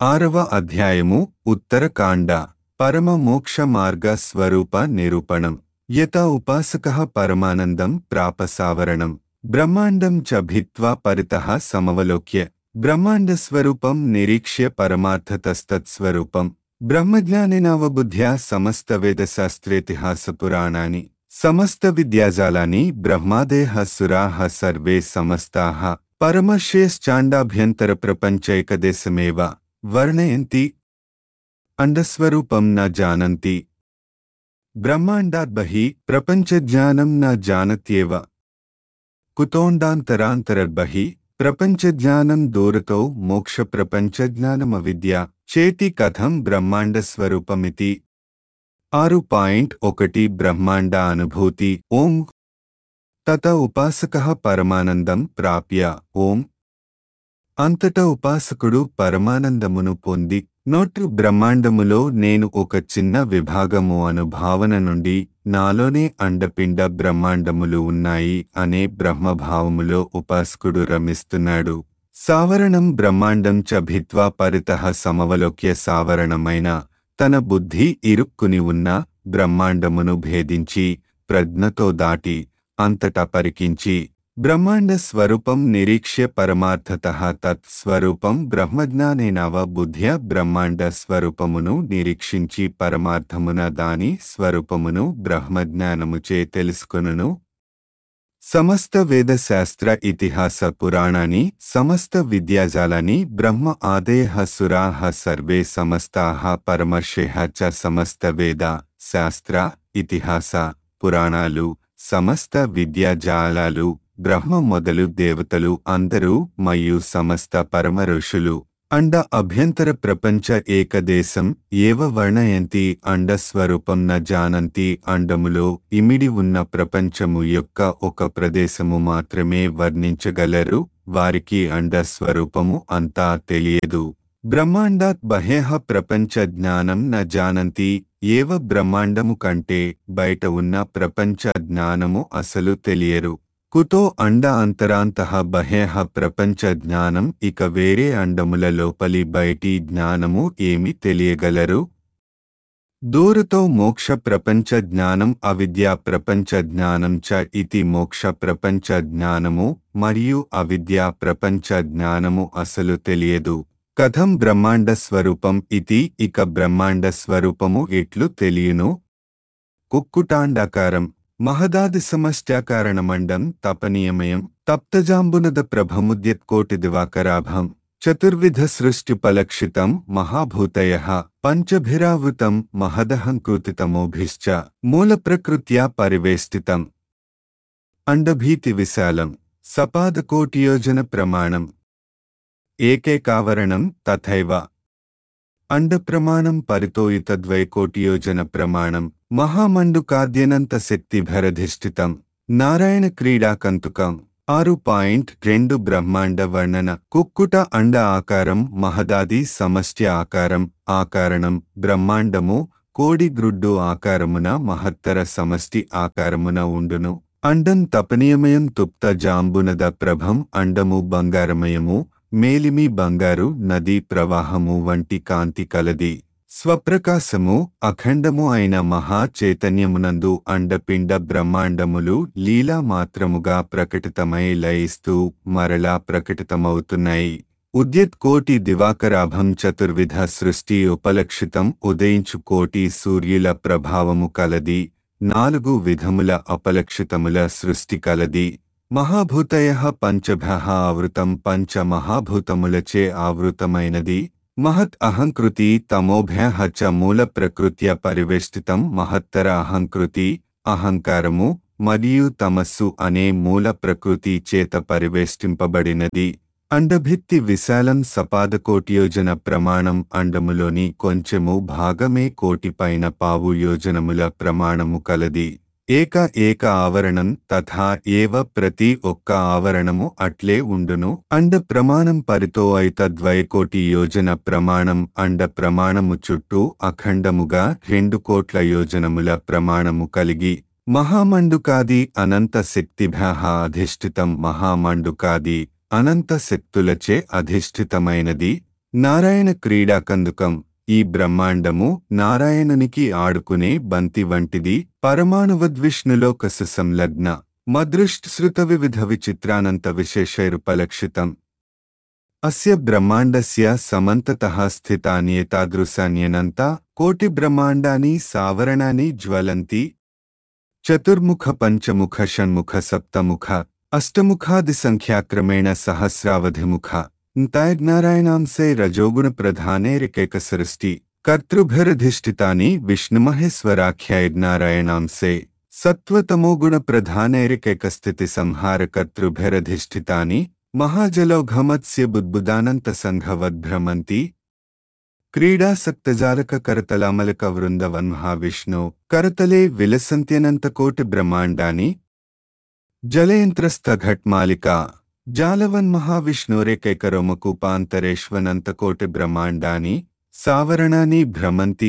ఆరవ అధ్యాయము ఉత్తరకాండ పరమ మోక్ష మార్గ స్వరూప నిరూపణం యత ఉపాసక పరమానందం ప్రాప సావరణం బ్రహ్మాండం చ భిత్వా పరితః సమవలోక్య బ్రహ్మాండ స్వరూపం నిరీక్ష్య పరమార్థతస్తత్స్వరూపం బ్రహ్మజ్ఞానినవబుద్ధ్యా సమస్త వేదశాస్త్రేతిహాస పురాణాని సమస్త విద్యాజాలాని బ్రహ్మాదేహ సురాః సర్వే సమస్తాః పరమశ్రేయశ్చాండాభ్యంతర ప్రపంచైకదేశమేవ వర్ణయంతి అండస్వరూపం న జానంతి బ్రహ్మాండాద్బహి ప్రపంచజ్ఞానం న జానత్యేవ కుతోండాంతరాంతరర్బహి ప్రపంచజ్ఞానం దూరతో మోక్ష ప్రపంచజ్ఞానమవిద్య చేతి కథం బ్రహ్మాండ స్వరూపమితి ఆరు పాయింట్ ఒకటి బ్రహ్మాండ అనుభూతి ఓం తత ఉపాసక పరమానందం ప్రాప్య ఓం అంతటా ఉపాసకుడు పరమానందమును పొంది నోటు బ్రహ్మాండములో నేను ఒక చిన్న విభాగము అను భావన నుండి నాలోనే అండపిండ బ్రహ్మాండములు ఉన్నాయి అనే బ్రహ్మభావములో ఉపాసకుడు రమిస్తున్నాడు సావరణం బ్రహ్మాండం చ భిత్వా పరితః సమవలోక్య సావరణమైన తన బుద్ధి ఇరుక్కుని ఉన్న బ్రహ్మాండమును భేదించి ప్రజ్ఞతో దాటి అంతటా పరికించి బ్రహ్మాండ స్వరూపం నిరీక్ష్య పరమార్థత తత్ స్వరూపం బ్రహ్మజ్ఞానేనవ బుద్ధ్య బ్రహ్మాండ స్వరూపమును నిరీక్షించి పరమార్థమున దాని స్వరూపమును బ్రహ్మజ్ఞానముచే తెలుసుకొనును సమస్త వేదశాస్త్ర ఇతిహాస పురాణాని సమస్త విద్యాజాలాని బ్రహ్మ ఆదేయ సురాః సర్వే సమస్తాః పరమర్షేః చ సమస్త వేద శాస్త్ర ఇతిహాస పురాణాలు సమస్త విద్యాజాలాలు బ్రహ్మ మొదలు దేవతలు అందరూ మరియు సమస్త పరమ ఋషులు అండ అభ్యంతర ప్రపంచ ఏకదేశం ఏవ వర్ణయంతి అండ స్వరూపం న జానంతి అండములో ఇమిడి ఉన్న ప్రపంచము యొక్క ఒక ప్రదేశము మాత్రమే వర్ణించగలరు వారికి అండ స్వరూపము అంతా తెలియదు బ్రహ్మాండాత్ బహేహ ప్రపంచ జ్ఞానం న జానంతి ఏవ బ్రహ్మాండము కంటే బయట ఉన్న ప్రపంచ జ్ఞానము అసలు తెలియరు కుతో అండ అంతరాంతః బహేహ ప్రపంచ జ్ఞానం ఇక వేరే అండముల లోపలి బయటి జ్ఞానము ఏమి తెలియగలరు దూరతో మోక్ష ప్రపంచ జ్ఞానం అవిద్యా ప్రపంచ జ్ఞానం చ ఇతి మోక్ష ప్రపంచ జ్ఞానము మరియు అవిద్యా ప్రపంచ జ్ఞానము అసలు తెలియదు కథం బ్రహ్మాండ స్వరూపం ఇతి ఇక బ్రహ్మాండ స్వరూపము ఎట్లు తెలియను కుక్కుటాండాకారం మహదాది సమష్ట్యాకారణమండం తపనీయమయం తప్తజాంబునద ప్రభముద్యత్కోటి దివాకరాభం చతుర్విధ సృష్టిపలక్షితం మహాభూతయ పంచభిరావృతం మహదహంకృతితమోభిశ్చ మూలప్రకృత్యా పరివేష్టితం అండభీతి విశాలం సపాదకోటియోజన ప్రమాణం ఏకేకావరణం తథైవ అండప్రమాణం పరితోయుతద్వైకోటియోజన ప్రమాణం మహామండుకాద్యనంత శక్తిభరధిష్ఠితం నారాయణ క్రీడాకంతుకం ఆరు పాయింట్ రెండు బ్రహ్మాండ వర్ణన కుక్కుట అండ ఆకారం మహదాది సమష్ట్య ఆకారం ఆకారణం బ్రహ్మాండము కోడి గ్రుడ్డు ఆకారమున మహత్తర సమష్టి ఆకారమున ఉండును అండం తపనీయమయం తుప్త జాంబునద ప్రభం అండము బంగారమయము మేలిమి బంగారు నదీ ప్రవాహము వంటి కాంతి కలది స్వప్రకాశము అఖండము అయిన మహా చైతన్యమునందు అండపిండ బ్రహ్మాండములు లీలా మాత్రముగా ప్రకటితమై లయిస్తూ మరలా ప్రకటితమవుతున్నాయి ఉద్యత్ కోటి దివాకరాభం చతుర్విధ సృష్టి ఉపలక్షితం ఉదయించు కోటి సూర్యుల ప్రభావము కలది నాలుగు విధముల అపలక్షితముల సృష్టి కలది మహాభూతయ పంచభ ఆవృతం పంచ మహాభూతములచే ఆవృతమైనది మహత్ అహంకృతి తమోభ్య చ మూల ప్రకృత్య పరివేష్టితం మహత్తర అహంకృతి అహంకారము మరియు తమస్సు అనే మూల ప్రకృతి చేత పరివేష్టింపబడినది అండభిత్తి విశాలం సపాదకోటియోజన ప్రమాణం అండములోని కొంచెము భాగమే కోటిపైన పావు యోజనముల ప్రమాణము కలది ఏక ఏక ఆవరణం తథా ఏవ ప్రతి ఒక్క ఆవరణము అట్లే ఉండును అండ ప్రమాణం పరితో ఐతద్వైకోటి యోజన ప్రమాణం అండ ప్రమాణము చుట్టూ అఖండముగా రెండు కోట్ల యోజనముల ప్రమాణము కలిగి మహామండుకాది అనంత శక్తిభ్య అధిష్ఠితం మహామండుకాది అనంత శక్తులచే అధిష్ఠితమైనది నారాయణ క్రీడా కందుకం ఈ బ్రహ్మాండము నారాయణునికి ఆడుకునే బంతి వంటిది పరమాణువద్విష్ణులోక సంలగ్న మదృష్శ్రుత వివిధ విచిత్రానంత విశేషైరుపలక్షితం అస్య బ్రహ్మాండస్య సమంతతః స్థితాన్యేతాదృశాన్యనంత కోటి బ్రహ్మాండాని సావరణాని జ్వలంతి చతుర్ముఖ పంచముఖ షణ్ముఖ సప్తముఖ అష్టముఖాది సంఖ్యాక్రమేణ సహస్రావధిముఖ నారాయణాంశే రజోగుణ ప్రధానేరికైక సృష్టి కర్తృభిరధిష్ఠితాని విష్ణుమహేశ్వరాఖ్యైర్నారాయణాంశే సత్వతమోగుణ ప్రధానైరికైక స్థితి సంహార కర్తృభిరధిష్ఠితాని మహాజలౌఘమత్స్య బుద్బుదానంత సంఘవద్భ్రమంతి క్రీడాసక్తజాలక కరతలామలక వృందవన్మహావిష్ణు కరతలే విలసంత్యనంతకోటి బ్రహ్మాండాని జలయంత్రస్థఘట్మాలిక జాలవన్మహావిష్ణురేకైకరోమకూపాంతరేష్వనంతకోటి బ్రహ్మాండాని సావరణాని భ్రమంతి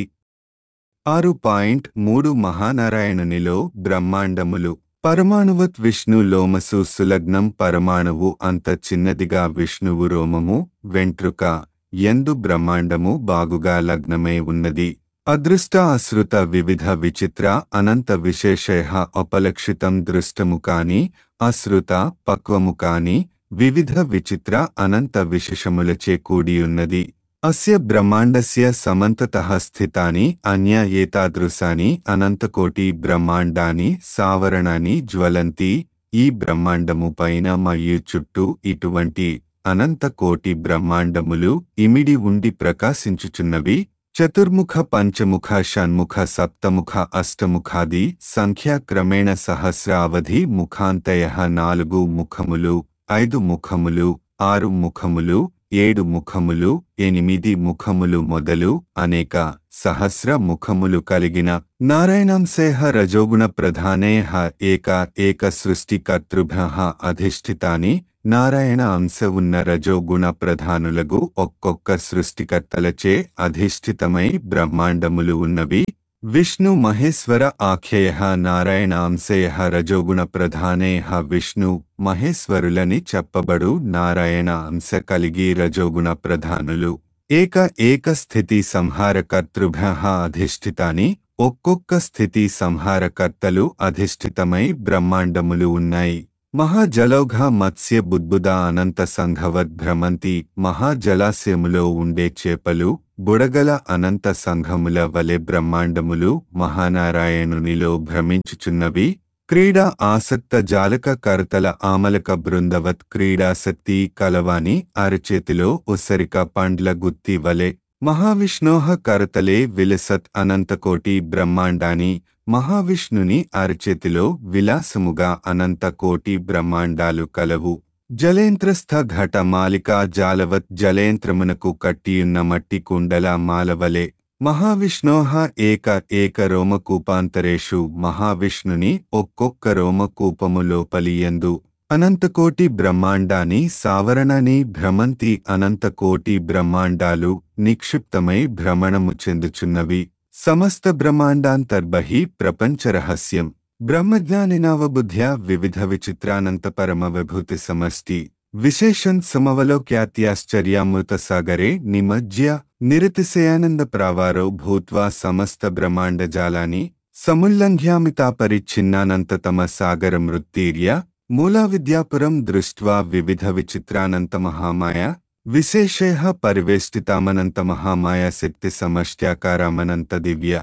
ఆరు పాయింట్ మూడు మహానారాయణునిలో బ్రహ్మాండములు పరమాణువత్ విష్ణు లోమసు సులగ్నం పరమాణువు అంత చిన్నదిగా విష్ణువు రోమము వెంట్రుక ఎందు బ్రహ్మాండము బాగుగా లగ్నమై ఉన్నది అదృష్ట అశ్రుత వివిధ విచిత్ర అనంత విశేషయ అపలక్షితం దృష్టము కాని అశ్రుత పక్వము కాని వివిధ విచిత్ర అనంత విశేషములచే కూడియున్నది అస్య బ్రహ్మాండస్య సమంతతః స్థితాని అన్య ఏతాదృశాని అనంతకోటి బ్రహ్మాండాని సావరణాని జ్వలంతి ఈ బ్రహ్మాండము పైన మరియు చుట్టూ ఇటువంటి అనంత కోటి బ్రహ్మాండములు ఇమిడి ఉండి ప్రకాశించుచున్నవి చతుర్ముఖ పంచముఖ షణ్ముఖ సప్తముఖ అష్టముఖాది సంఖ్యా క్రమేణ సహస్ర అవధి ముఖాంతయ నాలుగు ముఖములు ఐదు ముఖములు ఆరు ముఖములు ఏడు ముఖములు ఎనిమిది ముఖములు మొదలు అనేక సహస్ర ముఖములు కలిగిన నారాయణంశేహ రజోగుణ ప్రధానేహ ఏక ఏక సృష్టికర్తృభ్య అధిష్ఠితాని నారాయణ అంశ ఉన్న రజోగుణ ప్రధానులగు ఒక్కొక్క సృష్టికర్తలచే అధిష్ఠితమై బ్రహ్మాండములు ఉన్నవి విష్ణు మహేశ్వర ఆఖ్యయ నారాయణ అంశయ రజోగుణ ప్రధానేహ విష్ణు మహేశ్వరులని చెప్పబడు నారాయణ అంశ కలిగి రజోగుణ ప్రధానులు ఏక ఏక స్థితి సంహారకర్తృభ్య అధిష్ఠితాని ఒక్కొక్క స్థితి సంహారకర్తలు అధిష్ఠితమై బ్రహ్మాండములు ఉన్నాయి మహాజలౌఘ మత్స్య బుద్బుద అనంత సంఘవద్ భ్రమంతి మహాజలాశయములో ఉండే చేపలు బుడగల అనంత సంఘముల వలె బ్రహ్మాండములు మహానారాయణునిలో భ్రమించుచున్నవి క్రీడా ఆసక్త జాలక కరతల ఆమలక బృందవత్ క్రీడాసక్తి కలవాని అరచేతిలో ఉసరిక పండ్ల గుత్తి వలె మహావిష్ణోహ కరతలే విలసత్ అనంతకోటి బ్రహ్మాండాని మహావిష్ణుని అరచేతిలో విలాసముగా అనంత కోటి బ్రహ్మాండాలు కలవు జలేంత్రస్థ ఘట మాలికా జాలవత్ జలేంత్రమునకు కట్టియున్న మట్టి కుండల మాలవలే మహావిష్ణోహ ఏక ఏక రోమకూపాంతరేషు మహావిష్ణుని ఒక్కొక్క రోమకూపము లోపలియందు అనంతకోటి బ్రహ్మాండాని సావరణని భ్రమంతి అనంతకోటి బ్రహ్మాండాలు నిక్షిప్తమై భ్రమణము చెందుచున్నవి సమస్త బ్రహ్మాండాంతర్బహి ప్రపంచ రహస్యం బ్రహ్మజ్ఞానినావబుద్ధ్యా వివిధ విచిత్రానంత పరమ విభూతి సమష్టి విశేషన్ సమవలోక్యాత్యాశ్చర్యామృత సాగరే నిమజ్య నిరతిశయానంద ప్రావారో భూత్వా సమస్త బ్రహ్మాండజాలాని సముల్లంఘ్యామితా పరిచ్ఛిన్నానంతతమ సాగరమృత్తీర్య మూలా విద్యాపురం దృష్ట్వా వివిధ విచిత్రానంత మహామాయ విశేషేహ పరివేష్టితామనంత మహామాయా శక్తి సమష్ట్యాకారామనంత దివ్య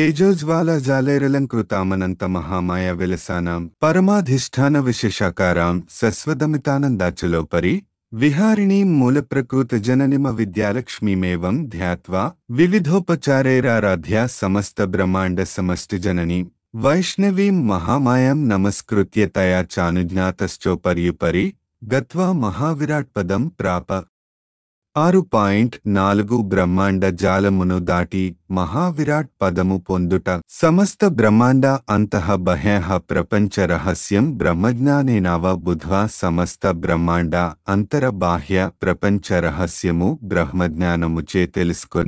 తేజోజ్వాలజాలైరలంకృతామనంత మహామాయ విలసానాం పరమాధిష్టాన విశేషాకారాం సస్వదమితానందాచలోపరి విహారిణీం మూలప్రకృత జననిమ విద్యాలక్ష్మీమేవం ధ్యాత్వా వివిధోపచారైరారాధ్య సమస్త బ్రహ్మాండ సమష్టి జననీం వైష్ణవీం మహామాయాం నమస్కృత్య తయా చానుజ్ఞాతశ్చోపర్యుపరి గత్వా మహావిరాట్ పదం ప్రాప ఆరు పాయింట్ నాలుగు బ్రహ్మాండ జాలమును దాటి మహావిరాట్ పదము పొందుట సమస్త బ్రహ్మాండ అంతః బహ్యః ప్రపంచ రహస్యం బ్రహ్మజ్ఞానేనావ బుధ్వా సమస్త బ్రహ్మాండ అంతర బాహ్య ప్రపంచ రహస్యము బ్రహ్మజ్ఞానముచే తెలుసుకొని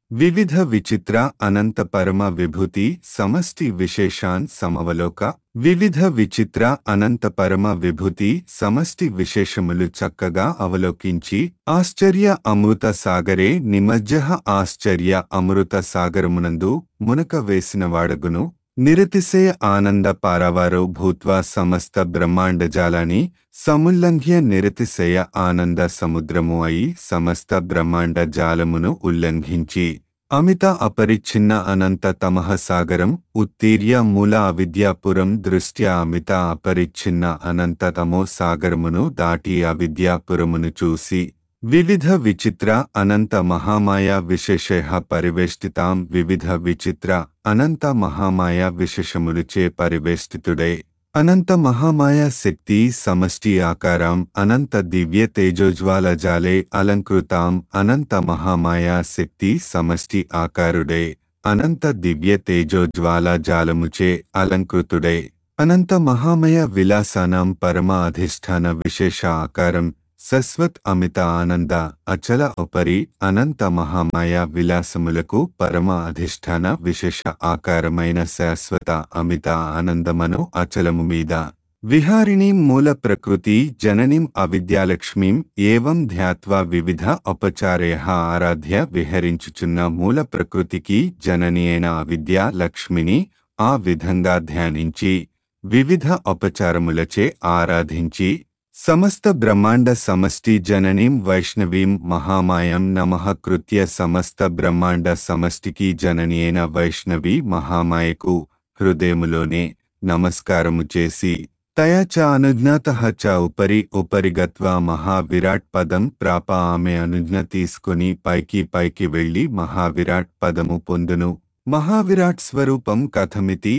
వివిధ విచిత్ర అనంత పరమ విభూతి సమష్టి విశేషాన్ సమవలోక వివిధ విచిత్ర అనంత పరమ విభూతి సమష్టి విశేషములు చక్కగా అవలోకించి ఆశ్చర్య అమృత సాగరే నిమజ్జహ ఆశ్చర్య అమృత సాగరమునందు మునక వేసిన వాడగును నిరతిశయ ఆనంద పారవారో భూత్వా సమస్త బ్రహ్మాండజాలాన్ని సముల్లంఘ్య నిరతిశయ ఆనంద సముద్రము అయి సమస్త బ్రహ్మాండ జాలమును ఉల్లంఘించి అమిత అపరిచ్ఛిన్న అనంత తమః సాగరం ఉత్తీర్య మూల అవిద్యాపురం దృష్ట్యా అమిత అపరిచ్ఛిన్న అనంత తమో సాగరమును దాటి అవిద్యాపురమును చూసి వివిధ విచిత్ర అనంత మహామాయ విశేష పరివేష్టితాం వివిధ విచిత్ర అనంత మహామాయ విశేషములుచే పరివేష్టితుడై అనంత మహామాయ శక్తి సమష్టి ఆకారం అనంత దివ్య తేజోజ్వాల జాలే అలంకృతాం అనంత మహామాయ శక్తి సమష్టి ఆకారుడే అనంత దివ్య తేజోజ్వాల జాలముచే అలంకృతుడే అనంత మహామయ విలాసానాం పరమ అధిష్టాన విశేష ఆకారం సస్వత్ అమిత ఆనంద అచల ఉపరి అనంత మహామాయ విలాసములకు పరమ అధిష్టాన విశేష ఆకారమైన శాశ్వత అమిత ఆనందమను అచలము మీద విహారిణీం మూల ప్రకృతి జననీం అవిద్యాలక్ష్మీం ఏవం ధ్యాత్వా వివిధ ఉపచారేహ ఆరాధ్య విహరించుచున్న మూల ప్రకృతికి జనని అయిన అవిద్యా లక్ష్మిని ఆ విధంగా ధ్యానించి వివిధ ఉపచారములచే ఆరాధించి సమస్త బ్రహ్మాండ సమష్టి జననీం వైష్ణవీం మహామాయం నమః కృత్య సమస్త బ్రహ్మాండ సమష్టికి జనని అయిన వైష్ణవి మహామాయకు హృదయములోనే నమస్కారము చేసి తయా చ అనుజ్ఞాత చ ఉపరి ఉపరి గత్వా మహావిరాట్ పదం ప్రాప ఆమె అనుజ్ఞ తీసుకుని పైకి పైకి వెళ్లి మహావిరాట్ పదము పొందును మహావిరాట్ స్వరూపం కథమితి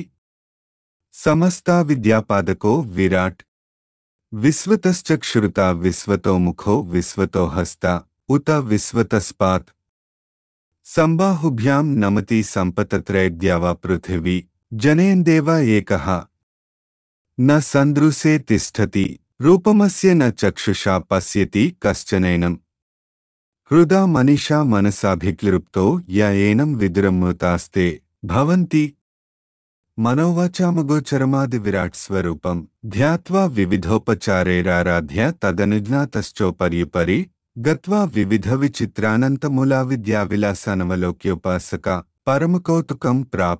సమస్తా విద్యాపాదకో విరాట్ విశ్వతశ్చక్షురుత విశ్వతో ముఖో విశ్వతో హస్త ఉత విశ్వతస్పాత్ సంబాహుభ్యాం నమతి సంపతత్రైద్యావా పృథివీ జనేందేవ ఏకః న సందృశే తిష్టతి రూపమస్య న చక్షుషా పశ్యతి కశ్చనైనం హృదా మనీషా మనసాభిక్లిరుప్తో య ఏనం విదురమృతాస్తే భవంతి మనోవాచామగోచరమాది విరాట్ స్వరూపం ధ్యాత్వా వివిధోపచారైరారాధ్య తదనుజ్ఞాతశ్చోపర్యుపరి గత్వా వివిధ విచిత్రానంతమూలా విద్యా విలాసానవలోక్యోపాసక పరమకౌతుకం ప్రాప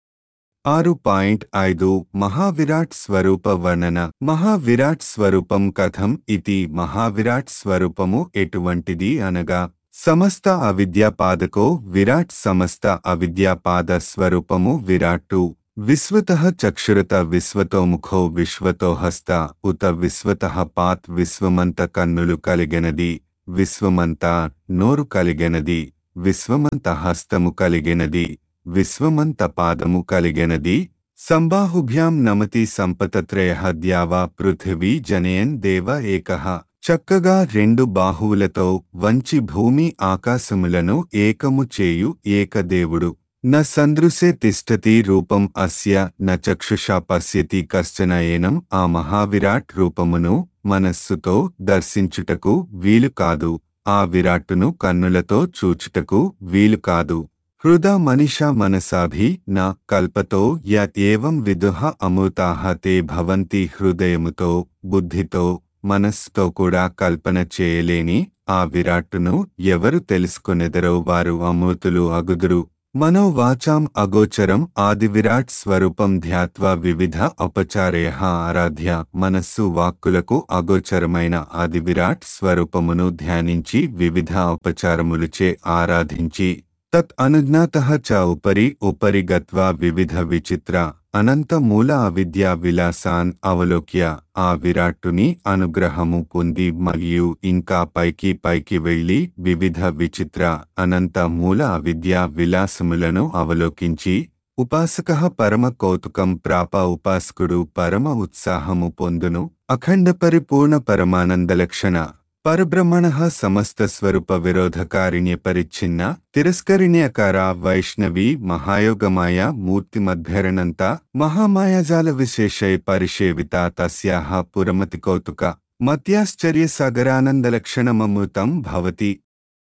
ఆరు పాయింట్ ఐదు మహావిరాట్ స్వరూప వర్ణన మహావిరాట్ స్వరూపం కథం ఇది మహావిరాట్ స్వరూపము ఎటువంటిది అనగా సమస్త అవిద్యాపాదకో విరాట్ సమస్త అవిద్యాపాద స్వరూపము విరాట్టు విశ్వత చక్షురత విశ్వతో ముఖో విశ్వతో హస్త ఉత విశ్వత పాత్ విశ్వమంత కన్నులు కలిగినది విశ్వమంత నోరు కలిగినది విశ్వమంత హస్తము కలిగినది విశ్వమంత పాదము కలిగినది సంబాహుభ్యాం నమతి సంపతత్రయ ద్యావా పృథివీ జనయన్ దేవ ఏకః చక్కగా రెండు బాహువులతో వంచి భూమి ఆకాశములను ఏకము చేయు ఏకదేవుడు న సందృశే తిష్టతి రూపం అస్య న చక్షుషా పశ్యతి కశ్చన ఏనం ఆ మహావిరాట్ రూపమును మనస్సుతో దర్శించుటకు వీలు కాదు ఆ విరాట్టును కన్నులతో చూచుటకు వీలు కాదు హృదా మనిషా మనసాభి నా కల్పతో య ఏవం విదుహ అమృతాహ తే భవంతి హృదయముతో బుద్ధితో మనస్సుతో కూడా కల్పన చేయలేని ఆ విరాట్టును ఎవరు తెలుసుకొనెదరో వారు అమృతులు అగుదురు మనోవాచాం అగోచరం ఆది విరాట్ స్వరూపం ధ్యాత్వా వివిధ ఉపచారేహ ఆరాధ్య మనస్సు వాక్కులకు అగోచరమైన ఆది విరాట్ స్వరూపమును ధ్యానించి వివిధ ఉపచారములుచే ఆరాధించి తత్ అనుజ్ఞాత చ ఉపరి ఉపరి గత్వా వివిధ విచిత్ర అనంత మూల అవిద్యా విలాసాన్ అవలోక్య ఆ విరాట్టుని అనుగ్రహము పొంది మరియు ఇంకా పైకి పైకి వెళ్లి వివిధ విచిత్ర అనంత మూల అవిద్యా విలాసములను అవలోకించి ఉపాసక పరమ కౌతుకం ప్రాప ఉపాసకుడు పరమ ఉత్సాహము పొందును అఖండ పరిపూర్ణ పరమానందలక్షణ పరబ్రహ్మణ సమస్త స్వరూప విరోధకారిణ్య పరిచ్ఛిన్న తిరస్కరిణ్యకార వైష్ణవి మహాయోగమాయ మూర్తిమద్భరణంత మహామాయాజాల విశేషై పరిషేవిత తస్యాహ పురమతి కౌతుక మత్యాశ్చర్య సాగరానందలక్షణమమృతం భవతి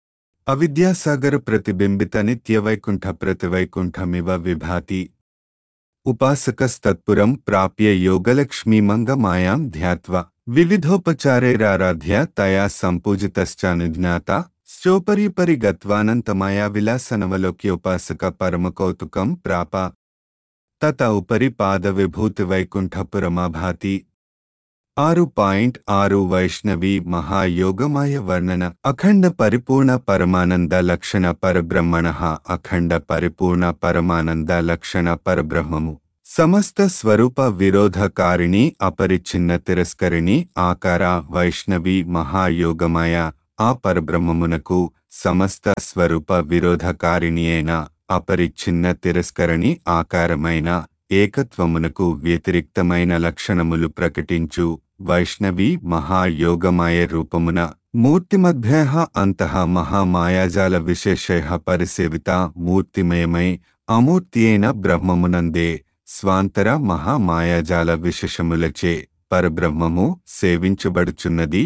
అవిద్యాసాగర ప్రతిబింబిత నిత్యవైకుంఠ ప్రతివైకుంఠమివ విభాతి ఉపాసకస్తత్పురం ప్రాప్య యోగలక్ష్మీమంగమాయాం ధ్యాత్వా వివిధోపచారైరారాధ్య తయా సంపూజితశ్చానుజ్ఞాత స్యోపరీపరి గత్వానంతమాయా విలాసనవలోక్యోపాసక పరమకౌతుకం ప్రాప తత ఉపరి పాదవిభూతివైకుంఠపురమాభాతి ఆరు పాయింట్ ఆరు వైష్ణవి మహాయోగమాయ వర్ణన అఖండ పరిపూర్ణ పరమానంద లక్షణ పరబ్రహ్మణ అఖండ పరిపూర్ణ పరమానంద లక్షణ పరబ్రహ్మము సమస్త స్వరూప విరోధకారిణి అపరిచ్ఛిన్న తిరస్కరిణి ఆకార వైష్ణవి మహాయోగమాయ ఆ పరబ్రహ్మమునకు సమస్త స్వరూప విరోధకారిణి అయిన అపరిచ్ఛిన్న తిరస్కరణి ఆకారమైన ఏకత్వమునకు వ్యతిరిక్తమైన లక్షణములు ప్రకటించు వైష్ణవి మహాయోగమాయ రూపమున మూర్తిమధ్య అంతః మహామాయాజాల విశేష పరిసేవిత మూర్తిమయమై అమూర్తి అయిన బ్రహ్మమునందే స్వాంతర మహామాయాజాల విశేషములచే పరబ్రహ్మము సేవించబడుచున్నది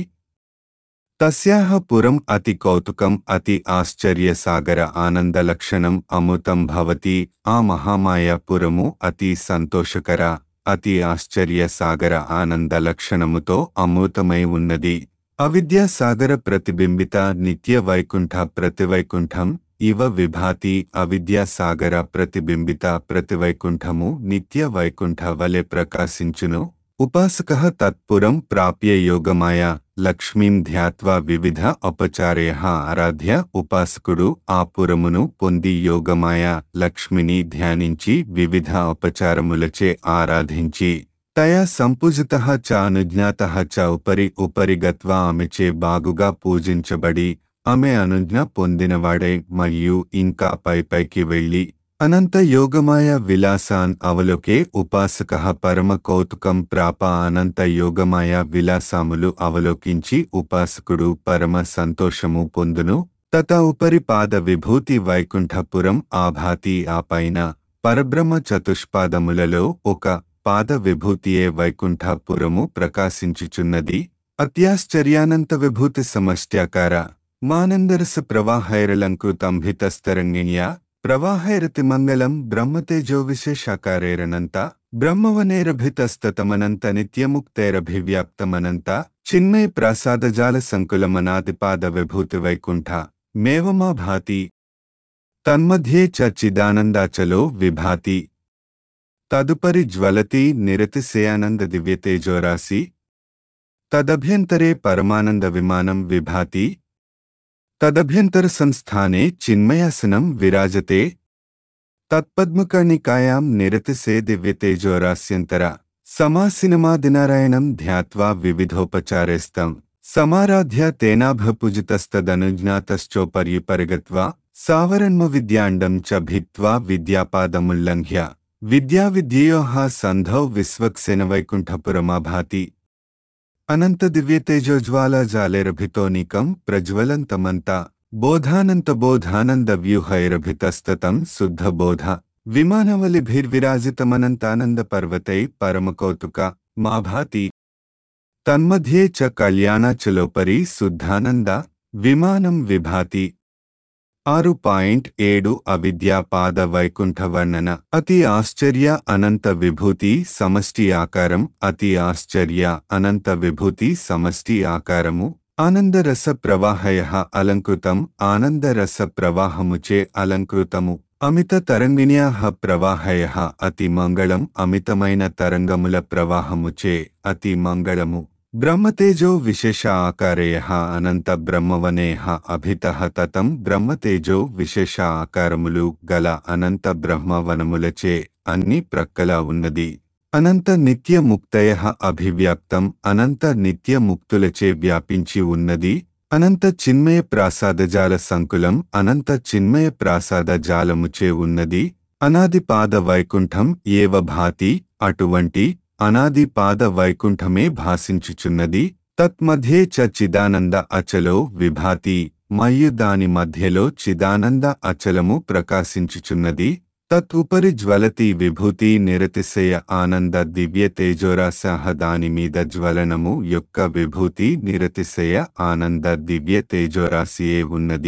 తస్యాహ పురం అతి కౌతుకం అతి ఆశ్చర్య సాగర ఆనందలక్షణం అమృతం భవతి ఆ మహామాయ పురము అతి సంతోషకర అతి ఆశ్చర్య సాగర ఆనంద లక్షణముతో అమృతమై ఉన్నది అవిద్యా సాగర ప్రతిబింబిత నిత్య వైకుంఠ ప్రతివైకుంఠం ఇవ విభాతి అవిద్యా సాగర ప్రతిబింబిత ప్రతివైకుంఠము నిత్య వైకుంఠ వలె ప్రకాశించును ఉపాసక తత్పురం ప్రాప్య యోగమాయ లక్ష్మీం ధ్యాత్వా వివిధ ఉపచారయ ఆరాధ్య ఉపాసకుడు ఆ పురమును పొంది యోగమాయ లక్ష్మిని ధ్యానించి వివిధ ఉపచారములచే ఆరాధించి తయా సంపూజిత చ అనుజ్ఞాత చ ఉపరి ఉపరి గత్వా ఆమెచే బాగుగా పూజించబడి ఆమె అనుజ్ఞ పొందినవాడై మరియు ఇంకా పై పైకి వెళ్ళి అనంత యోగమాయ విలాసాన్ అవలోకే ఉపాసక పరమ కౌతుకం ప్రాప అనంత యోగమాయ విలాసాములు అవలోకించి ఉపాసకుడు పరమ సంతోషము పొందును తత ఉపరి పాద విభూతి వైకుంఠపురం ఆభాతి ఆ పైన పరబ్రహ్మ చతుష్పాదములలో ఒక పాద విభూతియే వైకుంఠపురము ప్రకాశించుచున్నది అత్యాశ్చర్యానంత విభూతి సమష్ట్యాకార మానందరస ప్రవాహైరలంకృతంభితస్తరంగిణ్యా ప్రవాహైరతిమంగళం బ్రహ్మతేజో విశేషాకారైరనంత బ్రహ్మవనేరభితస్తతమనంత నిత్యముక్తైరభివ్యాప్తమనంత చిన్మయ ప్రాసాదజాల సంకులమనాదిపాద విభూతి వైకుంఠ మేవమా భాతి తన్మధ్యే చ చిదానందాచలో విభాతి తదుపరి జ్వలతి నిరతిశయానంద దివ్యతేజోరాశి తదభ్యంతరే పరమానంద విమానం విభాతి తదభ్యంతర సంస్థానే చిన్మయాసనం విరాజతే తత్పద్మకర్ణికాయాం నిరతిసే దివ్యతేజోరాస్యంతర సమాసినమాదినారాయణం ధ్యాత్వా వివిధోపచారేస్తం సమారాధ్య తేనాభపుజితస్తదనుజ్ఞాతశ్చోపర్యుపరిగత్వా సావరణ్మ విద్యాండం చ భిత్వా విద్యాపాదముల్లంఘ్య విద్యావిద్యయోః సంధౌ విశ్వక్సేన వైకుంఠపురమాభాతి అనంత దివ్యతేజోజ్వాల జాలేరభితోనికం ప్రజ్వలంతమంతా బోధానంత బోధానంద వ్యూహైరభితస్తతం శుద్ధ బోధ విమానవలిభిర్విరాజితమనంతానంద పర్వతై పరమకౌతుక మాభాతి తన్మధ్యే చ కళ్యాణాచలోపరి శుద్ధానంద విమానం విభాతి ఆరు పాయింట్ ఏడు అవిద్యా పాద వైకుంఠ వర్ణన అతి ఆశ్చర్య అనంత విభూతి సమష్టి ఆకారం అతి ఆశ్చర్య అనంత విభూతి సమష్టి ఆకారము ఆనందరస ప్రవాహయ అలంకృతం ఆనందరస ప్రవాహముచే అలంకృతము అమిత తరంగిణ్యా ప్రవాహయ అతి మంగళం అమితమైన తరంగముల ప్రవాహముచే అతి మంగళము బ్రహ్మతేజో విశేష ఆకారేయ అనంత బ్రహ్మవనేహ అభిత తతం బ్రహ్మతేజో విశేష ఆకారములు గల అనంత బ్రహ్మవనములచే అన్ని ప్రక్కల ఉన్నది అనంత నిత్య ముక్తయ అభివ్యాప్తం అనంత నిత్య ముక్తులచే వ్యాపించి ఉన్నది అనంత చిన్మయ ప్రాసాదజాల సంకులం అనంత చిన్మయ ప్రాసాద జాలముచే ఉన్నది అనాదిపాద వైకుంఠం ఏవ భాతి అటువంటి అనాది పాద వైకుంఠమే భాసించుచున్నది తత్మధ్యే చ చిదానంద అచలో విభాతి మరియు దాని మధ్యలో చిదానంద అచలము ప్రకాశించుచున్నది తత్ఉపరి జ్వలతి విభూతి నిరతిశయ ఆనంద దివ్య తేజోరాసహ దాని మీద జ్వలనము యొక్క విభూతి నిరతిశయ ఆనంద దివ్య తేజోరాశియే ఉన్నది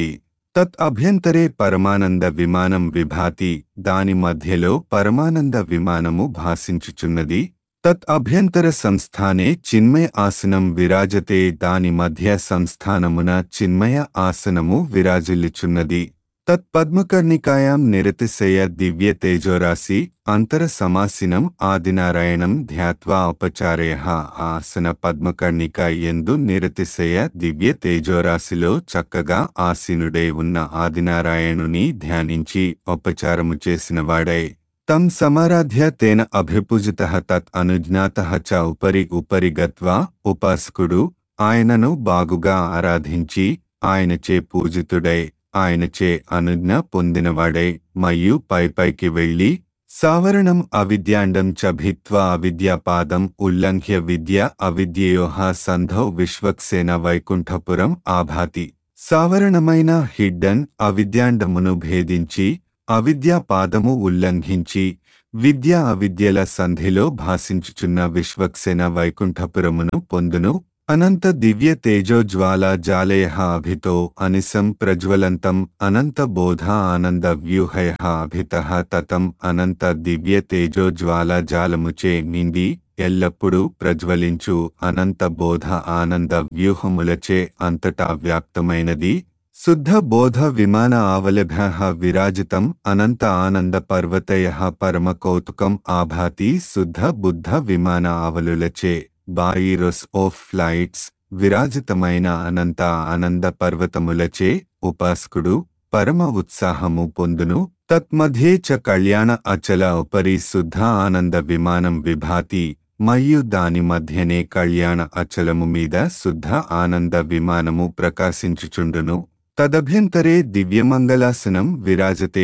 తత్ అభ్యంతరే పరమానంద విమానం విభాతి దాని మధ్యలో పరమానంద విమానము భాసించుచున్నది తత్ అభ్యంతర సంస్థానే చిన్మయ ఆసనం విరాజతే దాని మధ్య సంస్థానమున చిన్మయ ఆసనము విరాజిల్లుచున్నది తత్ పద్మకర్ణికాయాం నిరతిశయ దివ్య తేజోరాశి అంతర సమాసినం ఆదినారాయణం ధ్యాత్వా ఉపచారయ ఆసన పద్మకర్ణిక ఎందు నిరతిశయ దివ్య తేజోరాశిలో చక్కగా ఆసీనుడై ఉన్న ఆదినారాయణుని ధ్యానించి ఉపచారము చేసినవాడై తం సమారాధ్య తేన అభిపూజిత తత్ అనుజ్ఞాత చ ఉపరి ఉపరి గత్వా ఉపాసకుడు ఆయనను బాగుగా ఆరాధించి ఆయనచే పూజితుడై ఆయనచే అనుజ్ఞ పొందినవాడై మయ్యు పైపైకి వెళ్ళి సావరణం అవిద్యాండం చ భిత్వా అవిద్యాపాదం ఉల్లంఘ్య విద్య అవిద్యయోహ సంధౌ విశ్వక్సేన వైకుంఠపురం ఆభాతి సావరణమైన హిడ్డన్ అవిద్యాండమును భేదించి అవిద్యాపాదము ఉల్లంఘించి విద్య అవిద్యల సంధిలో భాసించుచున్న విశ్వక్సేన వైకుంఠపురమును పొందును అనంత దివ్య తేజోజ్వాల జాలయ అభితో అనిసం ప్రజ్వలంతం అనంత బోధ ఆనంద వ్యూహయ అభిత తతం అనంత దివ్య తేజోజ్వాల జాలముచే నిండి ఎల్లప్పుడూ ప్రజ్వలించు అనంత బోధ ఆనంద వ్యూహములచే అంతటా వ్యాప్తమైనది శుద్ధ బోధ విమాన ఆవలభ్య విరాజితం అనంత ఆనంద పర్వతయ పరమ కౌతుకం ఆభాతి శుద్ధ బుద్ధ విమాన ఆవలులచే బాయిరోస్ ఆఫ్ ఫ్లైట్స్ విరాజితమైన అనంత ఆనంద పర్వతములచే ఉపాసకుడు పరమ ఉత్సాహము పొందును తత్మధ్యే చ కళ్యాణ అచల ఉపరి శుద్ధ ఆనంద విమానం విభాతి మరియు దాని మధ్యనే కళ్యాణ అచలము మీద శుద్ధ ఆనంద విమానము ప్రకాశించుచుండును తదభ్యంతరే దివ్యమంగళాసనం విరాజతే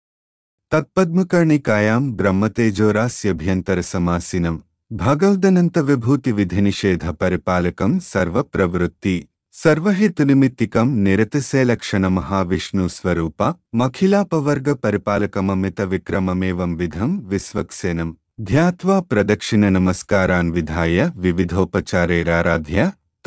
తత్పద్మకర్ణికాయాం బ్రహ్మతేజోరాస్యభ్యంతర సమాసినం భగవదనంత విభూతి విధి నిషేధ పరిపాలకం సర్వ ప్రవృత్తి సర్వహేతునిమిత్తికం నిరతిశేలక్షణ మహావిష్ణు స్వరూప మఖిలాపవర్గ పరిపాలకమమిత విక్రమమేవం విధం విశ్వక్సేనం ధ్యాత్వా ప్రదక్షిణ నమస్కారాన్ విధాయ వివిధోపచారైరారాధ్య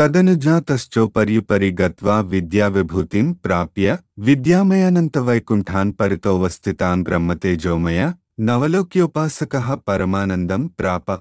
తదనుజాతశ్చోపర్యుపరి గత్వా విద్యావిభూతిం ప్రాప్య విద్యామయానంత వైకుంఠాన్ పరితోవస్థితాన్ బ్రహ్మతేజోమయ నవలోక్యోపాసక పరమానందం ప్రాప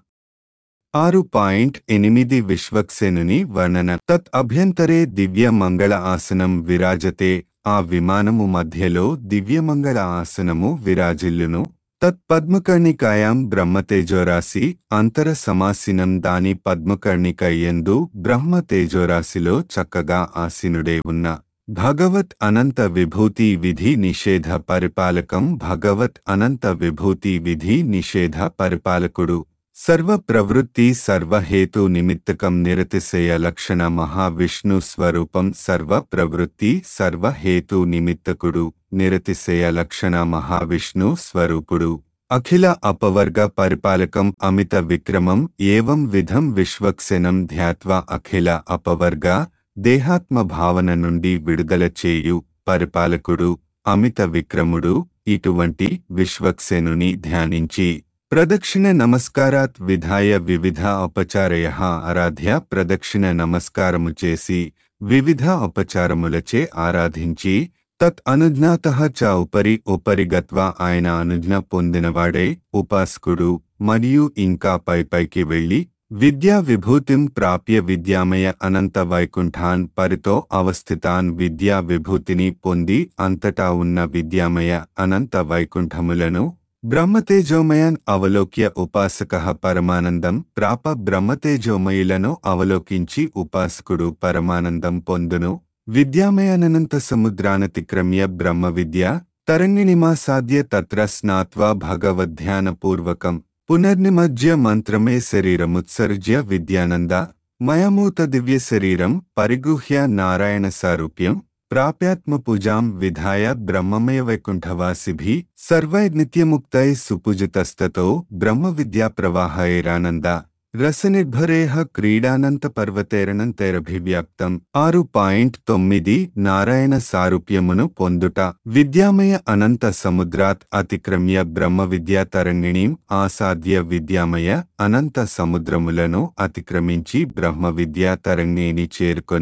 ఆరు పాయింట్ ఎనిమిది విశ్వక్సేనుని వర్ణన తత్ అభ్యంతరే దివ్య మంగళ ఆసనం విరాజతే ఆ విమానము మధ్యలో దివ్యమంగళ ఆసనము విరాజిల్లును తత్ పద్మకర్ణికాయాం బ్రహ్మతేజోరాశి అంతర సమాసినం దాని పద్మకర్ణిక ఎందు బ్రహ్మ తేజోరాశిలో చక్కగా ఆసీనుడే ఉన్న భగవత్ అనంత విభూతి విధి నిషేధ పరిపాలకం భగవత్ అనంత విభూతి విధి నిషేధ పరిపాలకుడు సర్వ ప్రవృత్తి సర్వహేతు నిమిత్తకం నిరతిశయ లక్షణ మహావిష్ణు స్వరూపం సర్వ ప్రవృత్తి సర్వహేతు నిమిత్తకుడు నిరతిశయ లక్షణ మహావిష్ణు స్వరూపుడు అఖిల అపవర్గ పరిపాలకం అమిత విక్రమం ఏవం విధం విశ్వక్సేనం ధ్యాత్వా అఖిల అపవర్గ దేహాత్మ భావన నుండి విడుదల చేయు పరిపాలకుడు అమిత విక్రముడు ఇటువంటి విశ్వక్సేనుని ధ్యానించి ప్రదక్షిణ నమస్కారాత్ విధాయ వివిధ ఉపచారయ ఆరాధ్య ప్రదక్షిణ నమస్కారము చేసి వివిధ ఉపచారములచే ఆరాధించి తత్ అనుజ్ఞాత చ ఉపరి ఉపరి గత్వా ఆయన అనుజ్ఞ పొందినవాడే ఉపాసకుడు మరియు ఇంకా పైపైకి వెళ్లి విద్యా విభూతిం ప్రాప్య విద్యామయ అనంత వైకుంఠాన్ పరితో అవస్థితాన్ విద్యా విభూతిని పొంది అంతటా ఉన్న విద్యామయ అనంత వైకుంఠములను బ్రహ్మతేజోమయాన్ అవలోక్య ఉపాసక పరమానందం ప్రాప బ్రహ్మతేజోమయులను అవలోకించి ఉపాసకుడు పరమానందం పొందును విద్యామయానంత సముద్రానతిక్రమ్య బ్రహ్మ విద్య తరంగిణిమాసాద్య తత్ర స్నాత్వా భగవద్ధ్యానపూర్వకం పునర్నిమజ్య మంత్రమే శరీరముత్సర్జ్య విద్యానంద మయమూత దివ్య శరీరం పరిగుహ్య నారాయణ సారూప్యం ప్రాప్యాత్మ పూజాం విధాయ బ్రహ్మమయ వైకుంఠవాసిభి సర్వై నిత్యముక్తై సుపూజితస్తతో బ్రహ్మ విద్యా ప్రవాహైరానంద రసనిర్భరేహ క్రీడానంత పర్వతేరణంతైరభివ్యాప్తం ఆరు పాయింట్ తొమ్మిది నారాయణ సారూప్యమును పొందుట విద్యామయ అనంత సముద్రాత్ అతిక్రమ్య బ్రహ్మ విద్యా తరంగిణీం ఆసాద్య విద్యామయ అనంత సముద్రములను అతిక్రమించి బ్రహ్మ విద్యా తరంగిణి చేరుకొని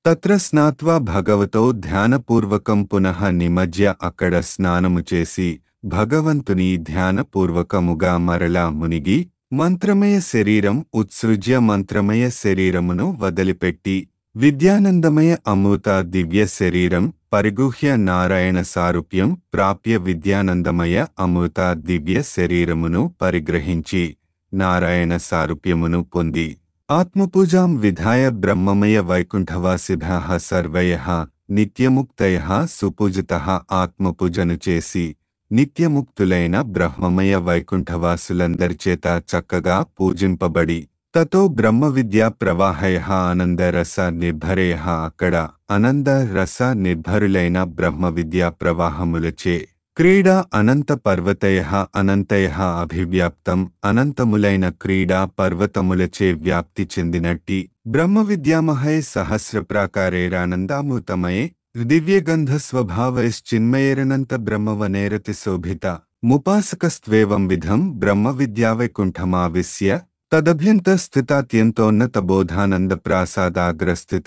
తత్ర స్నాత్వా భగవతో ధ్యానపూర్వకం పునః నిమజ్య అక్కడ స్నానము చేసి భగవంతుని ధ్యానపూర్వకముగా మరలా మునిగి మంత్రమయ శరీరం ఉత్సృజ్య మంత్రమయ శరీరమును వదిలిపెట్టి విద్యానందమయ అమృత దివ్య శరీరం పరిగుహ్య నారాయణ సారూప్యం ప్రాప్య విద్యానందమయ అమృత దివ్య శరీరమును పరిగ్రహించి నారాయణ సారూప్యమును పొంది ఆత్మపూజాం విధాయ బ్రహ్మమయ వైకుంఠవాసిభ సర్వయ నిత్యముక్తయ సుపూజిత ఆత్మపూజను చేసి నిత్యముక్తులైన బ్రహ్మమయ వైకుంఠవాసులందరిచేత చక్కగా పూజింపబడి తతో బ్రహ్మ విద్యా ప్రవాహయ ఆనందరస నిర్భరేయ అక్కడ అనంద రస నిర్భరులైన బ్రహ్మ విద్యా ప్రవాహములచే క్రీడా అనంత పర్వతయ అనంతయ అభివ్యాప్తం అనంతములైన క్రీడా పర్వతములచే వ్యాప్తి చెందినట్టి బ్రహ్మ విద్యామహే సహస్ర ప్రాకారేరానందామృతమయే దివ్యగంధ స్వభావైశ్చిన్మయేరనంత బ్రహ్మవనేరతి శోభిత ముపాసకస్త్వేవం విధం బ్రహ్మ విద్యావైకుంఠమావిశ్య తదభ్యంత స్థితాత్యంతోన్నత బోధానంద ప్రాసాదాగ్రస్థిత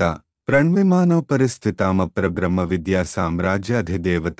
ప్రణ్విమానోపరిస్థితామప్ర బ్రహ్మ విద్యా సామ్రాజ్యాధిదేవత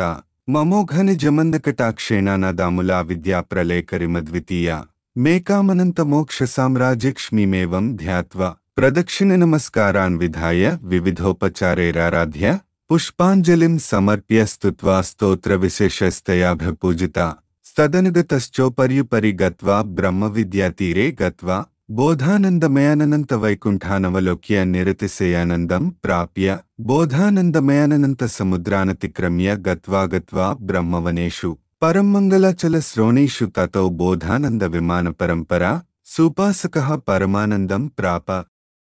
మమోఘనిజమందకటాక్షేణ నదాములా విద్యా ప్రళయకరిమద్వితీయ మేకామనంత మోక్ష సామ్రాజ్యక్ష్మీమేవం ధ్యాత్వా ప్రదక్షిణ నమస్కారాన్ విధాయ వివిధోపచారైరారాధ్య పుష్పాంజలిం సమర్ప్య స్తుత్వా స్తోత్ర విశేషస్తయాభిపూజిత స్తదనుగతశ్చోపర్యుపరి గత్వా బ్రహ్మ విద్యాతీరే గత్వా బోధానందమయానంత వైకుంఠానవలోక్య నిరతిశయానందం ప్రాప్య బోధానందమయానంత సముద్రానతిక్రమ్య గత్వా గత్వా బ్రహ్మవనేషు పరమంగళాచల శ్రోణీషు తతో బోధానంద విమాన పరంపరా సుపాసక పరమానందం ప్రాప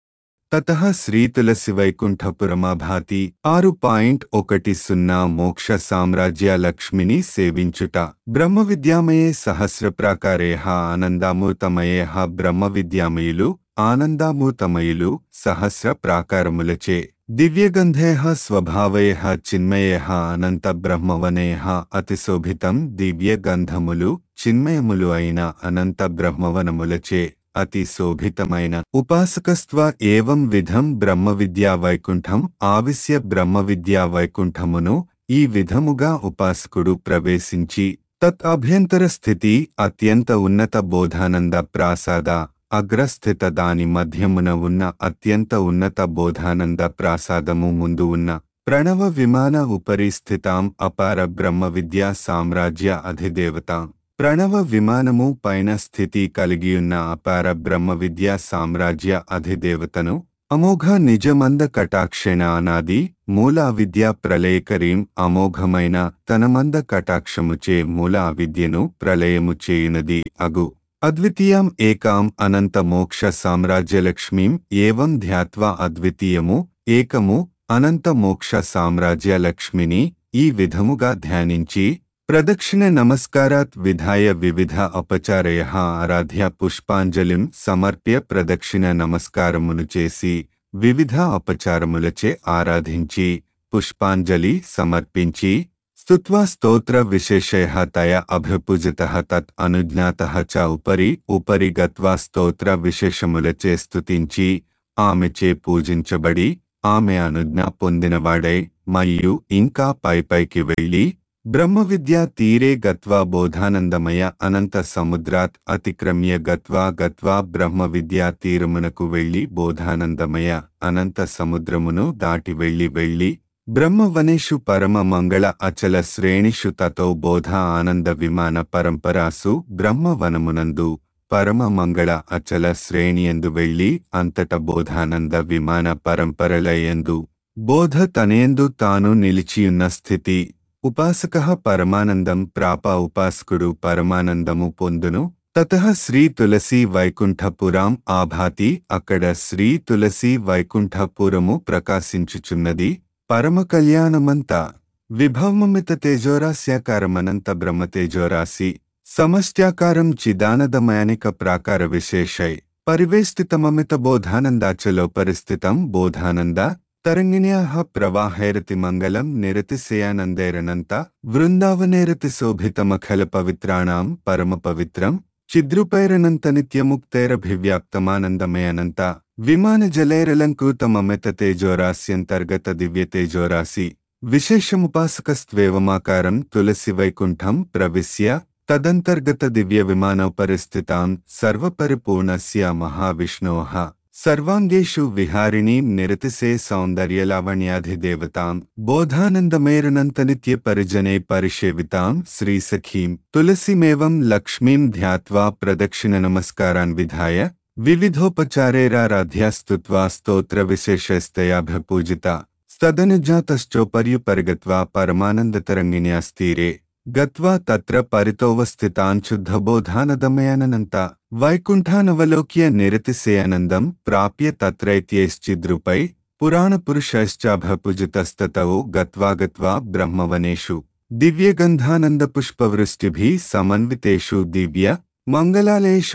తత శ్రీతులసి వైకుంఠపురమాభాతి ఆరు పాయింట్ ఒకటి సున్నా మోక్ష సామ్రాజ్య లక్ష్మిని సేవించుట బ్రహ్మ విద్యామయే సహస్ర ప్రాకారే ఆనందామూర్తమయే బ్రహ్మ విద్యామయులు ఆనందామూర్తమయులు సహస్ర ప్రాకారములచే దివ్యగంధేహ స్వభావయ చిన్మయేహ అనంత బ్రహ్మవనేహ అతిశోభితం దివ్యగంధములు చిన్మయములు అయిన అనంత బ్రహ్మవనములచే అతి శోభితమైన ఉపాసకస్త్వ ఏవం విధం బ్రహ్మ విద్యా వైకుంఠం ఆవిశ్య బ్రహ్మ విద్యా వైకుంఠమును ఈ విధముగా ఉపాసకుడు ప్రవేశించి తత్ అభ్యంతర స్థితి అత్యంత ఉన్నత బోధానంద ప్రాసాద అగ్రస్థిత దాని మధ్యమున ఉన్న అత్యంత ఉన్నత బోధానంద ప్రాసాదము ముందు ఉన్న ప్రణవ విమాన ఉపరి స్థితాం అపార బ్రహ్మ విద్యా సామ్రాజ్య అధిదేవతాం ప్రణవ విమానము పైన స్థితి కలిగియున్న అపార బ్రహ్మ విద్యా సామ్రాజ్య అధిదేవతను అమోఘ నిజమంద కటాక్షేణ అనాది మూల అవిద్య ప్రళయకరీం అమోఘమైన తనమంద కటాక్షముచే మూల అవిద్యను ప్రళయము చేయునది అగు అద్వితీయం ఏకాం అనంత మోక్ష సామ్రాజ్యలక్ష్మీం ఏవం ధ్యాత్వా అద్వితీయము ఏకము అనంత మోక్ష సామ్రాజ్య లక్ష్మిని ఈ విధముగా ధ్యానించి ప్రదక్షిణ నమస్కారాత్ విధాయ వివిధ అపచారయ ఆరాధ్య పుష్పాంజలిం సమర్ప్య ప్రదక్షిణ నమస్కారమును చేసి వివిధ అపచారములచే ఆరాధించి పుష్పాంజలి సమర్పించి స్తుత్వా స్తోత్ర విశేషయ తయ అభిపూజిత తత్ అనుజ్ఞాత చ ఉపరి ఉపరి గత్వా స్తోత్ర విశేషములచే స్తుతించి ఆమెచే పూజించబడి ఆమె అనుజ్ఞ పొందినవాడై మరియు ఇంకా పైపైకి వెళ్ళి బ్రహ్మ విద్యా తీరే గత్వా బోధానందమయ అనంత సముద్రాత్ అతిక్రమ్య గత్వా గత్వా బ్రహ్మ విద్యా తీరమునకు వెళ్లి బోధానందమయ అనంత సముద్రమును దాటి వెళ్లి వెళ్లి బ్రహ్మవనేషు పరమ మంగళ అచల శ్రేణిషు తతో బోధ ఆనంద విమాన పరంపరాసు బ్రహ్మవనమునందు పరమ మంగళ అచల శ్రేణియందు వెళ్లి అంతట బోధానంద విమాన పరంపరలయందు బోధ తనేందు తాను నిలిచియున్న స్థితి ఉపాసక పరమానందం ప్రాప ఉపాసకుడు పరమానందము పొందును తత శ్రీ తులసి వైకుంఠపురాం ఆభాతి అక్కడ శ్రీ తులసి వైకుంఠపురము ప్రకాశించుచున్నది పరమ కళ్యాణమంతా విభవమిత తేజోరాస్యాకారమనంత బ్రహ్మ తేజోరాశి సమష్ట్యాకారం చిదానదమయానిక ప్రాకార విశేషై పరివేష్టితమమిత బోధానందాచలో పరిస్థితం బోధానంద తరంగిణ్యాః ప్రవాహైరతి మంగళం నిరతిశయానందైరనంత వృందావనేరతి శోభితమఖల పవిత్రాణాం పరమ పవిత్రం చిద్రుపైరనంత నిత్యముక్తైరభివ్యాప్తమానందమయనంత విమానజలైరలంకృతమమిత తేజోరాస్యంతర్గత దివ్యతేజోరాశి విశేషముపాసకస్త్వేవమాకారం తులసి వైకుంఠం ప్రవిశ్య తదంతర్గత దివ్య విమానోపరిస్థితాం సర్వపరిపూర్ణస్య మహావిష్ణోః సర్వాంగేషు విహారిణీం నిరతిసే సౌందర్యలావణ్యాధిదేవతాం బోధానందమేరనంత నిత్య పరిజనే పరిషేవితాం శ్రీసఖీం తులసిమేవం లక్ష్మీం ధ్యాత్వా ప్రదక్షిణ నమస్కారాన్ విధాయ వివిధోపచారైరారాధ్యాస్తుత్వా స్తోత్ర విశేషస్తయాభిపూజిత స్తదనుజాతశ్చోపర్యుపరిగత్వా పరమానందతరంగిణ్యాస్తీరే గత్వా తత్ర పరితోవస్థితాంశుద్ధబోధానదమయానంత వైకుంఠానవలోక్య నిరతిసేయానందం ప్రాప్య తత్రైత్యేశ్చిద్రుపై పురాణపురుషశ్చాభపుజితస్తతౌ గత్వా గత్వా బ్రహ్మవనేషు దివ్యగంధానందపుష్పవృష్టిభిः సమన్వితేషు దివ్య మంగళాలయేషు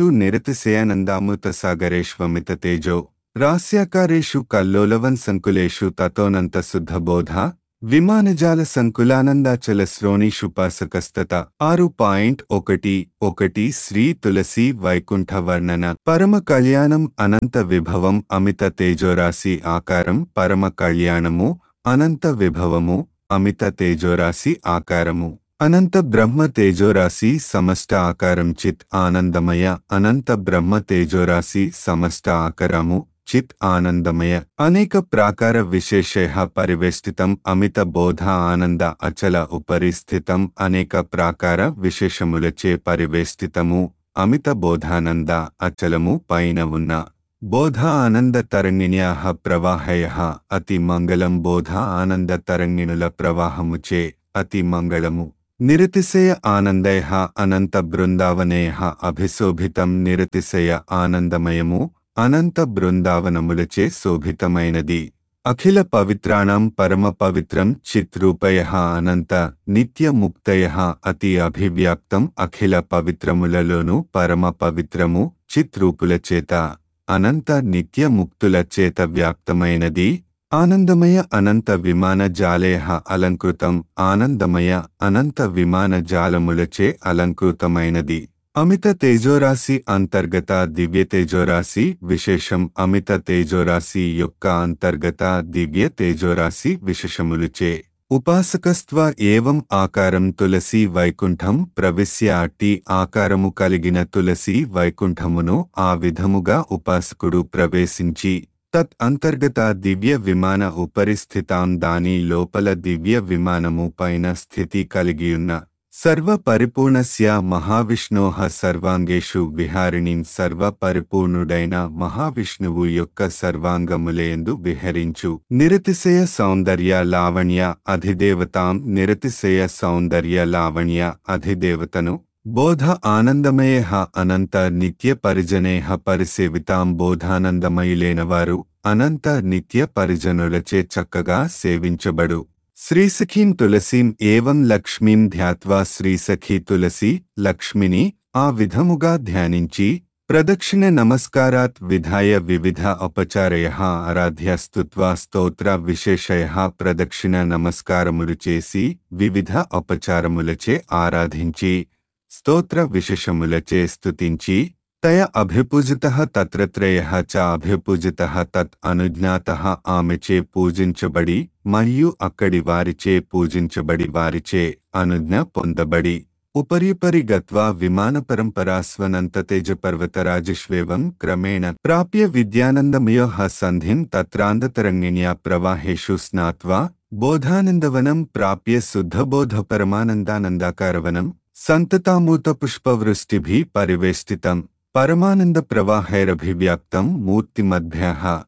నిరతిసేయానందామృతసాగరేష్వమిత తేజో రాస్యాకారేషు కల్లోలవన్ సంకులేషు తతోనంత శుద్ధబోధ విమానజాల సంకులానందాచల శ్రోణీషుపాసకస్తత ఆరు పాయింట్ ఒకటి ఒకటి శ్రీ తులసి వైకుంఠ వర్ణన పరమ కళ్యాణం అనంత విభవం అమిత తేజోరాశి ఆకారం పరమ కళ్యాణము అనంత విభవము అమిత తేజోరాశి ఆకారము అనంత బ్రహ్మ తేజోరాశి సమష్ట ఆకారం చిత్ ఆనందమయ అనంత బ్రహ్మ తేజోరాశి సమష్ట ఆకారము చిత్ ఆనందమయ అనేక ప్రాకార విశేషేహ పరివేష్టితం అమిత బోధ ఆనంద అచల ఉపరి స్థితం అనేక ప్రాకార విశేషములచే పరివేష్టితము అమిత బోధానంద అచలము పైన ఉన్న బోధ ఆనంద తరంగిణ్యాహ ప్రవాహయ అతి మంగళం బోధ ఆనంద తరంగిణుల ప్రవాహముచే అతి మంగళము నిరతిశయ ఆనందయ అనంత బృందావనేయ అభిశోభితం నిరతిశయ ఆనందమయము అనంత బృందావనములచే శోభితమైనది అఖిల పవిత్రాణం పరమ పవిత్రం చిత్రూపయ అనంత నిత్య ముక్తయ అతి అభివ్యాప్తం అఖిల పవిత్రములలోను పరమ పవిత్రము చిత్రూపుల చేత అనంత నిత్య ముక్తుల చేత వ్యాప్తమైనది ఆనందమయ అనంత విమాన జాలేహ అలంకృతం ఆనందమయ అనంత విమాన జాలములచే అలంకృతమైనది అమిత తేజోరాశి అంతర్గత దివ్య తేజోరాశి విశేషం అమిత తేజోరాశి యొక్క అంతర్గత దివ్య తేజోరాశి విశేషములుచే ఉపాసకస్త్వ ఏవం ఆకారం తులసి వైకుంఠం ప్రవిశ్య అట్టి ఆకారము కలిగిన తులసి వైకుంఠమును ఆ విధముగా ఉపాసకుడు ప్రవేశించి తత్ అంతర్గత దివ్య విమాన ఉపరిస్థితాం దాని లోపల దివ్య విమానము పైన స్థితి కలిగియున్న సర్వ పరిపూర్ణస్య మహావిష్ణోః సర్వాంగేషు విహారిణీం సర్వ పరిపూర్ణుడైన మహావిష్ణువు యొక్క సర్వాంగములేందు విహరించు నిరతిశయ సౌందర్య లావణ్య అధిదేవతాం నిరతిశయ సౌందర్య లావణ్య అధిదేవతను బోధ ఆనందమయ అనంత నిత్య పరిజనేహ పరిసేవితాం బోధానందమయులేనవారు అనంత నిత్య పరిజనులచే చక్కగా సేవించబడు శ్రీసఖీం తులసీం ఏవం లక్ష్మీం ధ్యాత్వా శ్రీసఖీ తులసి లక్ష్మిని ఆ విధముగా ధ్యానించి ప్రదక్షిణ నమస్కారాత్ విధాయ వివిధ ఉపచారయ ఆరాధ్యస్తుత్వా స్తోత్ర విశేషయ ప్రదక్షిణ నమస్కారములు చేసి వివిధ ఉపచారములచే ఆరాధించి స్తోత్ర విశేషములచే స్తుతించి తయ అభిపూజిత తత్రత్రయ చ అభిపూజిత తత్ అనుజ్ఞాత ఆమెచే పూజించబడి మరియు అక్కడి వారిచే పూజించబడి వారిచే అనుజ్ఞ పొందబడి ఉపరిపరి గత్వా విమాన పరంపరాస్వనంత తేజ పర్వతరాజశ్వేవం క్రమేణ ప్రాప్య విద్యానందమయ సంధిం తత్రాంధతరంగిణ్యా ప్రవాహేషు స్నాత్వా బోధానందవనం ప్రాప్య శుద్ధబోధ పరమానందానందాకారవనం సంతతామూత పుష్పవృష్టిభి పరివేష్టితం పరమానంద ప్రవాహైరభివ్యాప్తం మూర్తిమధ్య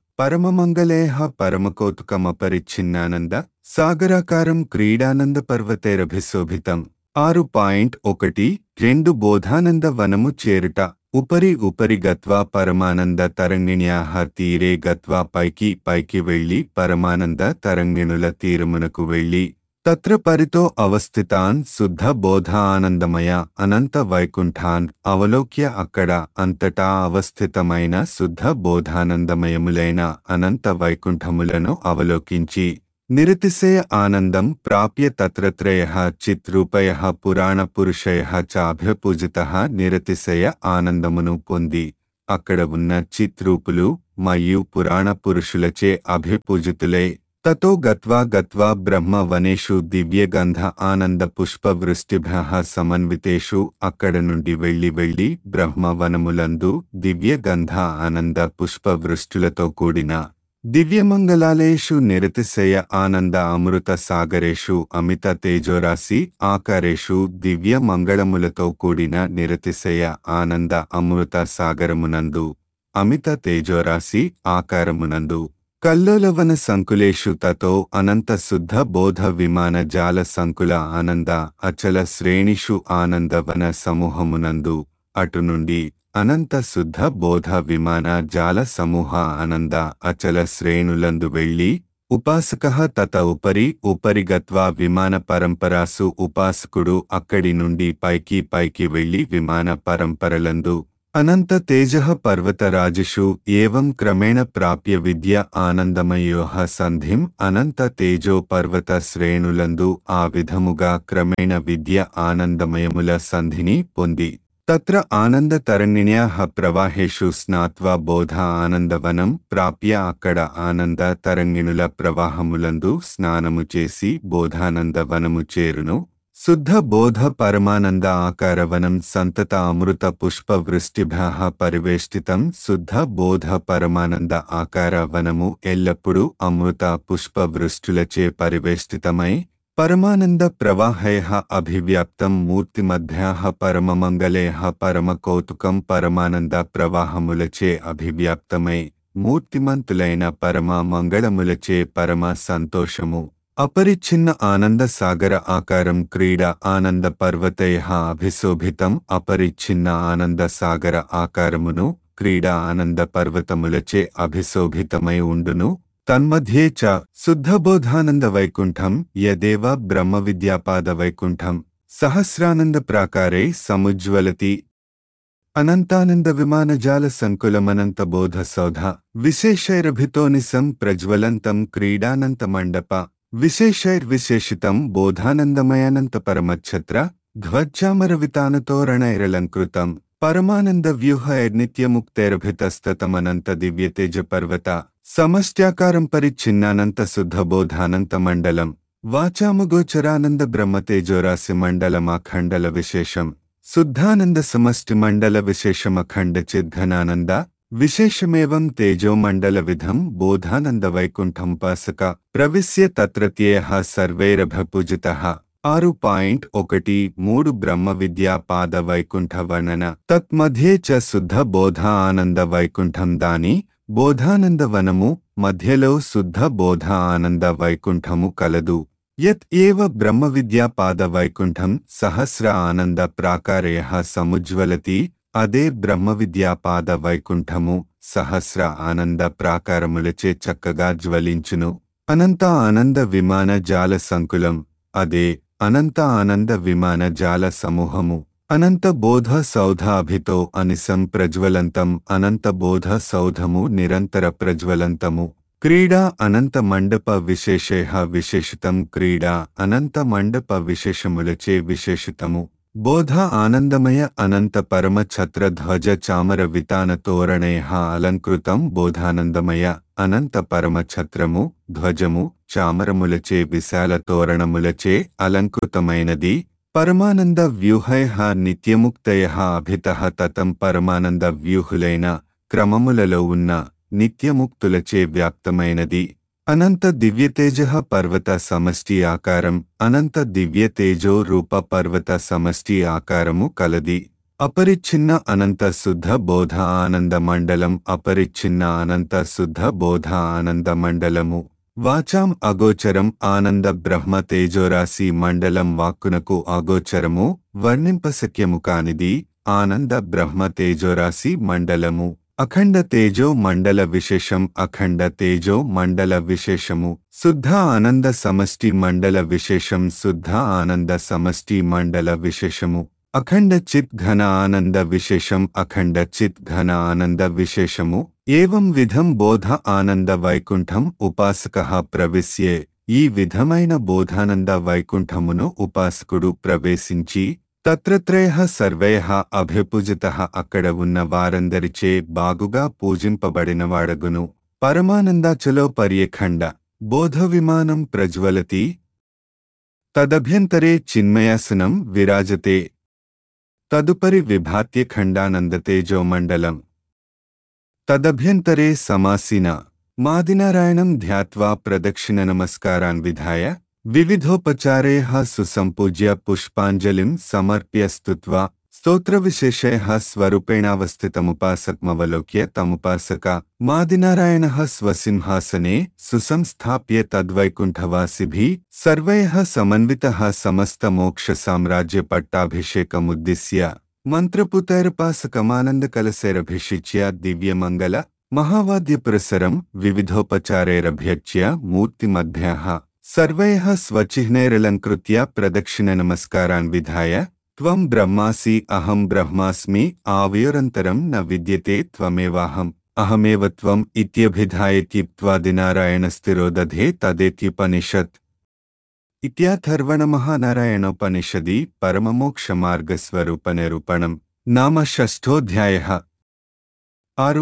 పరమమంగళేహ పరమకౌతుకమపరిచ్ఛిన్నానంద సాగరాకారం క్రీడానంద పర్వతైరభిశోభితం ఆరు పాయింట్ ఒకటి రెండు బోధానంద వనము చేరుట ఉపరి ఉపరి గత్వా పరమానంద తరంగిణ్యాహ తీరే గత్వా పైకి పైకి వెళ్లి పరమానంద తరంగిణుల తీరమునకు వెళ్లి తత్ర పరితో అవస్థితాన్ శుద్ధ బోధ ఆనందమయ అనంత వైకుంఠాన్ అవలోక్య అక్కడ అంతటా అవస్థితమైన శుద్ధ బోధానందమయములైన అనంత వైకుంఠములను అవలోకించి నిరతిశయ ఆనందం ప్రాప్య తత్రత్రయ చిత్రూపయ పురాణపురుషయ చాభ్యపూజిత నిరతిశయ ఆనందమును పొంది అక్కడ ఉన్న చిత్రూపులు మరియు పురాణ పురుషులచే అభిపూజితులై తతో గత్వా గత్వా బ్రహ్మ వనేషు దివ్యగంధ ఆనంద పుష్పవృష్టిభ్య సమన్వితేషు అక్కడ నుండి వెళ్లి వెళ్లి బ్రహ్మవనములందు దివ్యగంధ ఆనంద పుష్పవృష్టులతో కూడిన దివ్యమంగళాలేషు నిరతిశయ ఆనంద అమృత సాగరేషు అమిత తేజోరాశి ఆకారేషు దివ్య మంగళములతో కూడిన నిరతిశయ ఆనంద అమృత సాగరమునందు అమిత తేజోరాశి ఆకారమునందు కల్లోలవన సంకులేషు తతో అనంత శుద్ధ బోధ విమాన జాల సంకుల ఆనంద అచల శ్రేణిషు ఆనందవన సమూహమునందు అటు నుండి అనంత శుద్ధ బోధ విమాన జాల సమూహ ఆనంద అచల శ్రేణులందు వెళ్ళి ఉపాసక తత ఉపరి ఉపరి గత్వా విమాన పరంపరాసు ఉపాసకుడు అక్కడి నుండి పైకి పైకి వెళ్లి విమాన పరంపరలందు అనంత తేజ పర్వతరాజుషు ఏవం క్రమేణ ప్రాప్య విద్య ఆనందమయోహ సంధిం అనంత తేజో పర్వత శ్రేణులందు ఆ విధముగా క్రమేణ విద్య ఆనందమయముల సంధిని పొంది తత్ర ఆనందతరణిణ్యా ప్రవాహేషు స్నాత్వా బోధ ఆనందవనం ప్రాప్య అక్కడ ఆనంద తరంగిణుల ప్రవాహములందు స్నానము చేసి బోధానందవనము చేరును శుద్ధ బోధ పరమానంద ఆకారవనం సంతత అమృత పుష్ప వృష్టిభ్య పరివేష్టితం శుద్ధ బోధ పరమానంద ఆకార వనము ఎల్లప్పుడూ అమృత పుష్ప వృష్టులచే పరివేష్టితమై పరమానంద ప్రవాహయ అభివ్యాప్తం మూర్తిమధ్యా పరమమంగళేహ పరమ కౌతుకం పరమానంద ప్రవాహములచే అభివ్యాప్తమై మూర్తిమంతులైన పరమ మంగళములచే పరమ సంతోషము అపరిచ్ఛిన్న ఆనంద సాగర ఆకారం క్రీడ ఆనంద పర్వతయ అభిశోభితం అపరిచ్ఛిన్న ఆనంద సాగర ఆకారమును క్రీడ ఆనంద పర్వతములచే అభిశోభితమై ఉండును తన్మధ్యే చ శుద్ధబోధానంద వైకుంఠం యదేవ బ్రహ్మ విద్యాపాద వైకుంఠం సహస్రానంద ప్రాకారే సముజ్వలతి అనంతానంద విమానజాల సంకులమనంత బోధ సౌధ విశేషైరభితోనిసం ప్రజ్వలంతం క్రీడానంత మండప విశేషైర్విశేషితం బోధానందమయానంత పరమఛత్ర ధ్వజామరవితానతోరణైరలంకృతం పరమానంద వ్యూహైర్నిత్యముక్తైరభితస్తతమనంత దివ్యతేజ పర్వత సమష్ట్యాకారం పరిచ్ఛిన్నానంత శుద్ధబోధానంత మండలం వాచామగోచరానంద బ్రహ్మతేజోరాశి మండలమాఖండల విశేషం శుద్ధానంద సమష్టి మండల విశేషమఖండ చిద్ఘనానంద విశేషమేవం తేజో మండల విధం బోధానంద వైకుంఠం పాసక ప్రవిశ్య తత్రత్యేయ సర్వైరభపూజిత ఆరు పాయింట్ ఒకటి మూడు బ్రహ్మ విద్యా పాద వైకుంఠ వర్ణన తత్మధ్యే చ శుద్ధ బోధ ఆనంద వైకుంఠం దాని బోధానంద వనము మధ్యలో శుద్ధ బోధ ఆనంద వైకుంఠము కలదు యత్ ఏవ బ్రహ్మ విద్యా పాద వైకుంఠం సహస్ర ఆనంద ప్రాకారయ సముజ్వలతి అదే బ్రహ్మ విద్యా పాద వైకుంఠము సహస్ర ఆనంద ప్రాకారములచే చక్కగా జ్వలించును అనంత ఆనంద విమాన జాల సంకులం అదే అనంత ఆనంద విమాన జాల సమూహము అనంత బోధ సౌధాభితో అనిసం ప్రజ్వలంతం అనంత బోధ సౌధము నిరంతర ప్రజ్వలంతము క్రీడా అనంత మండప విశేషేహ విశేషితం క్రీడా అనంత మండప విశేషములచే విశేషితము బోధ ఆనందమయ అనంత పరమ ఛత్ర ధ్వజ చామర వితాన తోరణేహ అలంకృతం బోధానందమయ అనంత పరమ ఛత్రము ధ్వజము చామరములచే విశాల తోరణములచే అలంకృతమైనది పరమానంద వ్యూహయ నిత్యముక్తయ అభిత తతం పరమానంద వ్యూహులైన క్రమములలో ఉన్న నిత్యముక్తులచే వ్యాప్తమైనది అనంత దివ్యతేజ పర్వత సమష్టి ఆకారం అనంత దివ్యతేజో రూప పర్వత సమష్టి ఆకారము కలది అపరిచ్ఛిన్న అనంత శుద్ధ బోధ ఆనంద మండలం అపరిచ్ఛిన్న అనంత శుద్ధ బోధ ఆనంద మండలము వాచాం అగోచరం ఆనంద బ్రహ్మ తేజోరాశి మండలం వాక్కునకు అగోచరము వర్ణింపశక్యము కానిది ఆనంద బ్రహ్మ తేజోరాశి మండలము అఖండ తేజో మండల విశేషం అఖండ తేజో మండల విశేషము శుద్ధ ఆనంద సమష్టి మండల విశేషం శుద్ధ ఆనంద సమష్టి మండల విశేషము అఖండ చిత్ ఘన ఆనంద విశేషం అఖండ చిత్ ఘన ఆనంద విశేషము ఏం విధం బోధ ఆనంద వైకుంఠం ఉపాసక ప్రవిశ్యే ఈ విధమైన బోధానంద వైకుంఠమును ఉపాసకుడు ప్రవేశించి తత్రత్రయ సర్వయ అభిపూజిత అక్కడ ఉన్న వారందరిచే బాగుగా పూజింపబడినవాడగును పరమానందాచలో పర్యఖండ బోధ విమానం ప్రజ్వలతి తదభ్యంతరే చిన్మయాసనం విరాజతే తదుపరి విభాత్య ఖండానందతేజోమండలం తదభ్యంతరే సమాసీన మాదినారాయణం ధ్యాత్వా ప్రదక్షిణ నమస్కారాన్ విధాయ వివిధోపచారైః సుసంపూజ్య పుష్పాంజలిం సమర్ప్య స్తుత్వా స్తోత్రవిశేషైః స్వరూపేణావస్థితముపాసకమవలోక్య తముపాసక మాదినారాయణः స్వసింహాసనే సుసంస్థాప్య తద్వైకుంఠవాసిభిः సర్వైః సమన్వితः సమస్తమోక్షసామ్రాజ్యపట్టాభిషేకముద్దిశ్య మంత్రపుతైరపాసకమానందకలశైరభిషిచ్య దివ్యమంగళ మహావాద్యపురసరం వివిధోపచారైరభ్యర్చ్య మూర్తిమధ్యः సర్వైః స్వచిహ్నైరలంకృత్య ప్రదక్షిణనమస్కారాన్ విధాయ త్వం బ్రహ్మాసి అహం బ్రహ్మాస్మి ఆవయోరంతరం న విద్యతే త్వమేవాహం అహమేవ త్వం ఇత్యభిధాయత్యుక్త్వాదినారాయణస్థిరోదధే తదేత్యుపనిషత్ ఇత్యాథర్వణమహానారాయణోపనిషది పరమమోక్షమార్గస్వరూపనిరూపణం నామ షష్ఠోధ్యాయ ఆరు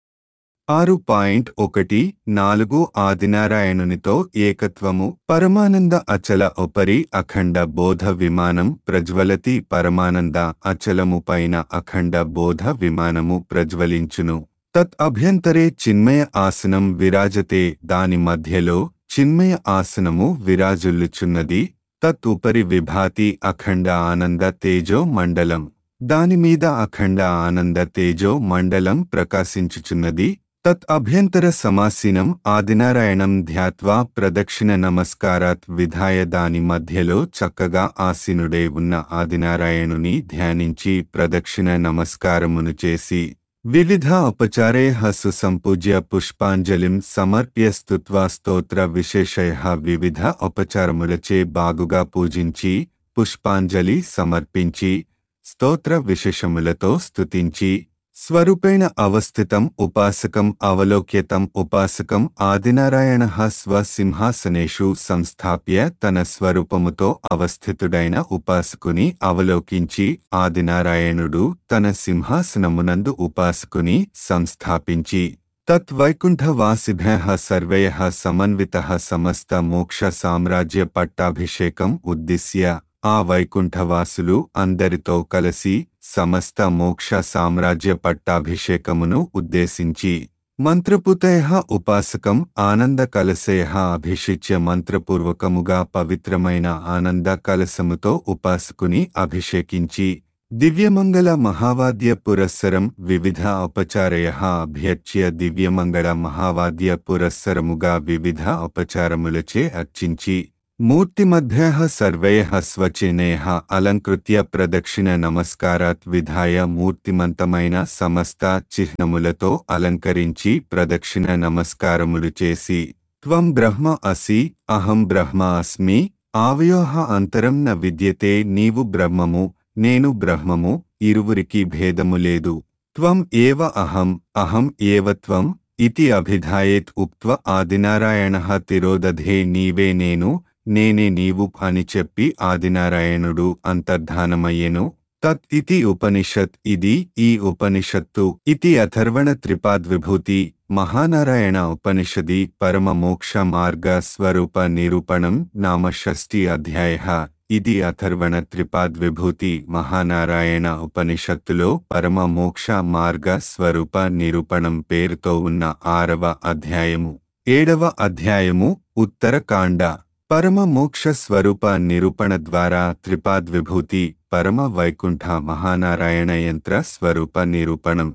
ఆరు పాయింట్ ఒకటి నాలుగు ఆదినారాయణునితో ఏకత్వము పరమానంద అచల ఉపరి అఖండ బోధ విమానం ప్రజ్వలతి పరమానంద అచలము పైన అఖండ బోధ విమానము ప్రజ్వలించును తత్ అభ్యంతరే చిన్మయ ఆసనం విరాజతే దాని మధ్యలో చిన్మయ ఆసనము విరాజుల్లుచున్నది తత్ ఉపరి విభాతి అఖండ ఆనంద తేజో మండలం దానిమీద అఖండ ఆనంద తేజో మండలం ప్రకాశించుచున్నది తత్ అభ్యంతర సమాసీనం ఆదినారాయణం ధ్యాత్వా ప్రదక్షిణ నమస్కారాత్ విధాయ దాని మధ్యలో చక్కగా ఆసీనుడై ఉన్న ఆదినారాయణుని ధ్యానించి ప్రదక్షిణ నమస్కారమును చేసి వివిధ ఉపచారైః సుసంపూజ్య పుష్పాంజలిం సమర్ప్య స్తుత్వా స్తోత్ర విశేషయ వివిధ ఉపచారములచే బాగుగా పూజించి పుష్పాంజలి సమర్పించి స్తోత్ర విశేషములతో స్తుతించి స్వరూపేణ అవస్థితం ఉపాసకం అవలోక్యతం ఉపాసకం ఆదినారాయణ స్వసింహాసనేషు సంస్థాప్య తన స్వరూపముతో అవస్థితుడైన ఉపాసకుని అవలోకించి ఆదినారాయణుడు తన సింహాసనమునందు ఉపాసకుని సంస్థాపించి తద్వైకుంఠవాసిభ్య సర్వయ సమన్విత సమస్త మోక్ష సామ్రాజ్య పట్టాభిషేకం ఉద్దిశ్య ఆ వైకుంఠవాసులు అందరితో కలిసి సమస్త మోక్ష సామ్రాజ్య పట్టాభిషేకమును ఉద్దేశించి మంత్రపుతయ ఉపాసకం ఆనంద కలశయ అభిషిచ్య మంత్రపూర్వకముగా పవిత్రమైన ఆనంద కలశముతో ఉపాసకుని అభిషేకించి దివ్యమంగళ మహావాద్య పురస్సరం వివిధ ఉపచారయ అభ్యర్చ్య దివ్యమంగళ మహావాద్య పురస్సరముగా వివిధ ఉపచారములచే అర్చించి మూర్తిమధ్య సర్వయ స్వచినేహ అలంకృత్య ప్రదక్షిణ నమస్కారాత్ విధాయ మూర్తిమంతమైన సమస్త చిహ్నములతో అలంకరించి ప్రదక్షిణ నమస్కారములు చేసి త్వం బ్రహ్మ అసి అహం బ్రహ్మ అస్మి ఆవయోహ అంతరం న విద్యతే నీవు బ్రహ్మము నేను బ్రహ్మము ఇరువురికి భేదము లేదు త్వం ఏవ అహం అహం ఏవ త్వం ఇతి అభిధాయేత్ ఉక్త్వ ఆదినారాయణ తిరోదధే నీవే నేను నేనే నీవు అని చెప్పి ఆదినారాయణుడు అంతర్ధానమయ్యెను తత్ ఇతి ఉపనిషత్ ఇది ఈ ఉపనిషత్తు ఇతి అథర్వణ త్రిపాద్విభూతి మహానారాయణ ఉపనిషది పరమ మోక్ష మార్గ స్వరూప నిరూపణం నామ షష్ఠి అధ్యాయ ఇది అథర్వణ త్రిపాద్విభూతి మహానారాయణ ఉపనిషత్తులో పరమ మోక్ష మార్గ స్వరూప నిరూపణం పేరుతో ఉన్న ఆరవ అధ్యాయము ఏడవ అధ్యాయము ఉత్తరకాండ పరమ మోక్ష స్వరూప నిరూపణ ద్వారా త్రిపాద్విభూతి పరమ వైకుంఠ మహానారాయణ యంత్ర స్వరూప నిరూపణం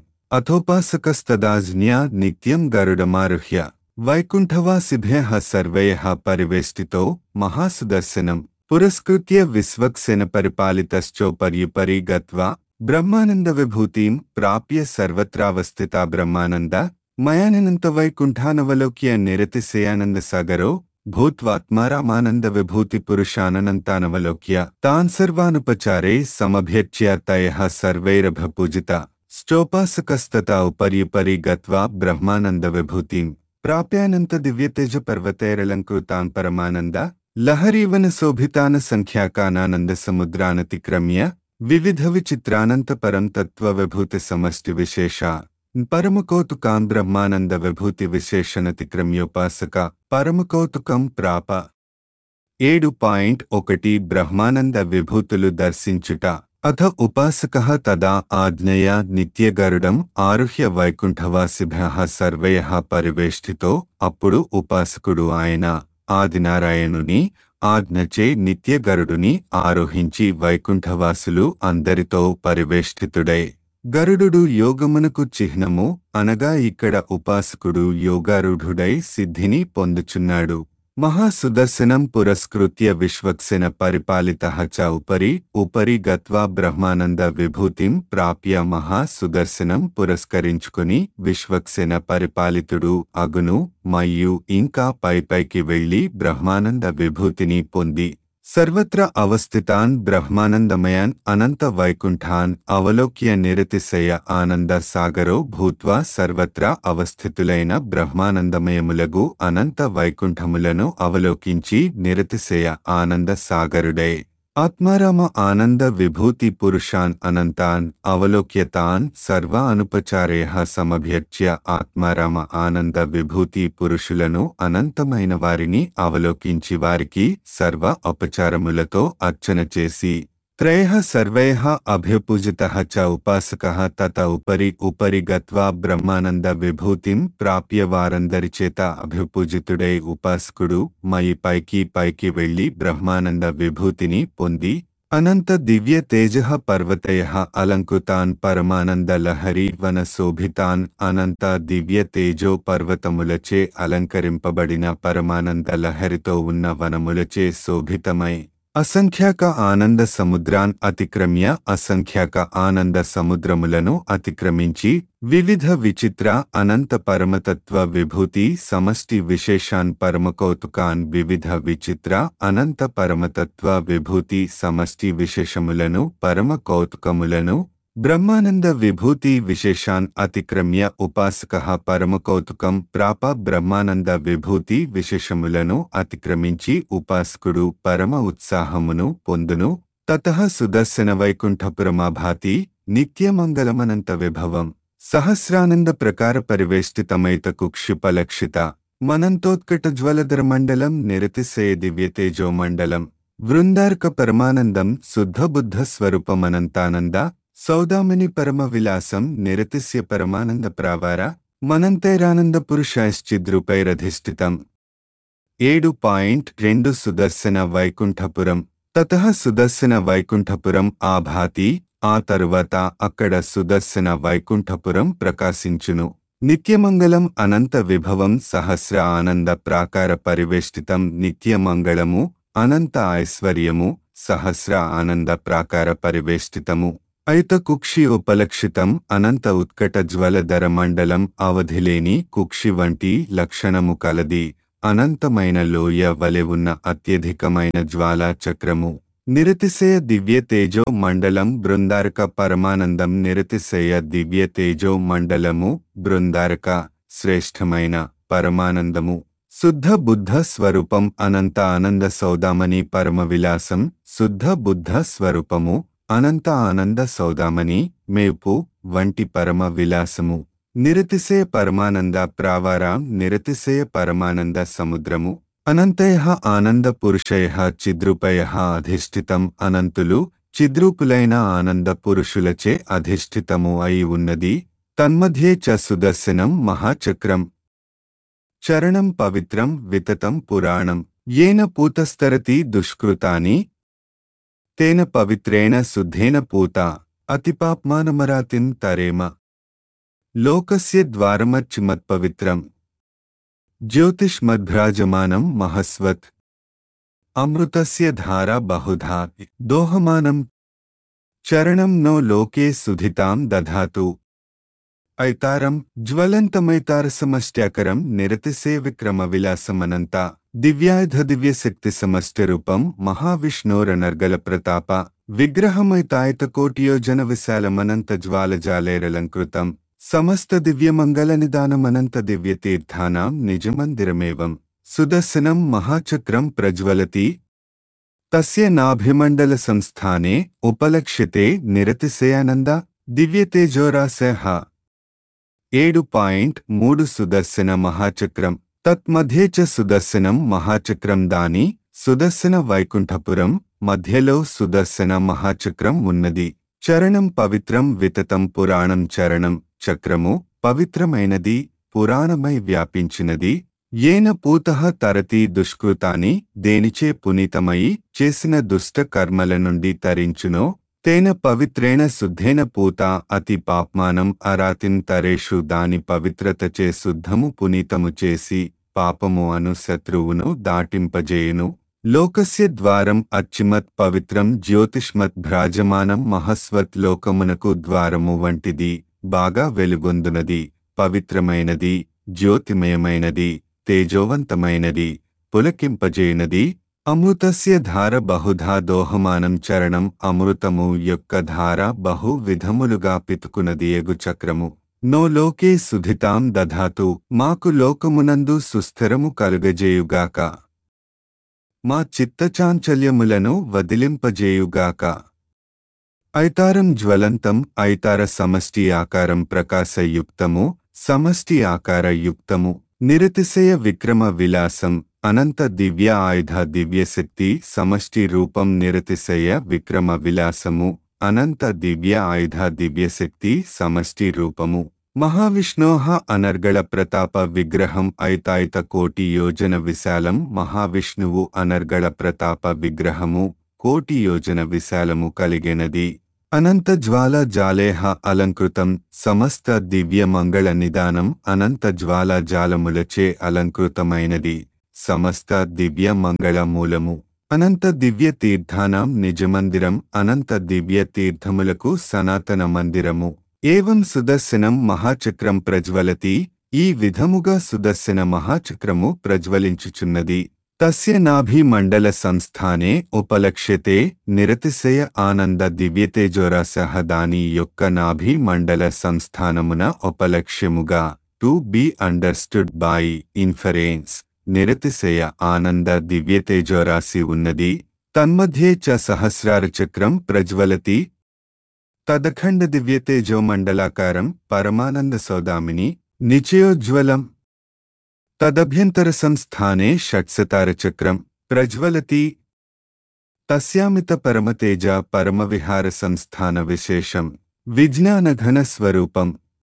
అథోపాసకస్తదాజ్ఞా నిత్యం గరుడమారుహ్య వైకుంఠవాసిభ్య సర్వయ పరివేష్టితో మహాసుదర్శనం పురస్కృత్య విశ్వక్సేన పరిపాలితశ్చోపర్యుపరి గత్వా బ్రహ్మానంద విభూతిం ప్రాప్య సర్వత్రావస్థితా బ్రహ్మానంద మయానంత వైకుంఠానవలోక్య నిరతిశయానంద సాగరో భూత్వాత్మా రామానంద విభూతి పురుషానంతానవలోక్య తాన్ సర్వానుపచారే సమభ్యర్చ్య తయ సర్వైరభ పూజిత స్టోపాసకస్తత ఉపర్యుపరి గత్వా బ్రహ్మానంద విభూతిం ప్రాప్యానంత దివ్యతేజ పర్వతైరలంకృతాన్ పరమానంద లహరీవన శోభితాన సంఖ్యాకానానంద సముద్రానతిక్రమ్య వివిధ విచిత్రానంత పరం తత్వ విభూతి సమష్టి విశేష పరమకౌతుకాం బ్రహ్మానంద విభూతి విశేషణతిక్రమ్యోపాసక పరమకౌతుకం ప్రాప ఏడు పాయింట్ ఒకటి బ్రహ్మానంద విభూతులు దర్శించుట అథ ఉపాసక తదా ఆజ్ఞయ నిత్యగరుడం ఆరుహ్య వైకుంఠవాసిభ్య సర్వయ పరివేష్టితో అప్పుడు ఉపాసకుడు ఆయన ఆదినారాయణుని ఆజ్ఞచే నిత్యగరుడుని ఆరోహించి వైకుంఠవాసులు అందరితో పరివేష్టితుడై గరుడు యోగమునకు చిహ్నము అనగా ఇక్కడ ఉపాసకుడు యోగారూఢుడై సిద్ధిని పొందుచున్నాడు మహాసుదర్శనం పురస్కృత్య విశ్వక్సేన పరిపాలిత చ ఉపరి ఉపరి గత్వా బ్రహ్మానంద విభూతిం ప్రాప్య మహాసుదర్శనం పురస్కరించుకుని విశ్వక్సేన పరిపాలితుడు అగును మయ్యు ఇంకా పైపైకి వెళ్లి బ్రహ్మానంద విభూతిని పొంది సర్వత్ర అవస్థితాన్ బ్రహ్మానందమయాన్ అనంత వైకుంఠాన్ అవలోక్య నిరతిశయ ఆనంద సాగరో భూత్వా సర్వత్రా అవస్థితులైన బ్రహ్మానందమయములగు అనంత వైకుంఠములను అవలోకించి నిరతిశయ ఆనంద సాగరుడై ఆత్మారామ ఆనంద విభూతి పురుషాన్ అనంతాన్ అవలోక్యతాన్ సర్వ అనుపచారయ సమభ్యర్చ్య ఆత్మారామ ఆనంద విభూతి పురుషులను అనంతమైన వారిని అవలోకించి వారికి సర్వ అపచారములతో అర్చన చేసి త్రయ సర్వై అభ్యపూజిత చ ఉపాసక తత ఉపరి ఉపరి గత్వా బ్రహ్మానంద విభూతిం ప్రాప్య వారందరి చేత అభ్యపూజితుడై ఉపాసకుడు మయి పైకి పైకి వెళ్లి బ్రహ్మానంద విభూతిని పొంది అనంత దివ్య తేజ పర్వతయ అలంకృతాన్ పరమానంద లహరి వన శోభితాన్ అనంత దివ్య తేజో పర్వతములచే అలంకరింపబడిన పరమానంద లహరితో ఉన్న వనములచే శోభితమై అసంఖ్యాక ఆనంద సముద్రాన్ అతిక్రమ్య అసంఖ్యాక ఆనంద సముద్రములను అతిక్రమించి వివిధ విచిత్ర అనంత పరమతత్వ విభూతి సమష్టి విశేషాన్ పరమకౌతుకాన్ వివిధ విచిత్ర అనంత పరమతత్వ విభూతి సమష్టి విశేషములను పరమ కౌతుకములను బ్రహ్మానంద విభూతి విశేషాన్ అతిక్రమ్య ఉపాసక పరమకౌతుకం ప్రాప బ్రహ్మానంద విభూతి విశేషములను అతిక్రమించి ఉపాసకుడు పరమ ఉత్సాహమును పొందును తత సుదర్శన వైకుంఠపురమాభాతి నిత్యమంగళమనంత విభవం సహస్రానంద ప్రకార పరివేష్టితమైత కుక్షిపలక్షిత మనంతోత్కట జ్వలధర మండలం నిరతిశయ దివ్యతేజో మండలం వృందార్క పరమానందం శుద్ధ బుద్ధ స్వరూపమనంతానంద సౌదామిని పరమ విలాసం నిరతిస్య పరమానంద ప్రావార మనంతైరానంద పురుషాశ్చిద్రూపైరధిష్ఠితం ఏడు పాయింట్ రెండు సుదర్శన వైకుంఠపురం తత సుదర్శన వైకుంఠపురం ఆభాతి ఆ తరువాత అక్కడ సుదర్శన వైకుంఠపురం ప్రకాశించును నిత్యమంగళం అనంత విభవం సహస్ర ఆనంద ప్రాకార పరివేష్టితం నిత్యమంగళము అనంత ఐశ్వర్యము సహస్ర ఆనంద ప్రాకార పరివేష్టితము ఐత కుక్షి ఉపలక్షితం అనంత ఉత్కట జ్వలధర మండలం అవధిలేని కుక్షి వంటి లక్షణము కలది అనంతమైన లోయ వలె ఉన్న అత్యధికమైన జ్వాలా చక్రము నిరతిశయ దివ్య తేజో మండలం బృందారక పరమానందం నిరతిశయ దివ్య తేజో మండలము బృందారక శ్రేష్టమైన పరమానందము శుద్ధ బుద్ధ స్వరూపం అనంత ఆనంద సౌదామణి పరమ విలాసం శుద్ధ బుద్ధ స్వరూపము అనంత ఆనంద సౌదామణి మేపు వంటి పరమ విలాసము నిరతిశయ పరమానంద ప్రావారాం నిరతిశయ పరమానంద సముద్రము అనంతయ ఆనంద పురుషయ చిద్రూపయ అధిష్ఠితం అనంతులు చిద్రూపులైన ఆనంద పురుషులచే అధిష్ఠితము అయి ఉన్నది తన్మధ్యే చ సుదర్శనం మహాచక్రం చరణం పవిత్రం వితతం పురాణం ఏన పూతస్తరతి దుష్కృతాని తేన పవిత్రేణ శుద్ధేన పూత అతిపాప్మానమరాతిం తరేమ లోకస్య ద్వారమర్చిమత్పవిత్రం జ్యోతిష్మద్భ్రాజమానం మహస్వత్ అమృతస్య ధారా బహుధా దోహమానం చరణం నో లోకే సుధితాం దధాతు ఐతారం జ్వలంతమైతారసమష్ట్యాకరం నిరతిసే విక్రమ విలాసమనంత దివ్యాయుధ దివ్యశక్తి సమష్టిరూపం మహావిష్ణోరనర్గల ప్రతాప విగ్రహమైతాయత కోటియోజన విశాలమనంత జ్వాలజాలేరలంకృతం సమస్త దివ్యమంగళ నిదానమనంత దివ్యతీర్థానాం నిజమందిరమేవం సుదర్శనం మహాచక్రం ప్రజ్వలతి తస్య నాభిమండల సంస్థానే ఉపలక్ష్యతే నిరతిశయానంద దివ్యతేజోరాశః ఏడు పాయింట్ మూడు సుదర్శన మహాచక్రం తత్మధ్యే చ సుదర్శనం మహాచక్రం దాని సుదర్శన వైకుంఠపురం మధ్యలో సుదర్శన మహాచక్రం ఉన్నది చరణం పవిత్రం వితతం పురాణం చరణం చక్రము పవిత్రమైనది పురాణమై వ్యాపించినది ఏన పూతః తరతి దుష్కృతాని దేనిచే పునీతమయి చేసిన దుష్ట కర్మల నుండి తరించునో తేన పవిత్రేణ శుద్ధేన పూత అతి పాప్మానం అరాతిన్ తరేషు దాని పవిత్రతచే శుద్ధము పునీతము చేసి పాపము అను శత్రువును దాటింపజేయును లోకస్య ద్వారం అచ్చిమత్ పవిత్రం జ్యోతిష్మత్ భ్రాజమానం మహస్వత్ లోకమునకు ద్వారము వంటిది బాగా వెలుగొందునది పవిత్రమైనది జ్యోతిమయమైనది తేజోవంతమైనది పులకింపజేయునది అమృతస్య ధార బహుధా దోహమానం చరణం అమృతము యొక్క ధార బహు విధములుగా పితుకునది ఎగు చక్రము నో లోకే సుధితాం దధాతు మాకు లోకమునందు సుస్థిరము కలుగజేయుగాక మా చిత్తచాంచల్యములను వదిలింపజేయుగాక ఐతారం జ్వలంతం ఐతార సమష్టి ఆకారం ప్రకాశయుక్తము సమష్టి ఆకారయుక్తము నిరతిశయ విక్రమ విలాసం అనంత దివ్య ఆయుధ దివ్యశక్తి సమష్టి రూపం నిరతిశయ విక్రమ విలాసము అనంత దివ్య ఆయుధ దివ్యశక్తి సమష్టి రూపము మహావిష్ణోః అనర్గళ ప్రతాప విగ్రహం ఐతాయిత కోటి యోజన విశాలం మహావిష్ణువు అనర్గళ ప్రతాప విగ్రహము కోటి యోజన విశాలము కలిగినది అనంత జ్వాల జాలేహ అలంకృతం సమస్త దివ్య మంగళ నిదానం అనంత జ్వాల జాలములచే అలంకృతమైనది సమస్త దివ్య మంగళ మూలము అనంత దివ్య తీర్థానాం నిజమందిరం అనంత దివ్య తీర్థములకు సనాతన మందిరము ఏవం సుదర్శనం మహాచక్రం ప్రజ్వలతి ఈ విధముగా సుదర్శన మహాచక్రము ప్రజ్వలించుచున్నది తస్య నాభి మండల సంస్థానే ఉపలక్ష్యతే నిరతిశయ ఆనంద దివ్యతేజోరాసహ దాని యొక్క నాభి మండల సంస్థానమున ఉపలక్ష్యముగా to be understood by inference నిరతిశయ ఆనంద దివ్యతేజోరాశి ఉన్నది తన్మధ్యే చ సహస్రార చక్రం ప్రజ్వలతి తదఖండ దివ్యతేజో మండలాకారం పరమానంద సౌదామిని నిచయోజ్వలం తదభ్యంతర సంస్థానే షట్సతారచక్రం ప్రజ్వలతి తస్యామిత పరమతేజ పరమవిహార సంస్థాన విశేషం విజ్ఞానఘన స్వరూపం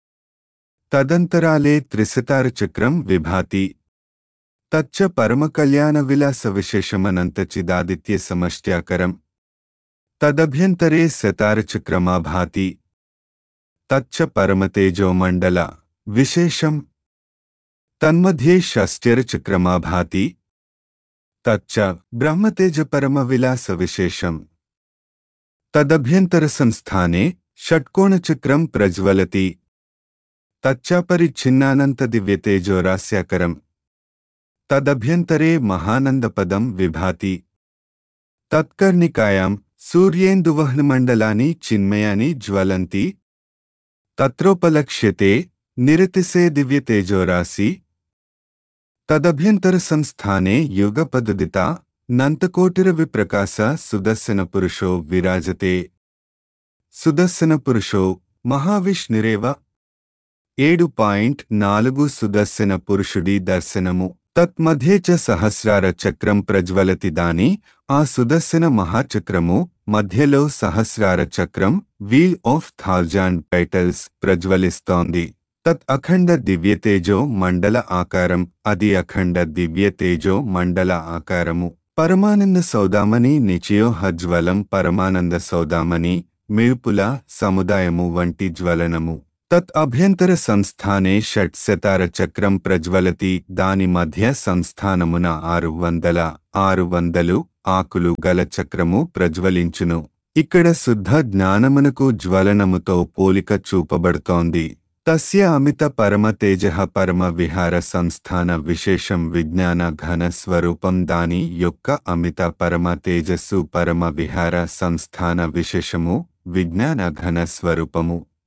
తదంతరాలే త్రిశతారచక్రం విభాతి తచ్చ పరమకళ్యాణ విలాస విశేషమనంత చిదాదిత్య సమష్ట్యాకరం తదభ్యంతరే శతారచక్రమా భాతి తచ్చ పరమతేజో మండల విశేషం తన్మధ్యే షష్ట్యరచక్రమా భాతి తచ్చ బ్రహ్మతేజ పరమ విలాస విశేషం తదభ్యంతర సంస్థానే షట్కోణచక్రం ప్రజ్వలతి తచ్చాపరిచ్ఛిన్నానంత దివ్యతేజోరాస్యాకరం తదభ్యంతరే మహానందపదం విభాతి తత్కర్ణికాయాం సూర్యేందువహ్నమండలాని చిన్మయాని జ్వలంతి తత్రోపలక్ష్యతే నిరతిసే దివ్యతేజోరాశి తదభ్యంతర సంస్థానే యుగపదుదిత నంతకోటిర విప్రకాశ సుదర్శన పురుషో విరాజతే సుదర్శన పురుషో మహావిష్ణురేవ ఏడు పాయింట్ నాలుగు సుదర్శన పురుషుడి దర్శనము తత్మధ్యే చ సహస్రార చక్రం ప్రజ్వలతి దాని ఆ సుదర్శన మహాచక్రము మధ్యలో సహస్రార చక్రం వీల్ ఆఫ్ థౌజండ్ పెటల్స్ ప్రజ్వలిస్తోంది తత్ అఖండ దివ్యతేజో మండల ఆకారం అది అఖండ దివ్యతేజో మండల ఆకారము పరమానంద సౌదామని నిచయోహ జ్వలం పరమానంద సౌదామని మిరుపుల సముదాయము వంటి జ్వలనము తత్ అభ్యంతర సంస్థానే షట్శతార చక్రం ప్రజ్వలతి దాని మధ్య సంస్థానమున ఆరు వందల ఆరు వందలు ఆకులు గల చక్రము ప్రజ్వలించును ఇక్కడ శుద్ధ జ్ఞానమునకు జ్వలనముతో పోలిక చూపబడుతోంది తస్య అమిత పరమ తేజ పరమ విహార సంస్థాన విశేషం విజ్ఞాన ఘన స్వరూపం దాని యొక్క అమిత పరమ తేజస్సు పరమ విహార సంస్థాన విశేషము విజ్ఞాన ఘన స్వరూపము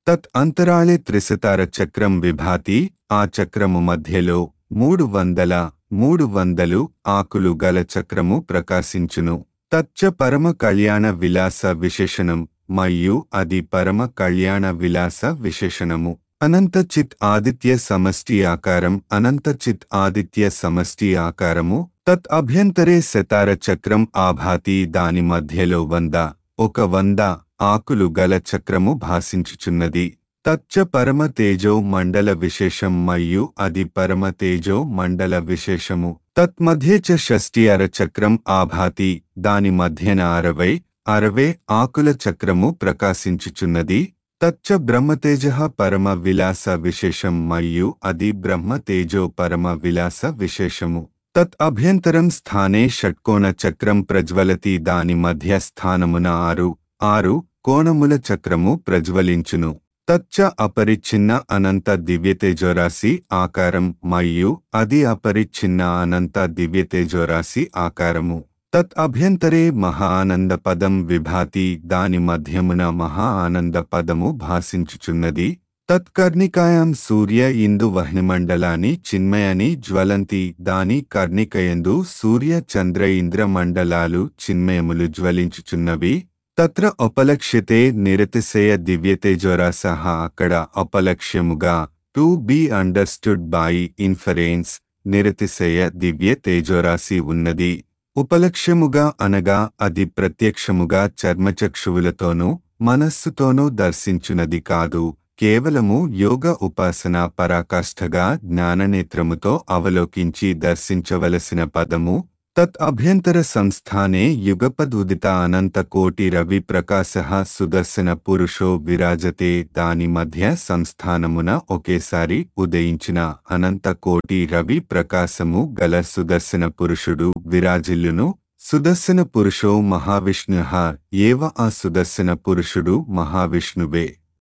తత్ అంతరాళే త్రిశతార చక్రం విభాతి ఆ చక్రము మధ్యలో మూడు వందల మూడు వందలు ఆకులు గల చక్రము ప్రకాశించును తచ్చ పరమ కళ్యాణ విలాస విశేషణం మరియు అది పరమ కళ్యాణ విలాస విశేషణము అనంత చిత్ ఆదిత్య సమష్టి ఆకారం అనంత చిత్ ఆదిత్య సమష్టి ఆకారము తత్ అభ్యంతరే శతార చక్రం ఆభాతి దాని మధ్యలో వంద ఒక వంద ఆకులు గల చక్రము భాసించుచున్నది తచ్చ పరమ తేజో మండల విశేషం మరియు అది పరమ తేజో మండల విశేషము తత్మధ్యే చ షష్ఠి అర చక్రం ఆభాతి దాని మధ్యన అరవై అరవై ఆకుల చక్రము ప్రకాశించుచున్నది తచ్చ బ్రహ్మతేజ పరమ విలాస విశేషం మరియు అది బ్రహ్మతేజో పరమ విలాస విశేషము తత్ అభ్యంతరం స్థానే షట్కోణ చక్రం ప్రజ్వలతి దాని మధ్య స్థానమున ఆరు ఆరు కోణముల చక్రము ప్రజ్వలించును తచ్చ అపరిచ్ఛిన్న అనంత దివ్యతేజోరాశి ఆకారం మరియు అది అపరిచ్ఛిన్న అనంత దివ్యతేజోరాశి ఆకారము తత్ అభ్యంతరే మహా ఆనంద పదం విభాతి దాని మధ్యమున మహా ఆనంద పదము భాసించుచున్నది తత్కర్ణికాయాం సూర్య ఇందు వహ్నిమండలాని చిన్మయని జ్వలంతి దాని కర్ణికయందు సూర్య చంద్ర ఇంద్ర మండలాలు చిన్మయములు జ్వలించుచున్నవి తత్ర ఉపలక్ష్యతే నిరతిశయ దివ్యతేజోరాసహ అక్కడ అపలక్ష్యముగా to be understood by inference నిరతిశయ దివ్య తేజోరాశి ఉన్నది ఉపలక్ష్యముగా అనగా అది ప్రత్యక్షముగా చర్మచక్షువులతోనూ మనస్సుతోనూ దర్శించునది కాదు కేవలము యోగ ఉపాసన పరాకాష్ఠగా జ్ఞాననేత్రముతో అవలోకించి దర్శించవలసిన పదము తత్ అభ్యంతర సంస్థానే యుగపదుదిత అనంత కోటి రవి ప్రకాశ సుదర్శన పురుషో విరాజతే దాని మధ్య సంస్థానమున ఒకేసారి ఉదయించిన అనంత కోటి రవి ప్రకాశము గల సుదర్శన పురుషుడు విరాజిల్లును సుదర్శన పురుషో మహావిష్ణు ఏవ ఆ సుదర్శన పురుషుడు మహావిష్ణువే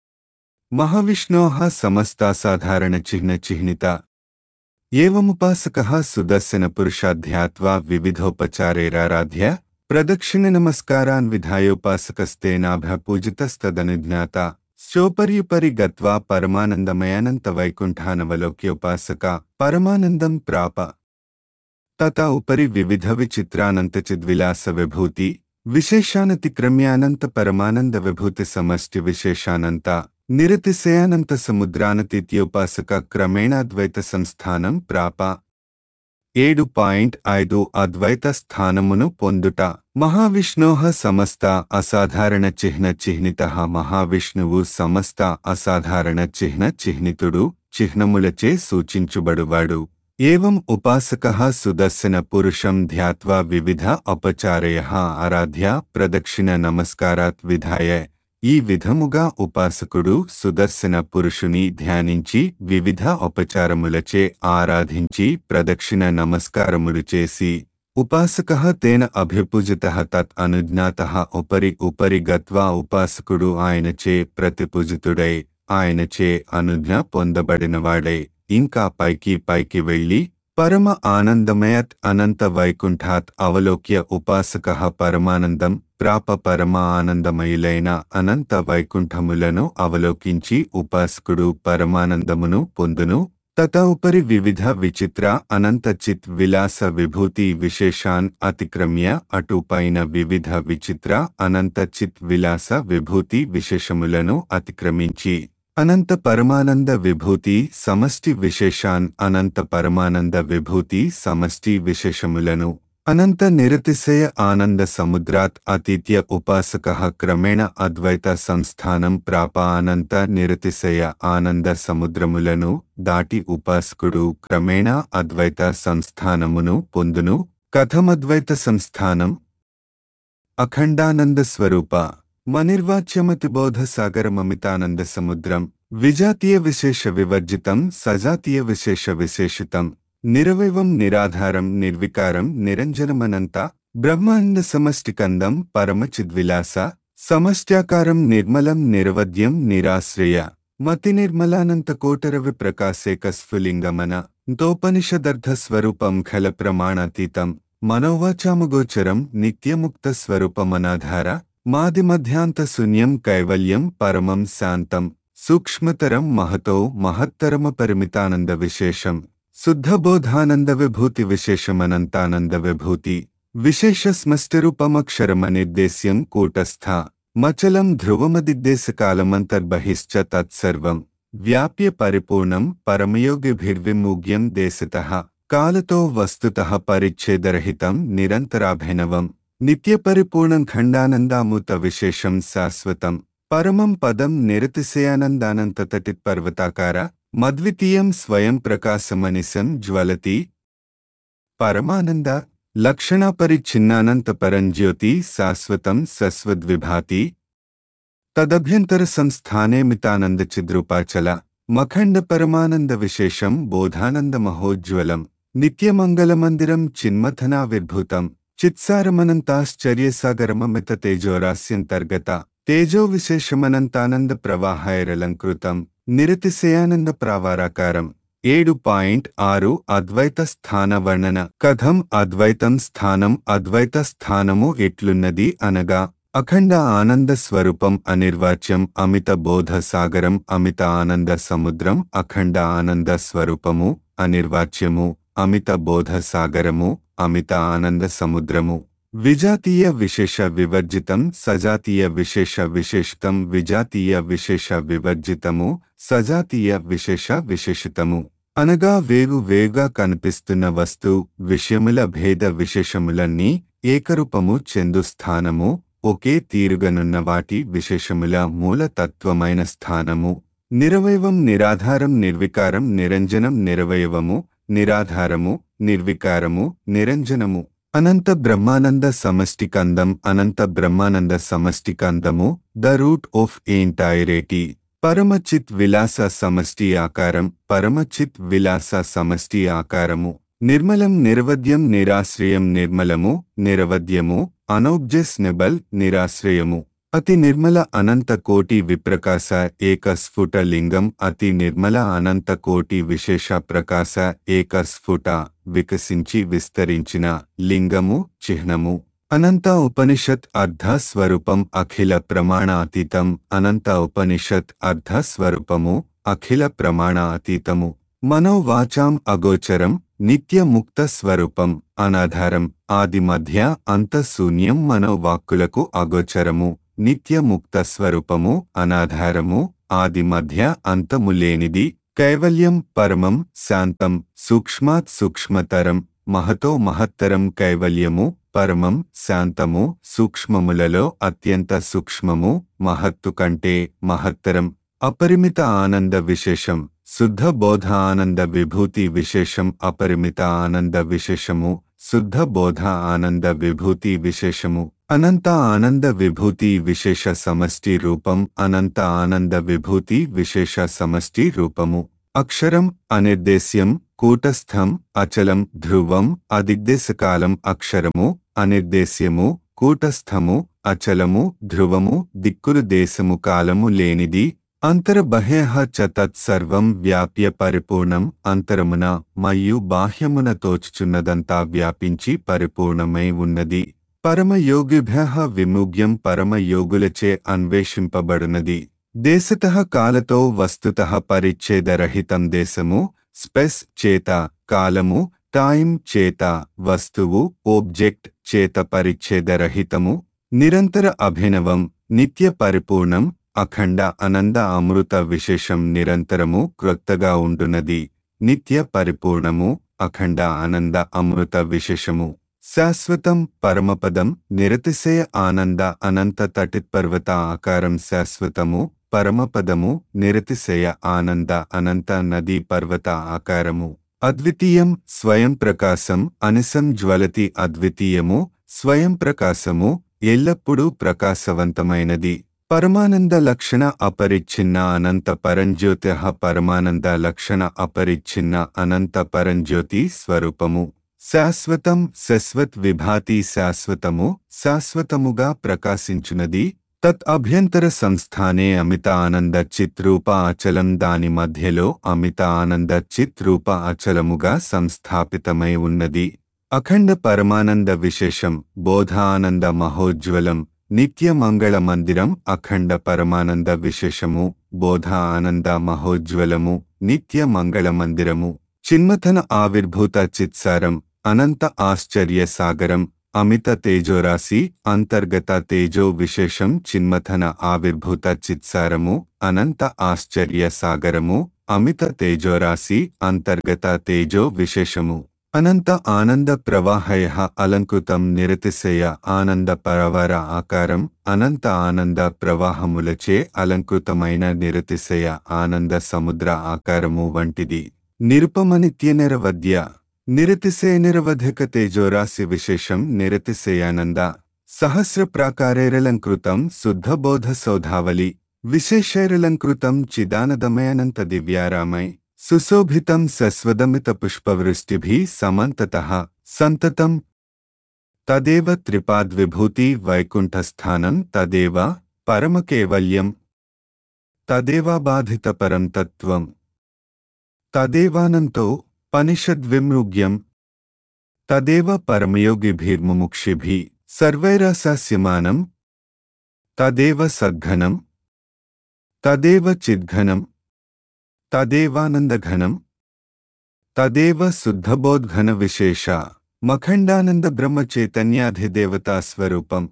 మహావిష్ణో సమస్తాసాధారణ చిహ్న చిహ్నిత ఏవముపాసక సుదర్శన పురుషాధ్యాత్వా వివిధోపచారైరారాధ్య ప్రదక్షిణ నమస్కారాన్ విధాయోపాసకస్తేనాభ పూజితస్తదనుజ్ఞాత శోపర్యుపరి గత్వా పరమానందమయానంత వైకుంఠానవలోక్యోపాసక పరమానందం ప్రాప తత ఉపరి వివిధ విచిత్రానంతచిద్విలాస విభూతి విశేషానతిక్రమ్యానంత పరమానంద విభూతి సమష్టి విశేషానంత నిరతిశయానంత సముద్రానతిథ్యోపాసక క్రమేణాద్వైత సంస్థానం ప్రాప ఏడు పాయింట్ ఐదు అద్వైత స్థానమును పొందుట మహావిష్ణోహ సమస్త అసాధారణ చిహ్న చిహ్నిత మహావిష్ణువు సమస్త అసాధారణ చిహ్న చిహ్నితుడు చిహ్నములచే సూచించుబడువాడు ఏవం ఉపాసక సుదర్శన పురుషం ధ్యాత్వా వివిధ అపచారయ ఆరాధ్య ప్రదక్షిణ నమస్కారాత్ విధాయ ఈ విధముగా ఉపాసకుడు సుదర్శన పురుషుని ధ్యానించి వివిధ ఉపచారములచే ఆరాధించి ప్రదక్షిణ నమస్కారములు చేసి ఉపాసక తేన అభిపూజిత తత్ అనుజ్ఞాత ఉపరి ఉపరి గత్వా ఉపాసకుడు ఆయనచే ప్రతిపూజితుడై ఆయనచే అనుజ్ఞ పొందబడినవాడై ఇంకా పైకి పైకి వెళ్ళి పరమ ఆనందమయత్ అనంత వైకుంఠాత్ అవలోక్య ఉపాసక పరమానందం ప్రాప పరమ ఆనందమయులైన అనంత వైకుంఠములను అవలోకించి ఉపాసకుడు పరమానందమును పొందును తత ఉపరి వివిధ విచిత్ర అనంత చిత్ విలాస విభూతి విశేషాన్ అతిక్రమ్య అటుపైన వివిధ విచిత్ర అనంత చిత్ విలాస విభూతి విశేషములను అతిక్రమించి అనంత పరమానంద విభూతి సమష్టి విశేషాన్ అనంత పరమానంద విభూతి సమష్టి విశేషములను అనంత నిరతిశయ ఆనంద సముద్రాత్ అతిథ్య ఉపాసక క్రమేణ అద్వైత సంస్థానం ప్రాప అనంత నిరతిశయ ఆనంద సముద్రములను దాటి ఉపాసకుడు క్రమేణ అద్వైత సంస్థానమును పొందును కథమద్వైత సంస్థానం అఖండానంద స్వరూప మనిర్వాచ్యమతిబోధ సాగరమమితానంద సముద్రం విజాతీయ విశేష వివర్జితం సజాతీయ విశేష విశేషితం నిరవైవం నిరాధారం నిర్వికారం నిరంజనమనంత బ్రహ్మాండ సమష్టికందం పరమచిద్విలాస సమష్ట్యాకారం నిర్మలం నిరవద్యం నిరాశ్రయ మతి నిర్మలానంత కోటరవి ప్రకాశేక స్ఫులింగమన తోపనిషదర్థ స్వరూపం ఖల ప్రమాణాతీతం మనోవాచామగోచరం నిత్యముక్త స్వరూపమనాధార మాది మధ్యాంత శూన్యం కైవల్యం పరమం శాంతం సూక్ష్మతరం మహతో మహత్తరమ పరిమితానంద విశేషం శుద్ధబోధానంద విభూతి విశేషమనంతానంద విభూతి విశేషస్మష్టిరూపమక్షరమనిర్దేశ్యం కూటస్థ మచలం ధ్రువమదిద్దేశకాలమంతర్బహిశ్చ తత్సర్వం వ్యాప్య పరిపూర్ణం పరమయోగిభిర్విముగ్యం దేశతః కాలతో వస్తుతః పరిచ్ఛేదరహితం నిరంతరాభినవం నిత్యపరిపూర్ణం ఖండానందామూత విశేషం శాశ్వతం పరమం పదం నిరతిశయానందానంతతటిత్పర్వతాకార మద్వితీయం స్వయం ప్రకాశమనిశం జ్వలతి పరమానంద లక్షణాపరిచ్ఛిన్నానంత పరంజ్యోతి శాశ్వతం సస్వద్విభాతి తదభ్యంతర సంస్థానే మితానంద చిద్రూపాచల మఖండ పరమానంద విశేషం బోధానంద మహోజ్వలం నిత్యమంగళమందిరం చిన్మథనావిర్భూతం చిత్సారమనంతాశ్చర్యసాగరమమిత తేజోరాస్యంతర్గత తేజో విశేషమనంతానంద ప్రవాహైరలంకృతం నిరతిశయానంద ప్రావారాకారం ఏడు పాయింట్ ఆరు అద్వైత స్థాన వర్ణన కథం అద్వైతం స్థానం అద్వైత స్థానము ఎట్లున్నది అనగా అఖండ ఆనంద స్వరూపం అనిర్వాచ్యం అమిత బోధ సాగరం అమిత ఆనంద సముద్రం అఖండ ఆనంద స్వరూపము అనిర్వాచ్యము అమిత బోధ సాగరము అమిత ఆనంద సముద్రము విజాతీయ విశేష వివర్జితం సజాతీయ విశేష విశేషితం విజాతీయ విశేష వివర్జితము సజాతీయ విశేష విశేషితము అనగా వేరు వేరుగా కనిపిస్తున్న వస్తు విషయముల భేద విశేషములన్నీ ఏకరూపము చెందు స్థానము ఒకే తీరుగనున్న వాటి విశేషముల మూలతత్వమైన స్థానము నిరవయవం నిరాధారం నిర్వికారం నిరంజనం నిరవయవము నిరాధారము నిర్వికారము నిరంజనము అనంత బ్రహ్మానంద సమష్టికందం అనంత బ్రహ్మానంద సమష్టికందము ద రూట్ ఆఫ్ ఎంటైరేటీ పరమచిత్ విలాస సమష్టి ఆకారం పరమచిత్ విలాస సమష్టి ఆకారము నిర్మలం నిర్వద్యం నిరాశ్రయం నిర్మలము నిరవద్యము అనౌబ్జెస్నెబల్ నిరాశ్రయము అతి నిర్మల అనంత కోటి విప్రకాశ ఏక స్ఫుట లింగం అతి నిర్మల అనంత కోటి విశేష ప్రకాశ ఏక స్ఫుట వికసించి విస్తరించిన లింగము చిహ్నము అనంత ఉపనిషత్ అర్ధ స్వరూపం అఖిల ప్రమాణాతీతం అనంత ఉపనిషత్ అర్ధ స్వరూపము అఖిల ప్రమాణాతీతము మనోవాచాం అగోచరం నిత్య ముక్త స్వరూపం అనాధారం ఆది మధ్య అంత శూన్యం మనోవాక్కులకు అగోచరము నిత్య ముక్త స్వరూపము అనాధారము ఆది మధ్య అంతము లేనిది కైవల్యం పరమం శాంతం సూక్ష్మాత్ సూక్ష్మతరం మహతో మహత్తరం కైవల్యము పరమం శాంతము సూక్ష్మములలో అత్యంత సూక్ష్మము మహత్తు కంటే మహత్తరం అపరిమిత ఆనంద విశేషం శుద్ధ బోధ ఆనంద విభూతి విశేషం అపరిమిత ఆనంద విశేషము శుద్ధ బోధ ఆనంద విభూతి విశేషము అనంత ఆనంద విభూతి విశేష సమష్టి రూపం అనంత ఆనంద విభూతి విశేష సమష్టి రూపము అక్షరం అనిర్దేశ్యం కూటస్థం అచలం ధ్రువం అదిగ్దేశకాలం అక్షరము అనిర్దేశ్యము కూటస్థము అచలము ధ్రువము దిక్కులు దేశము కాలము లేనిది అంతర్బహ్యః చ తత్సర్వం వ్యాప్య పరిపూర్ణం అంతరమున మరియు బాహ్యమున తోచుచున్నదంతా వ్యాపించి పరిపూర్ణమై ఉన్నది పరమయోగిభ్య విముగ్యం పరమయోగులచే అన్వేషింపబడునది దేశత కాలతో వస్తుత పరిచ్ఛేదరహితం దేశము స్పెస్ చేత కాలము టైం చేత వస్తువు ఓబ్జెక్ట్ చేత పరిచ్ఛేదరహితము నిరంతర అభినవం నిత్య పరిపూర్ణం అఖండ అనంద అమృత విశేషం నిరంతరము క్రొత్తగా ఉండునది నిత్య పరిపూర్ణము అఖండ ఆనంద అమృత విశేషము శాశ్వతం పరమపదం నిరతిశయ ఆనంద అనంత తటిత్పర్వత ఆకారం శాశ్వతము పరమపదము నిరతిశయ ఆనంద అనంత నదీ పర్వత ఆకారము అద్వితీయం స్వయం ప్రకాశం అనిసం జ్వలతి అద్వితీయము స్వయం ప్రకాశము ఎల్లప్పుడూ ప్రకాశవంతమైనది పరమానంద లక్షణ అపరిచ్ఛిన్న అనంత పరంజ్యోతి పరమానంద లక్షణ అపరిచ్ఛిన్న అనంత పరంజ్యోతి స్వరూపము శాశ్వతం శశ్వత్ విభాతి శాశ్వతము శాశ్వతముగా ప్రకాశించునది తత్ అభ్యంతర సంస్థానే అమిత ఆనంద చిత్ రూప అచలం దాని మధ్యలో అమిత ఆనంద చిత్ రూప అచలముగా సంస్థాపితమై ఉన్నది అఖండ పరమానంద విశేషం బోధానంద మహోజ్వలం నిత్య మంగళ మందిరం అఖండ పరమానంద విశేషము బోధ ఆనంద మహోజ్వలము నిత్య మంగళ మందిరము చిన్మథన ఆవిర్భూత చిత్సారం అనంత ఆశ్చర్య సాగరం అమిత తేజోరాశి అంతర్గత తేజో విశేషం చిన్మథన ఆవిర్భూత చిత్సారము అనంత ఆశ్చర్య సాగరము అమిత తేజోరాశి అంతర్గత తేజో విశేషము అనంత ఆనంద ప్రవాహయ అలంకృతం నిరతిశయ ఆనంద పరవర ఆకారం అనంత ఆనంద ప్రవాహములచే అలంకృతమైన నిరతిశయ ఆనంద సముద్ర ఆకారము వంటిది నిరుపమ నిత్య నిరవద్య నిరతిశయ నిరవధిక తేజోరాశి విశేషం నిరతిశయానంద సహస్ర ప్రాకారైరలంకృతం శుద్ధబోధ సౌధావలి విశేషైరలంకృతం చిదానదమయనంత దివ్యారామై సుశోభితం సస్వదమిత పుష్పవృష్టిభి సమంతత సంతతం తదేవ త్రిపాద్విభూతి వైకుంఠస్థానం తదేవ పరమకేవల్యం తదేవాబాధిత పరం తత్వం తదేవానంతో పనిషద్విమృగ్యం తదేవ పరమయోగిభిర్ముముక్షిభి సర్వైరాసాస్యమానం తదేవ సద్ఘనం తదేవ చిద్ఘనం తదేవానందఘనం తదేవ శుద్ధబోద్ఘన విశేష మఖండానంద బ్రహ్మ చైతన్యాధిదేవతా స్వరూపం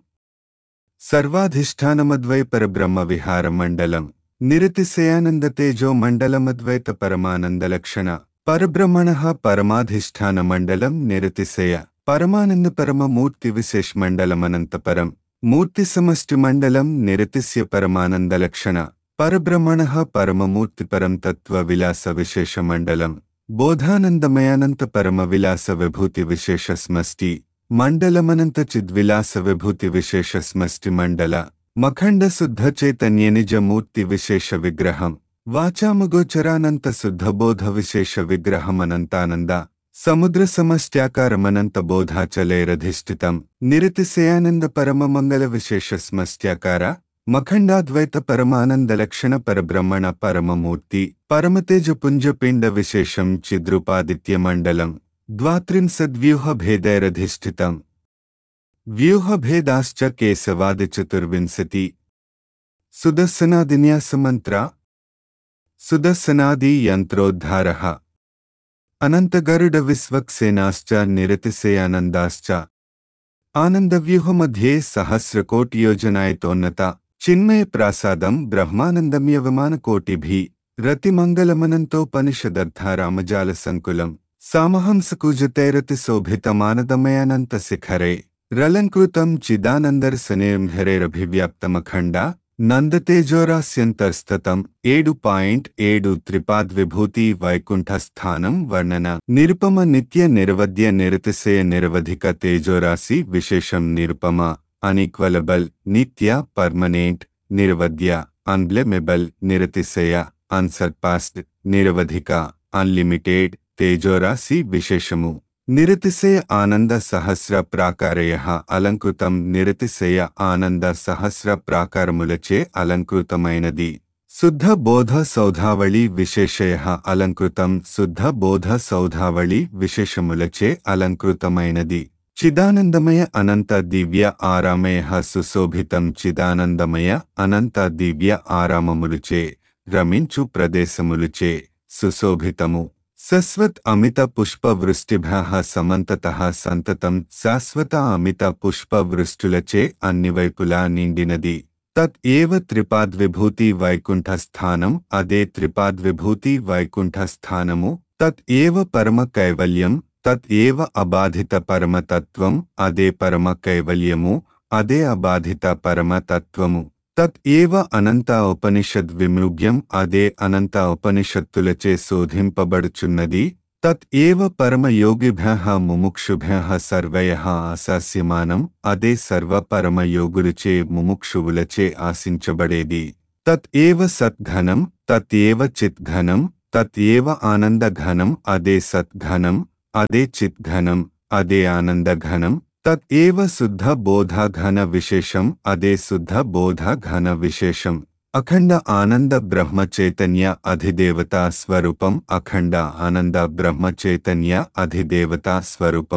సర్వాధిష్టానమద్వై పరబ్రహ్మ విహార మండలం నిరతిశయానంద తేజో మండలమద్వైత పరమానంద లక్షణ పరబ్రహ్మణ పరమాధిష్టాన మండలం నిరతిశయ పరమానంద పరమ మూర్తి విశేష మండలమనంతపరం మూర్తి సమష్టి మండలం నిరతిస్య పరమానంద లక్షణ పరబ్రహ్మణ పరమమూర్తి పరం తత్వ విలాస విశేష మండలం బోధానందమయానంత పరమ విలాస విభూతి విశేష స్మష్టి మండలమనంత చిద్విలాస విభూతి విశేష స్మష్టి మండల మఖండ శుద్ధ చైతన్య నిజ మూర్తి విశేష విగ్రహం వాచామగోచరానంత శుద్ధబోధ విశేష విగ్రహమనంతానంద సముద్ర సమష్ట్యాకారమనంత బోధాచలేరధిష్ఠితం నిరతిశయానంద పరమ మంగళ విశేష స్మష్ట్యాకార మఖండాద్వైత పరమానంద లక్షణ పరబ్రహ్మణ పరమమూర్తి పరమతేజ పుంజపిండ విశేషం చిద్రూపాదిత్య మండలం ద్వాత్రింశద్వ్యూహ భేదైరధిష్ఠితం వ్యూహభేదాశ్చ కేశవాది చతుర్వింశతి సుదర్శనాదిన్యాసమంత్ర సుదర్శనాది యంత్రోద్ధార అనంతగరుడ విశ్వక్సేనాశ్చ నిరతిశయానందాశ్చ ఆనందవ్యూహमध्ये సహస్రకోటియోజనాయతోన్నత చిన్మయ ప్రాసాదం బ్రహ్మానందమ్యవమానకోటిభి రతిమంగళమనంతోపనిషదర్థారామజాల సంకులం సామహంసకూజతైరతి శోభితమానదమయానంత శిఖరే రలంకృతం చిదానందర్శనేర్హరేరభివ్యాప్తమఖండ నందతేజోరాస్యంతర్స్తతం ఏడు పాయింట్ ఏడు త్రిపాద్విభూతి వైకుంఠస్థానం వర్ణన నిరుపమ నిత్య నిరవధ్య నిరతిశయ నిరవధిక తేజోరాశి విశేషం నిరుపమ అన్ఈక్వలబుల్ నిత్య పర్మనెంట్ నిరవధ్య అన్బ్లెమెబుల్ నిరతిశయ అన్సర్పాస్డ్ నిరవధిక అన్లిమిటెడ్ తేజోరాశి విశేషము నిరతిశయ ఆనంద సహస్ర ప్రాకారయ అలంకృతం నిరతిశయ ఆనంద సహస్ర ప్రాకారములచే అలంకృతమైనది శుద్ధ బోధ సౌధావళి విశేషయ అలంకృతం శుద్ధ బోధ సౌధావళి విశేషములచే అలంకృతమైనది చిదానందమయ అనంత దివ్య ఆరామయ సుశోభితం చిదానందమయ అనంత దివ్య ఆరామములుచే రమించు ప్రదేశములుచే సుశోభితము సస్వత్ అమిత పుష్పవృష్టిభ్య సమంతత సంతతం శాశ్వత అమిత పుష్పవృష్టులచే అన్ని వైపులా నిండినది తత్ ఏవ త్రిపాద్విభూతి వైకుంఠస్థానం అదే త్రిపాద్విభూతి వైకుంఠస్థానము తత్ ఏవ పరమ కైవల్యం తత్ ఏవ అబాధిత పరమతత్వం అదే పరమ కైవల్యము అదే అబాధిత పరమతత్వము తత్ ఏవ అనంత ఉపనిషద్ విమృగ్యం అదే అనంత ఉపనిషత్తులచే శోధింపబడుచున్నది తత్ ఏవ పరమయోగిభ్య ముముక్షుభ్య సర్వయ ఆశాస్యమానం అదే సర్వ పరమయోగులచే ముముక్షువులచే ఆశించబడేది తత్ ఏవ సద్ఘనం తత్ ఏవ చిద్ఘనం తత్ ఏవ ఆనందఘనం అదే సద్ఘనం అదే చిద్ఘనం అదే ఆనందఘనం తత్ ఏవ శుద్ధ బోధ ఘన విశేషం అదే శుద్ధ బోధ ఘన విశేషం అఖండ ఆనంద బ్రహ్మ చైతన్య అధిదేవతా స్వరూపం అఖండ ఆనంద బ్రహ్మ చైతన్య అధిదేవతా స్వరూపము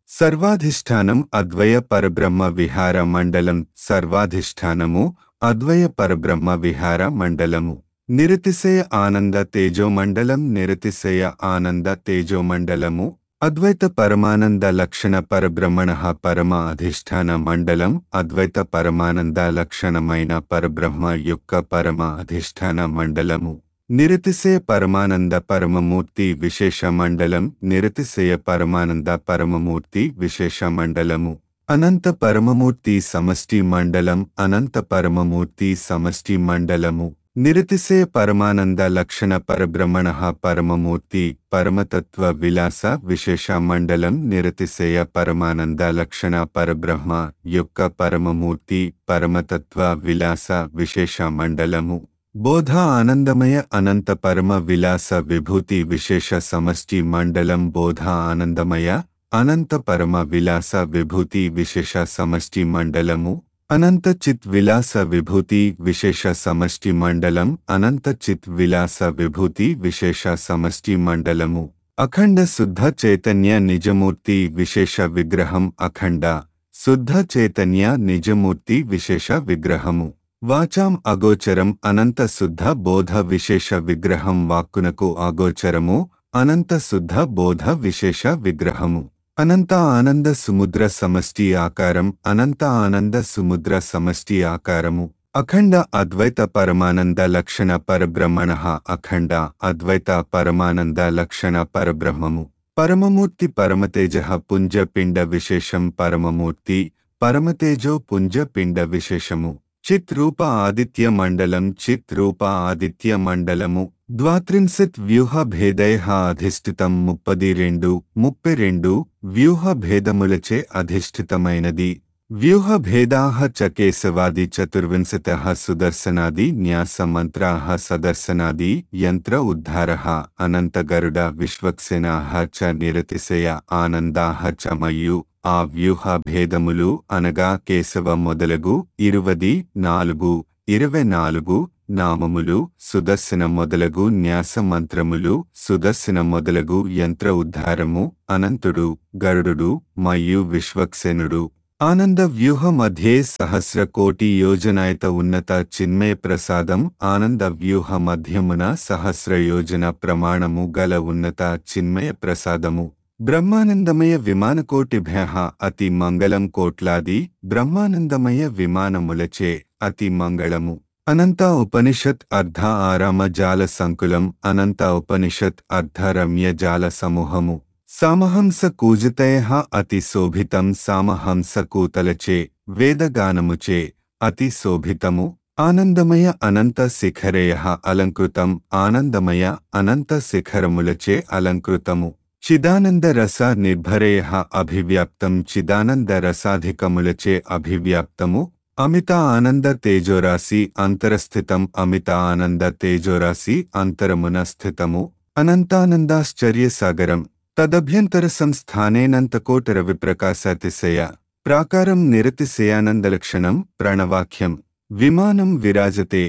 సర్వాధిష్టానం అద్వయ పరబ్రహ్మ విహార మండలం సర్వాధిష్టానము అద్వయ పరబ్రహ్మ విహార మండలము నిరతిశయ ఆనంద తేజోమండలం నిరతిశయ ఆనంద తేజోమండలము అద్వైత పరమానంద లక్షణ పరబ్రహ్మణ పరమ అధిష్టాన మండలం అద్వైత పరమానంద లక్షణమైన పరబ్రహ్మ యొక్క పరమ అధిష్టాన మండలము నిరతిశయ పరమానంద పరమమూర్తి విశేష మండలం నిరతిశయ పరమానంద పరమమూర్తి విశేష మండలము అనంత పరమమూర్తి సమష్టి మండలం అనంత పరమమూర్తి సమష్టి మండలము నిరతిశయ పరమానంద లక్షణ పరబ్రహ్మణ పరమమూర్తి పరమతత్వ విలాస విశేష మండలం నిరతిశయ పరమానంద లక్షణ పరబ్రహ్మ యొక్క పరమమూర్తి పరమతత్వ విలాస విశేష మండలము బోధ ఆనందమయ అనంత పరమ విలాస విభూతి విశేష సమష్టి మండలం బోధ ఆనందమయ అనంత పరమ విలాస విభూతి విశేష సమష్టి మండలము అనంత చిత్ విలాస విభూతి విశేష సమష్టి మండలం అనంత చిత్ విలాస విభూతి విశేష సమష్టి మండలము అఖండ శుద్ధ చైతన్య నిజమూర్తి విశేష విగ్రహం అఖండ శుద్ధ చైతన్య నిజమూర్తి విశేష విగ్రహము వాచాం అగోచరం అనంత శుద్ధ బోధ విశేష విగ్రహం వాక్కునకు అగోచరము అనంత శుద్ధ బోధ విశేష విగ్రహము అనంత ఆనంద సముద్ర సమష్టి ఆకారం అనంత ఆనంద సముద్ర సమష్టి ఆకారము అఖండ అద్వైత పరమానంద లక్షణ పరబ్రహ్మణ అఖండ అద్వైత పరమానంద లక్షణ పరబ్రహ్మము పరమమూర్తి పరమతేజ పుంజ పిండ విశేషం పరమమూర్తి పరమతేజో పుంజ పిండ విశేషము చిత్ రూప ఆదిత్య మండలం చిత్ రూప ఆదిత్య మండలము ద్వాత్రింశత్ వ్యూహ భేదయ అధిష్ఠితం ముప్పది రెండు ముప్పై రెండు వ్యూహ భేదములచే అధిష్ఠితమైనది వ్యూహ భేదా చ కేశవాది చతుర్వింశత సుదర్శనాది న్యాస మంత్రా సదర్శనాది యంత్ర ఉద్ధార అనంతగరుడ విశ్వక్సేనా చ నిరతిశయ ఆనందా చ మయు ఆ వ్యూహ భేదములు అనగా కేశవ మొదలగు ఇరువది నాలుగు ఇరవై నాలుగు నామములు సుదర్శన మొదలగు న్యాస మంత్రములు సుదర్శన మొదలగు యంత్ర ఉద్ధారము అనంతుడు గరుడు మయు విశ్వక్సేనుడు ఆనంద వ్యూహ మధ్యే సహస్ర కోటి యోజనాయత ఉన్నత చిన్మయ ప్రసాదం ఆనంద వ్యూహ మధ్యమున సహస్ర యోజన ప్రమాణము గల ఉన్నత చిన్మయ ప్రసాదము బ్రహ్మానందమయ విమానకోటిభ్య అతి మంగళం కోట్లాది బ్రహ్మానందమయ విమానములచే అతి మంగళము అనంత ఉపనిషత్ అర్ధ ఆరామ జాల సంకులం అనంత ఉపనిషత్ అర్ధ రమ్య జాల సమూహము సామహంస కూజితయ అతి శోభితం సామహంస కూతలచే వేదగానముచే అతి శోభితము ఆనందమయ అనంత శిఖరేయ అలంకృతం ఆనందమయ అనంత శిఖరములచే అలంకృతము చిదానంద రస నిర్భరేయ అభివ్యాప్తం చిదానంద రసాధికములచే అభివ్యాప్తము అమిత ఆనంద తేజోరాశి అంతరస్థితం అమిత ఆనంద తేజోరాశి అంతరమున స్థితము అనంతానందాశ్చర్య సాగరం తదభ్యంతర సంస్థానేనంతకోటర విప్రకాశాతిశయ ప్రాకారం నిరతిశయానందలక్షణం ప్రణవాక్యం విమానం విరాజతే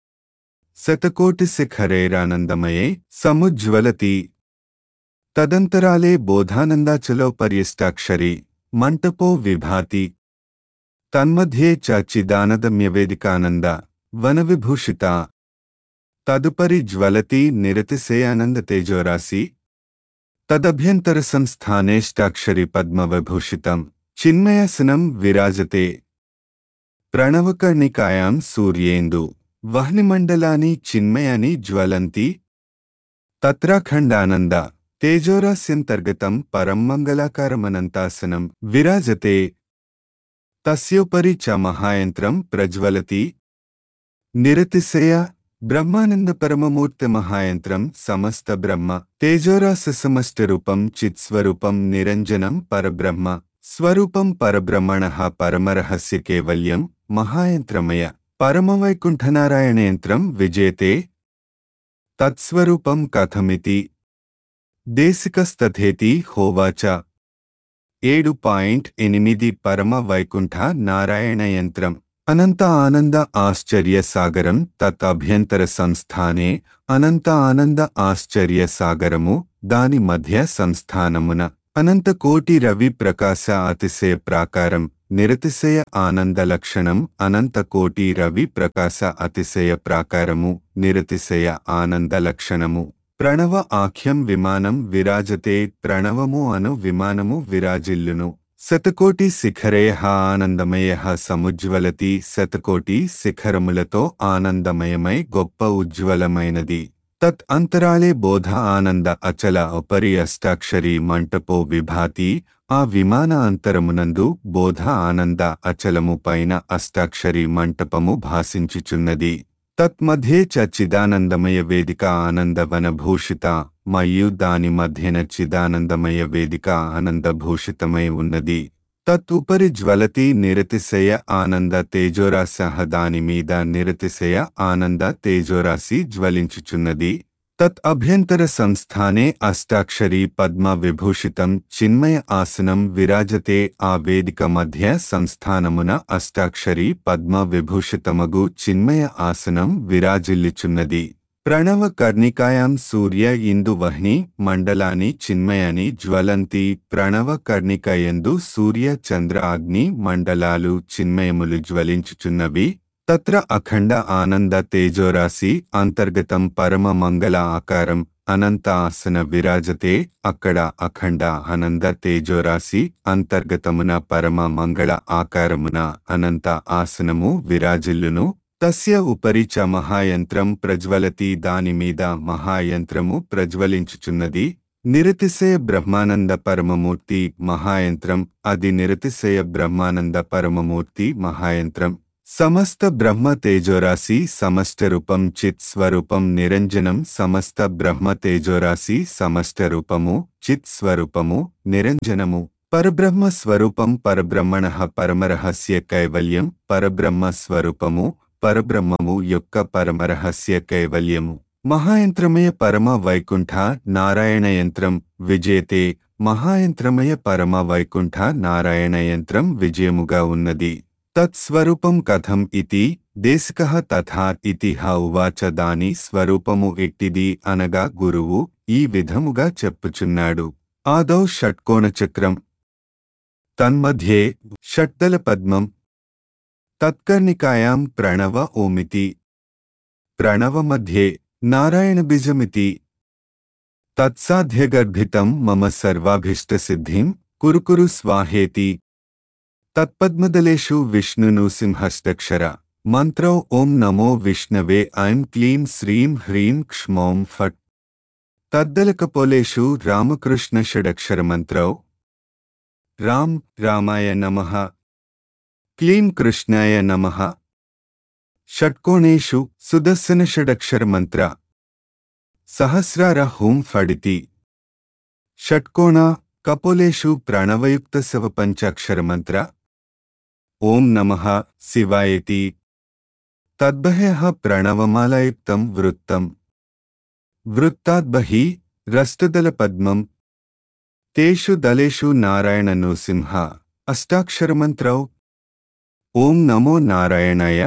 శతకోటిశిఖరైరానందమయే సముజ్వలతి తదంతరాలే బోధానందాచలో పర్యష్టాక్షరి మంటపో విభాతి తన్మధ్యే చ చిదానదమ్యవేదికానంద వనవిభూషిత తదుపరి జ్వలతి నిరతిశయానంద తేజోరాశి తదభ్యంతర సంస్థానేష్టాక్షరి పద్మవిభూషితం చిన్మయసనం విరాజతే ప్రణవకర్ణికాయాం సూర్యేందు వహ్నిమండలాని చిన్మయాని జ్వలంతి తత్రాఖండానంద తేజోరాస్యంతర్గతం పరం మంగళాకారమనంతాసనం విరాజతే తస్యోపరి చ మహాయంత్రం ప్రజ్వలతి నిరతిశయ బ్రహ్మానంద పరమమూర్తి మహాయంత్రం సమస్త బ్రహ్మ తేజోరాస సమష్ట రూపం చిత్స్వరూపం నిరంజనం పరబ్రహ్మ స్వరూపం పరబ్రహ్మణ పరమరహస్య కేవల్యం మహాయంత్రమయ పరమవైకుంఠనారాయణయంత్రం విజేతే తత్స్వరూపం కథమితి దేశికస్తథేతి హోవాచ ఏడు పాయింట్ ఎనిమిది పరమ వైకుంఠ నారాయణ యంత్రం అనంత ఆనంద ఆశ్చర్య సాగరం తత్ అభ్యంతర సంస్థానే అనంత ఆనంద ఆశ్చర్య సాగరము దాని మధ్య సంస్థానమున అనంతకోటి రవి ప్రకాశ అతిశయ ప్రాకారం నిరతిశయ ఆనంద లక్షణం అనంతకోటి రవి ప్రకాశ అతిశయ ప్రాకారము నిరతిశయ ఆనంద లక్షణము ప్రణవ ఆఖ్యం విమానం విరాజతే ప్రణవము అను విమానము విరాజిల్లును శతకోటి శిఖరేయ ఆనందమయ సముజ్వలతి శతకోటి శిఖరములతో ఆనందమయమై గొప్ప ఉజ్వలమైనది తత్ అంతరాళే బోధ ఆనంద అచల ఉపరి అష్టాక్షరి మంటపో విభాతి ఆ విమాన అంతరమునందు బోధ ఆనంద అచలము పైన అష్టాక్షరి మంటపము భాసించుచున్నది తత్మధ్యే చ చిదానందమయ వేదిక ఆనందవనభూషిత మరియు దాని మధ్యన చిదానందమయ వేదిక ఆనందభూషితమై ఉన్నది తత్ఉపరి జ్వలతి నిరతిశయ ఆనంద తేజోరాశ దాని మీద నిరతిశయ ఆనంద తేజోరాశి జ్వలించుచున్నది తత్ అభ్యంతర సంస్థానే అష్టాక్షరీ పద్మ విభూషితం చిన్మయ ఆసనం విరాజతే ఆ వేదిక మధ్య సంస్థానమున అష్టాక్షరీ పద్మ విభూషితమగు చిన్మయ ఆసనం విరాజిల్లుచున్నది ప్రణవ కర్ణికాయాం సూర్య ఇందు వహ్ని మండలాని చిన్మయని జ్వలంతి ప్రణవ కర్ణికయందు సూర్య చంద్ర అగ్ని మండలాలు చిన్మయములు జ్వలించుచున్నవి తత్ర అఖండ ఆనంద తేజోరాశి అంతర్గతం పరమ మంగళ ఆకారం అనంత ఆసన విరాజతే అక్కడ అఖండ ఆనంద తేజోరాశి అంతర్గతమున పరమ మంగళ ఆకారమున అనంత ఆసనము విరాజిల్లును తస్య ఉపరి చ మహాయంత్రం ప్రజ్వలతి దానిమీద మహాయంత్రము ప్రజ్వలించుచున్నది నిరతిశయ బ్రహ్మానంద పరమమూర్తి మహాయంత్రం అది నిరతిశయ బ్రహ్మానంద పరమమూర్తి మహాయంత్రం సమస్త బ్రహ్మ తేజోరాశి సమష్ట రూపం చిత్ స్వరూపం నిరంజనం సమస్త బ్రహ్మ తేజోరాశి సమష్ట రూపము చిత్ స్వరూపము నిరంజనము పరబ్రహ్మ స్వరూపం పరబ్రహ్మణ పరమరహస్య కైవల్యం పరబ్రహ్మ స్వరూపము పరబ్రహ్మము యొక్క పరమరహస్య కైవల్యము మహాయంత్రమయ పరమ వైకుంఠ నారాయణ యంత్రం విజయతే మహాయంత్రమయ పరమ వైకుంఠ నారాయణ యంత్రం విజయముగా ఉన్నది తత్స్వరూపం కథం ఇతి దేశిక తథా ఇతి హ ఉవాచ దాని స్వరూపము ఎట్టిది అనగా గురువు ఈ విధముగా చెప్పుచున్నాడు ఆదౌ షట్కోణ చక్రం తన్మధ్యే షట్దల పద్మం తత్కర్ణికాయాం ప్రణవ ఓమితి ప్రణవమధ్యే నారాయణబీజమితి తత్సాధ్యగర్భితం మమ సర్వాభీష్టసిద్ధిం కురుకురు స్వాహేతి తత్పద్మదలేషు విష్ణునృసింహష్టక్షర మంత్రౌ ఓం నమో విష్ణవే ఐం క్లీం శ్రీం హ్రీం క్ష్మౌం ఫట్ తద్దలకపోలేషు రామకృష్ణ షడక్షరమంత్రౌ రామ్ రామాయ నమః క్లీం కృష్ణాయ నమః షట్కోణేషు సుదర్శన షడక్షరమంత్ర సహస్రార హూం ఫడితి షట్కోణ కపోలేషు ప్రాణవయుక్త శవ పంచాక్షరమంత్ర ఓం నమః శివాయతి తద్బహ్యః ప్రణవమాలయుక్తం వృత్తం వృత్తాద్బహి రస్తదల పద్మం తేషు దళేషు నారాయణ నృసింహ అష్టాక్షరమంత్రౌ ఓం నమో నారాయణాయ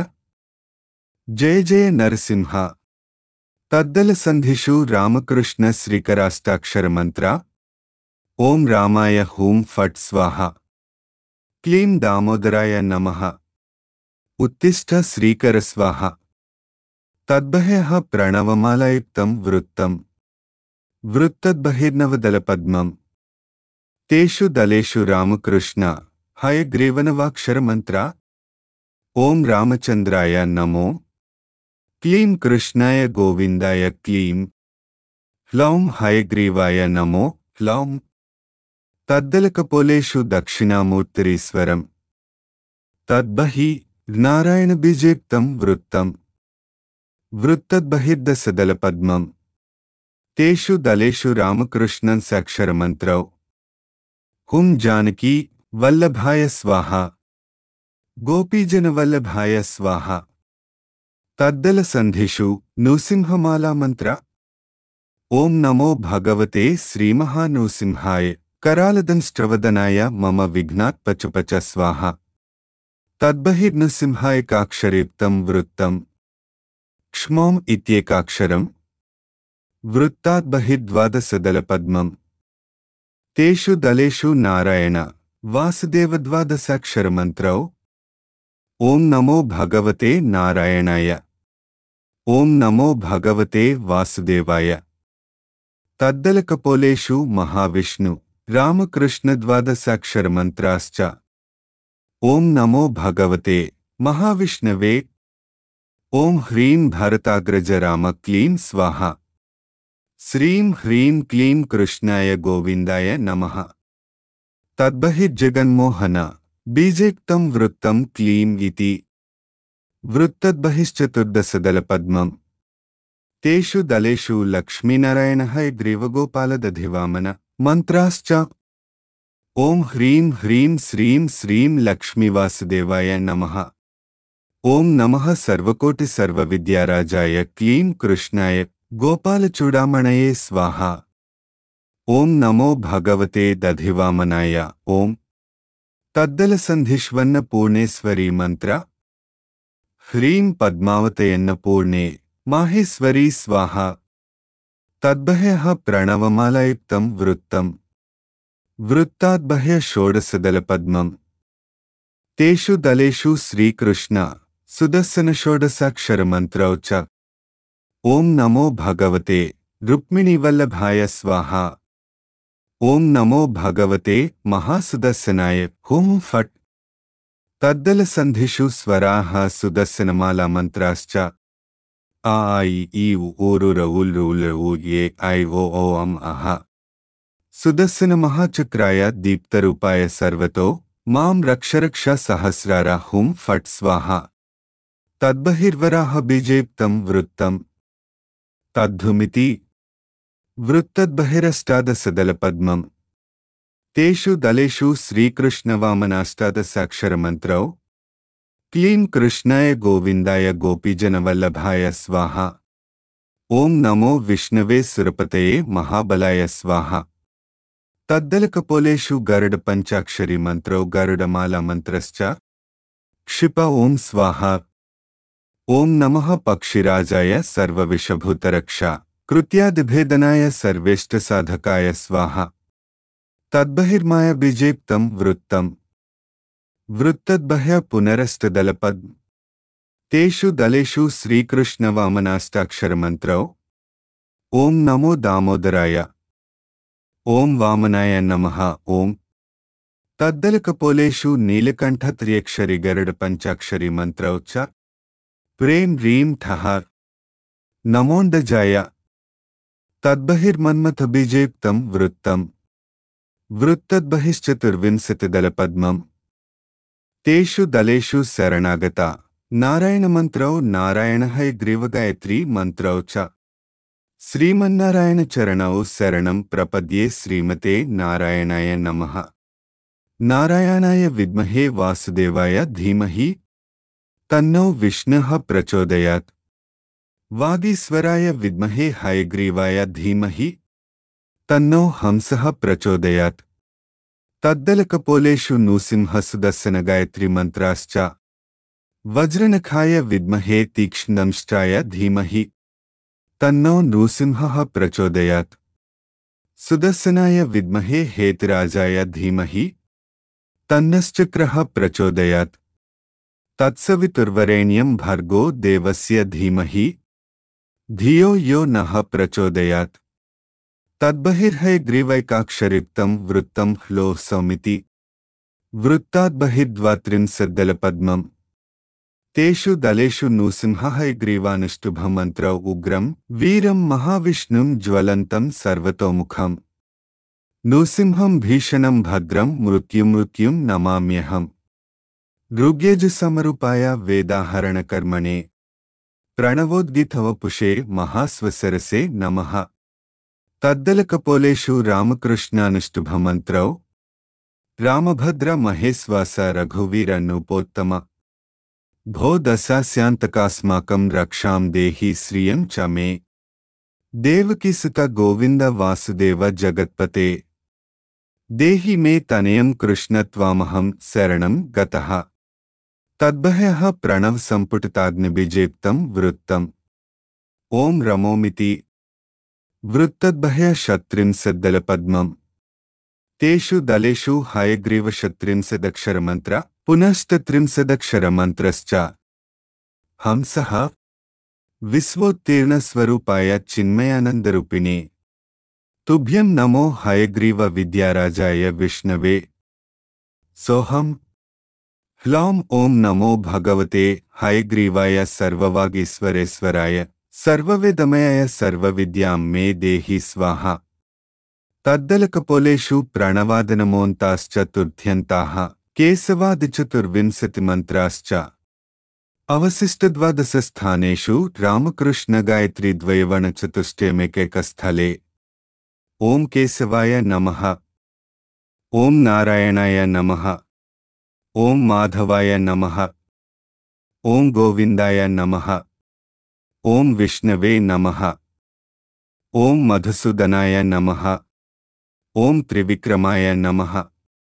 జయ జయ నరసింహ తద్దల సంధిషు రామకృష్ణ శ్రీకరాష్టాక్షరమంత్ర ఓం రామాయ హూం ఫట్ స్వాహ క్లీం దామోదరాయ నమః ఉత్తిష్ట శ్రీకర స్వాహ తద్బహ్యః ప్రణవమాలయుక్తం వృత్తం వృత్తద్బహిర్నవదలపద్మం తేషు దళేషు రామకృష్ణ హయగ్రీవనవాక్షరమంత్ర ఓం రామచంద్రాయ నమో క్లీం కృష్ణాయ గోవిందాయ క్లీం హ్లౌం హయగ్రీవాయ నమో హ్లౌం తద్దలకపోలేషు దక్షిణామూర్తిరీశ్వరం తద్బహి నారాయణబీజేక్తం వృత్తం వృత్తద్బహిర్దశదలపద్మం తేషు దళేషు రామకృష్ణం సాక్షరమంత్రౌ హుం జానకీ వల్లభాయ స్వాహ గోపీజనవల్లభాయ స్వాహ తద్దల సంధిషు నృసింహమాలామంత్ర ఓం నమో భగవతే శ్రీమహానృసింహాయ करालदंष्ट्रवदनाय मम विघ्नात्पचपच स्वाहा तद्बहिर्नृसिंहायकाक्षरयुक्तं वृत्तं क्ष्मौम् इत्येकाक्षरम् वृत्ताद्बहिर्द्वादशदलपद्मम् తేషు దళేషు నారాయణ వాసుదేవద్వాదశాక్షరమంత్రౌ ఓం నమో భగవతే నారాయణాయ ఓం నమో భగవతే వాసుదేవాయ తద్దలకపోలేషు మహావిష్ణు రామకృష్ణద్వాదశాక్షరమంత్రాశ్చ ఓం నమో భగవతే మహావిష్ణవే ఓం హ్రీం భరతాగ్రజ రామ క్లీం స్వాహ శ్రీం హ్రీం క్లీం కృష్ణాయ గోవిందాయ నమః తద్బహిర్జగన్మోహన బీజేక్తం వృత్తం క్లీం ఇతి వృత్తద్బహిశ్చతుర్దశదలపద్మం తేషు దళేషు లక్ష్మీనారాయణः గ్రీవగోపాలదధివామన మంత్రాశ్చ ఓం హ్రీం హ్రీం శ్రీం శ్రీం లక్ష్మీవాసుదేవాయ నమః ఓం నమః సర్వకోటి సర్వవిద్యారాజాయ క్లీం కృష్ణాయ గోపాలచూడామణయే స్వాహ ఓం నమో భగవతే దధివామనాయ ఓం తద్దల సంధిష్వన్న పూర్ణేశ్వరీ మంత్ర హ్రీం పద్మావతయన్న పూర్ణే మాహేశ్వరీ స్వాహ తద్బహ్యః ప్రణవమాలయుక్తం వృత్తం వృత్తాద్బహ్య షోడశదలపద్మం తేషు దళేషు శ్రీకృష్ణ సుదర్శన షోడశాక్షరమంత్రౌ చ ఓం నమో భగవతే రుక్మిణీవల్లభాయ స్వాహ ఓం నమో భగవతే మహాసుదర్శనాయ హోం ఫట్ తద్దల సంధిషు స్వరాః సుదర్శనమాలా మంత్రాశ్చ ఆ ఐ ఈ ఊరు రౌల్ రూల్ ఊ ఏ ఐ ఓ ఓ అం అహ సుదర్శన మహాచక్రాయ దీప్తరూపాయ సర్వతో మాం రక్షరక్ష సహస్రార హుం ఫట్ స్వాహ తద్బహిర్వరాహ బీజేప్తం వృత్తం తద్ధుమితి వృత్తద్బహిరష్టాదశదలపద్మం తేషు దళేషు శ్రీకృష్ణవామనాష్టాదశాక్షరమంత్రౌ క్లీం కృష్ణాయ గోవిందాయ గోపీజనవల్లభాయ స్వాహ ఓం నమో విష్ణవే సురపతయే మహాబలాయ స్వాహ తద్దలకపోలేషు గరుడ పంచాక్షరి మంత్రౌ గరుడమాల మంత్రశ్చ క్షిప ఓం స్వాహ ఓం నమః పక్షిరాజాయ సర్వవిషభూతరక్ష కృత్యాదిభేదనాయ సర్వేష్టసాధకాయ స్వాహ తద్బహిర్మాయ బిజేప్తం వృత్తం వృత్తద్బహ్య పునరష్టదలపద్ తేషు దళేషు శ్రీకృష్ణవామనాష్టాక్షరమంత్రౌ ఓం నమో దామోదరాయ ఓం వామనాయ నమః ఓం తద్దలకపోలేషు నీలకంఠత్రియక్షరి గరుడ పంచాక్షరి మంత్రౌ చ ప్రేం హ్రీం ఠః నమోండజాయ తద్బహిర్మన్మథ బీజేప్తం వృత్తం వృత్తద్బహిశ్చతుర్వింశతిదలపద్మం తేషు దళేషు శరణాగత నారాయణమంత్రౌ నారాయణः గ్రీవగాయత్రీ మంత్రౌ చ శ్రీమన్నారాయణ చరణౌ శరణం ప్రపద్యే శ్రీమతే నారాయణాయ నమః నారాయణాయ విద్మహే వాసుదేవాయ ధీమహి తన్నో విష్ణుః ప్రచోదయాత్ వాగీశ్వరాయ విద్మహే హయగ్రీవాయ ధీమహి తన్నో హంసః ప్రచోదయాత్ తద్దలకపోలేషు నృసింహసుదర్శన గాయత్రి మంత్రాశ్చ వజ్రనఖాయ విద్మహే తీక్ష్ణంష్టాయ ధీమహి తన్నో నృసింహః ప్రచోదయాత్ సుదర్శనాయ విద్మహే హేతిరాజాయ ధీమహి తన్నశ్చక్రः ప్రచోదయాత్ తత్సవితుర్వరేణ్యం భర్గో దేవస్య ధీమహి ధియో యో నః ప్రచోదయాత్ తద్బహిర్హయ గ్రీవైకాక్షరిక్తం వృత్తం హ్లో సౌమితి వృత్తాద్బహిర్ద్వాత్రింశద్దలపద్మం తేషు దళేషు నృసింహహైగ్రీవానుష్టుభమంత్రౌ ఉగ్రం వీరం మహావిష్ణుం జ్వలంతం సర్వతోముఖం నృసింహం భీషణం భద్రం మృత్యుమృత్యుం నమామ్యహం ఋగ్యజుసమరూపాయ వేదాహరణకర్మణే ప్రణవోద్గితవపుషే మహాస్వసరసే నమః తద్దలకపోలేషు రామకృష్ణానుష్టుభమంత్రౌ రామభద్ర మహేశ్వాస రఘువీర నృపోత్తమ భో దశాస్యాంతకాస్మాకం రక్షాం దేహి శ్రియం చ మే దేవకీసుత గోవింద వాసుదేవ జగత్పతే దేహి మే తనయం కృష్ణత్వామహం శరణం గతః తద్భయః ప్రణవ్ సంపుటితాగ్నిబిజేప్తం వృత్తం ఓం రమోమితి వృత్తద్భయ శత్రింశద్దలపద్మం తేషు దళేషు హయగ్రీవశత్రింశదక్షరమంత్ర పునశ్చత్రింశదక్షరమంత్రశ్చ హంసః విశ్వోత్తీర్ణస్వరూపాయ చిన్మయానందరూపిణే తుభ్యం నమో హయగ్రీవ విద్యారాజాయ విష్ణవే సోహం హ్లాం ఓం నమో భగవతే హయగ్రీవాయ సర్వవాగీశ్వరేశ్వరాయ సర్వవేదమయాయ సర్వవిద్యాం మే దేహి స్వాహ తద్దలకపోలేషు ప్రణవాదనమోంతాశ్చతుర్థ్యంతాః కేశవాదిచతుర్వింశతిమంత్రాశ్చ అవశిష్టద్వాదశస్థానేషు రామకృష్ణగాయత్రీద్వయవణచతుష్టయమేకైకస్థలే ఓం కేశవాయ నమః ఓం నారాయణాయ నమః ఓం మాధవాయ నమః ఓం గోవిందాయ నమః ఓం విష్ణవే నమః ఓం మధుసూదనాయ నమః ఓం త్రివిక్రమాయ నమః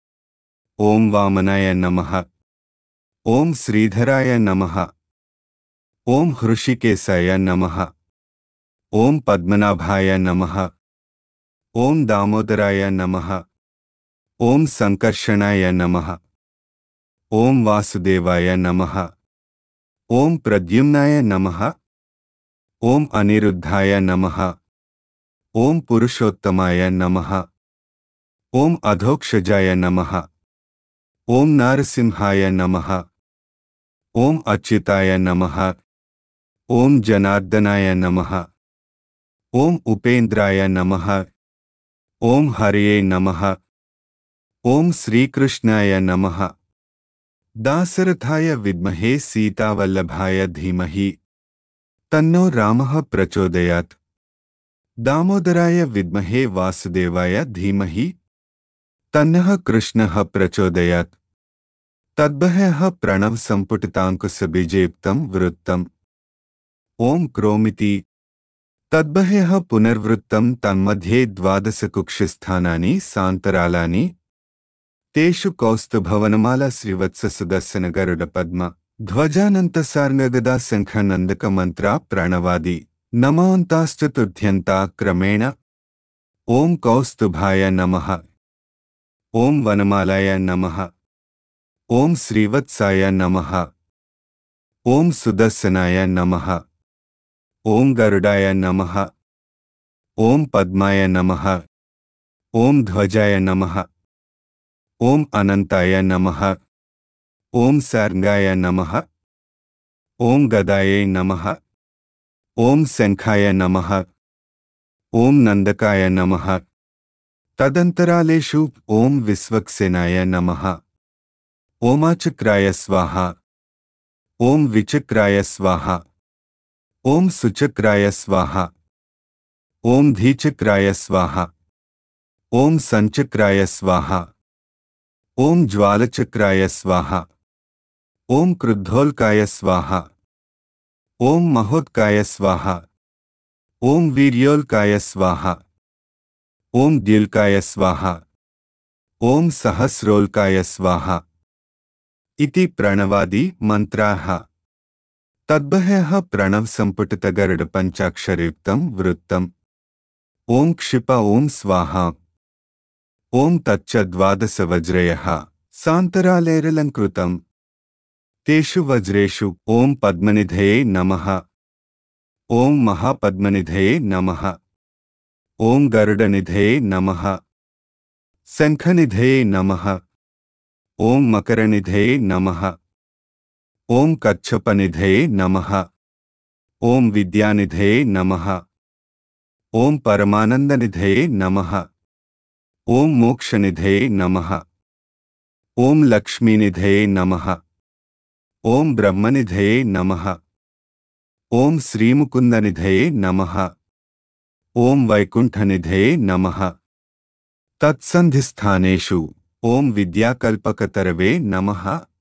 ఓం వామనాయ నమః ఓం శ్రీధరాయ నమః ఓం హృషికేశాయ నమః ఓం పద్మనాభాయ నమః ఓం దామోదరాయ నమః ఓం సంకర్షణాయ నమః ఓం వాసుదేవాయ నమః ఓం ప్రద్యుమ్నాయ నమః ఓం అనిరుద్ధాయ నమః ఓం పురుషోత్తమాయ నమః ఓం అధోక్షజాయ నమః ఓం నారసింహాయ నమః ఓం అచ్యుతాయ నమః ఓం జనార్దనాయ నమః ఓం ఉపేంద్రాయ నమః ఓం హరియే నమః ఓం శ్రీకృష్ణాయ నమః దాశరథాయ విద్మహే సీతావల్లభాయ ధీమహి తన్నో రామః ప్రచోదయాత్ దామోదరాయ విద్మహే వాసుదేవాయ ధీమహి తన్నః కృష్ణః ప్రచోదయాత్ తద్భయః ప్రణవ్ సంపుటితాంకుశబీజయుక్తం వృత్తం ఓం క్రోమితి తద్భయః పునర్వృత్తం తన్मध्ये ద్వాదశకుక్షిస్థానాని సాంతరాలాని తేషు కౌస్తుభవనమాల శ్రీవత్స సుదర్శన గరుడ పద్మ ధ్వజానంత సార్గగదా శంఖనందక మంత్ర ప్రణవాది నమాంతాశ్చతుర్థ్యంతా క్రమేణ ఓం కౌస్తుభాయ నమః ఓం వనమాలాయ నమః ఓం శ్రీవత్సాయ నమః ఓం సుదర్శనాయ నమః ఓం గరుడాయ నమః ఓం పద్మాయ నమః ఓం ధ్వజాయ నమః ఓం అనంతాయ నమః ఓం సార్గాయ నమః ఓం గదాయై నమః ఓం శంఖాయ నమః ఓం నందకాయ నమః తదంతరాలేషు ఓం విశ్వక్సేనాయ నమః ఓమాచక్రాయ స్వాహ ఓం విచక్రాయ స్వాహ ఓం సుచక్రాయ స్వాహ ఓం ధీచక్రాయ స్వాహ ఓం సంచక్రాయ స్వాహ ఓం జ్వాలచక్రాయ స్వాహ ఓం క్రుద్ధోల్కాయ స్వాహ ఓం మహోత్కాయ స్వాహ ఓం వీర్యోల్కాయ స్వాహ ఓం ద్యుల్కాయ స్వాహ ఓం సహస్రోల్కాయ స్వాహ ఇతి ప్రణవాది మంత్రాః తద్భయః ప్రణవ్ సంపుటిత గరుడ పంచాక్షరయుక్తం వృత్తం ఓం క్షిప ఓం స్వాహ ఓం తచ్చ ద్వాదశ వజ్రయః సాంతరాలేరలంకృతం తేషు వజ్రేషు ఓం పద్మనిధయే నమః ఓం మహాపద్మనిధయే నమః ఓం గరుడనిధయే నమః శంఖనిధయే నమః ఓం మకరనిధయే నమః ఓం కచ్చపనిధయే నమః ఓం విద్యానిధయే నమః ఓం పరమానందనిధయే నమః ఓం మోక్షనిధయే నమః ఓం లక్ష్మీనిధయే నమః ఓం బ్రహ్మనిధయే నమః ఓం శ్రీముకుందనిధయే నమః ఓం వైకుంఠనిధయే నమః తత్సంధిస్థానేషు ఓం విద్యాకల్పకతరవే నమః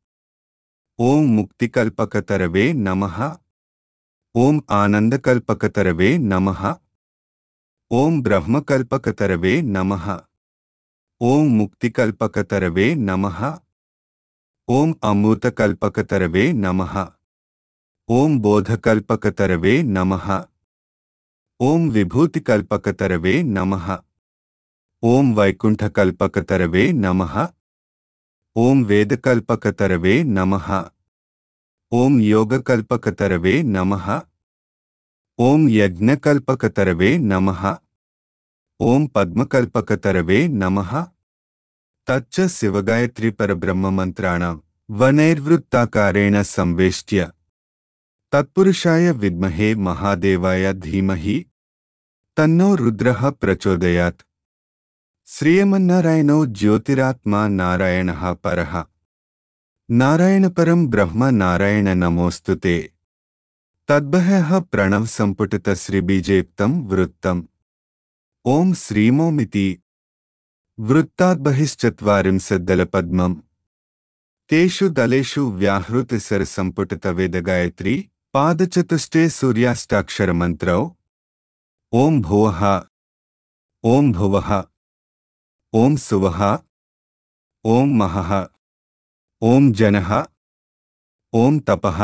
ఓం ముక్తికల్పకతరవే నమః ఓం ఆనందకల్పకతరవే నమః ఓం బ్రహ్మకల్పకతరవే నమః ఓం ముక్తికల్పకతరవే నమః ఓం అమృతకల్పకతరవే నమః ఓం బోధకల్పకతరవే నమః ఓం విభూతికల్పకతరవే నమః ఓం వైకుంఠకల్పకతరవే నమః ఓం వేదకల్పకతరవే నమః ఓం యోగకల్పకతరవే నమః ఓం యజ్ఞకల్పకతరవే నమః ఓం పద్మకల్పకతరవే నమః తచ్చ శివగాయత్రి పరబ్రహ్మమంత్రాణం వనైర్వృత్తాకారేణ సంవేష్ట్య తత్పురుషాయ విద్మహే మహాదేవాయ ధీమహి తన్నో రుద్రః ప్రచోదయాత్ శ్రీయమన్నారాయణో జ్యోతిరాత్మా నారాయణ పరః నారాయణపరం బ్రహ్మ నారాయణ నమోస్తుతే తద్భయ ప్రణవ్ సంపుటిత శ్రీబీజేప్తం వృత్తం ఓం శ్రీమోమితి వృత్తాద్బహిశ్చత్వారింశద్దలపద్మం తేషు దళేషు వ్యాహృతి సరసంపుటిత వేదగాయత్రి పాదచతుష్టే సూర్యాష్టాక్షరమంత్రౌ ఓం భువః ఓం భువః ఓం సువః ఓం మహః ఓం జనః ఓం తపః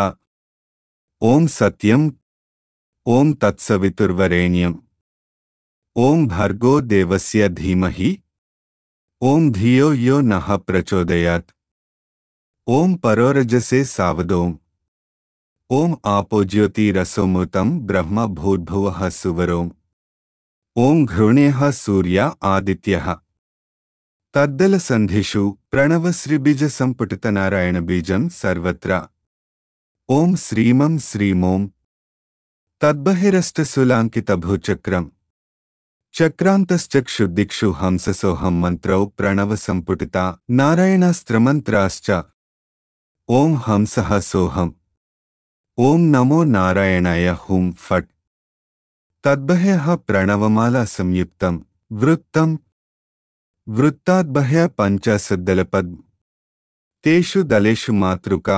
ఓం సత్యం ఓం తత్సవితుర్వరేణ్యం ఓం భర్గో దేవస్య ధీమహి ఓం ధియో యో నః ప్రచోదయాత్ ఓం పరోరజసే సావదోం ఓం ఆపోజ్యోతిరసోమృతం బ్రహ్మ భూర్భువః సువరోం ఓం ఘృణేః సూర్య ఆదిత్యః తద్దల సంధిషు ప్రణవ శ్రీబీజ సంపుటిత నారాయణ బీజం సర్వత్ర ఓం శ్రీమం శ్రీమోం తద్బహిరష్టసులాంకిత భూచక్రం చక్రాంతశ్చక్షుదిక్షు హంససోహం మంత్రౌ ప్రణవ సంపుటిత నారాయణాస్త్రమంత్రాశ్చ ఓం హంసః సోహం ఓం నమో నారాయణాయ హుం ఫట్ తద్బహ్యః ప్రణవమాలా సంయుక్తం వృత్తం వృత్తాద్బహ్య పంచాశద్దలపద్ తేషు దళేషు మాతృకా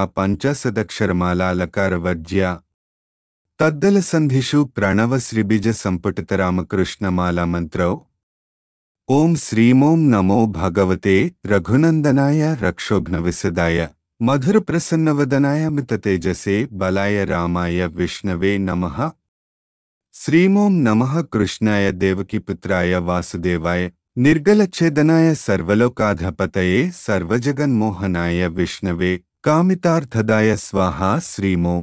పంచాశదక్షరమాలాలకారవర్జ్య తద్దల సంధిషు ప్రణవ శ్రీబీజ సంపుటిత రామకృష్ణమాలా మంత్రౌ ఓం శ్రీమోం నమో భగవతే రఘునందనాయ రక్షోఘ్నవిసదాయ మధుర ప్రసన్నవదనాయ మిత తేజసే బలాయ రామాయ విష్ణవే నమః శ్రీమోం నమః కృష్ణాయ దేవకీపుత్రాయ వాసుదేవాయ నిర్గలచ్ఛేదనాయ సర్వలోకాధపతయే సర్వజగన్మోహనాయ విష్ణవే కామితార్థదాయ స్వాహా శ్రీమోం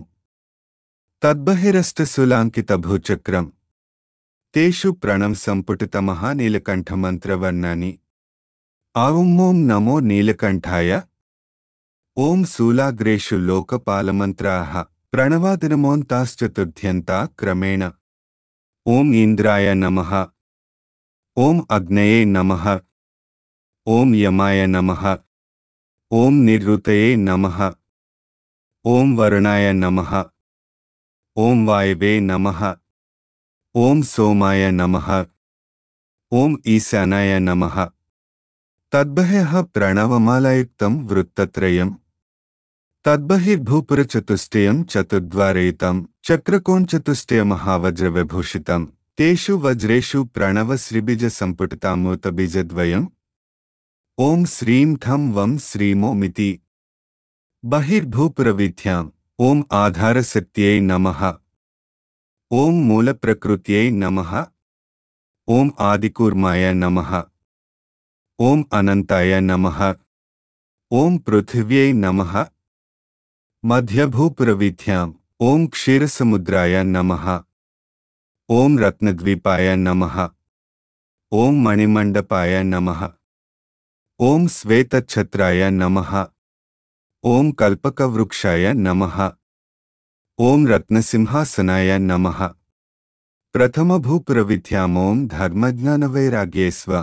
తద్బహిరష్టసులాంకిత భూచక్రం తేషు ప్రణం సంపుటిత మహానీలకంఠమంత్రవర్ణాని ఆవుమ్మోం నమో నీలకంఠాయ ఓం శూలాగ్రేషు లోకపాలమంత్రాః ప్రణవాదినమోంతాశ్చతుర్థ్యంతా క్రమేణ ఓం ఇంద్రాయ నమః ఓం అగ్నయే నమః ఓం యమాయ నమః ఓం నిరుతయే నమః ఓం వరుణాయ నమః ఓం వాయవే నమః ఓం సోమాయ నమః ఓం ఈశానాయ నమః తద్బహ్యః ప్రణవమాలయుక్తం వృత్తత్రయం తద్బహిర్భూపురచతుష్టయం చతుర్ద్వారయుతం చక్రకోణచతుష్టయమహావజ్రవిభూషితం తేషు వజ్రేషు ప్రణవ శ్రీబీజ సంపుటితామూతబీజద్వయం ఓం శ్రీం థం వం శ్రీమోమితి బహిర్భూపురవిద్యాం ఓం ఆధారశక్త్యై నమః ఓం మూలప్రకృత్యై నమః ఓం ఆదికూర్మాయ నమః ఓం అనంతాయ నమః ఓం పృథివ్యై నమః మధ్యభూపురవిద్యాం ఓం క్షీరసముద్రాయ నమః ఓం రత్నద్వీపాయ నమః ఓం మణిమండపాయ నమః ఓం శ్వేతఛత్రాయ నమః ఓం కల్పకవృక్షాయ నమః ఓం రత్నసింహాసనాయ నమః ప్రథమభూపురవిద్యామోం ధర్మజ్ఞానవైరాగ్యేస్వ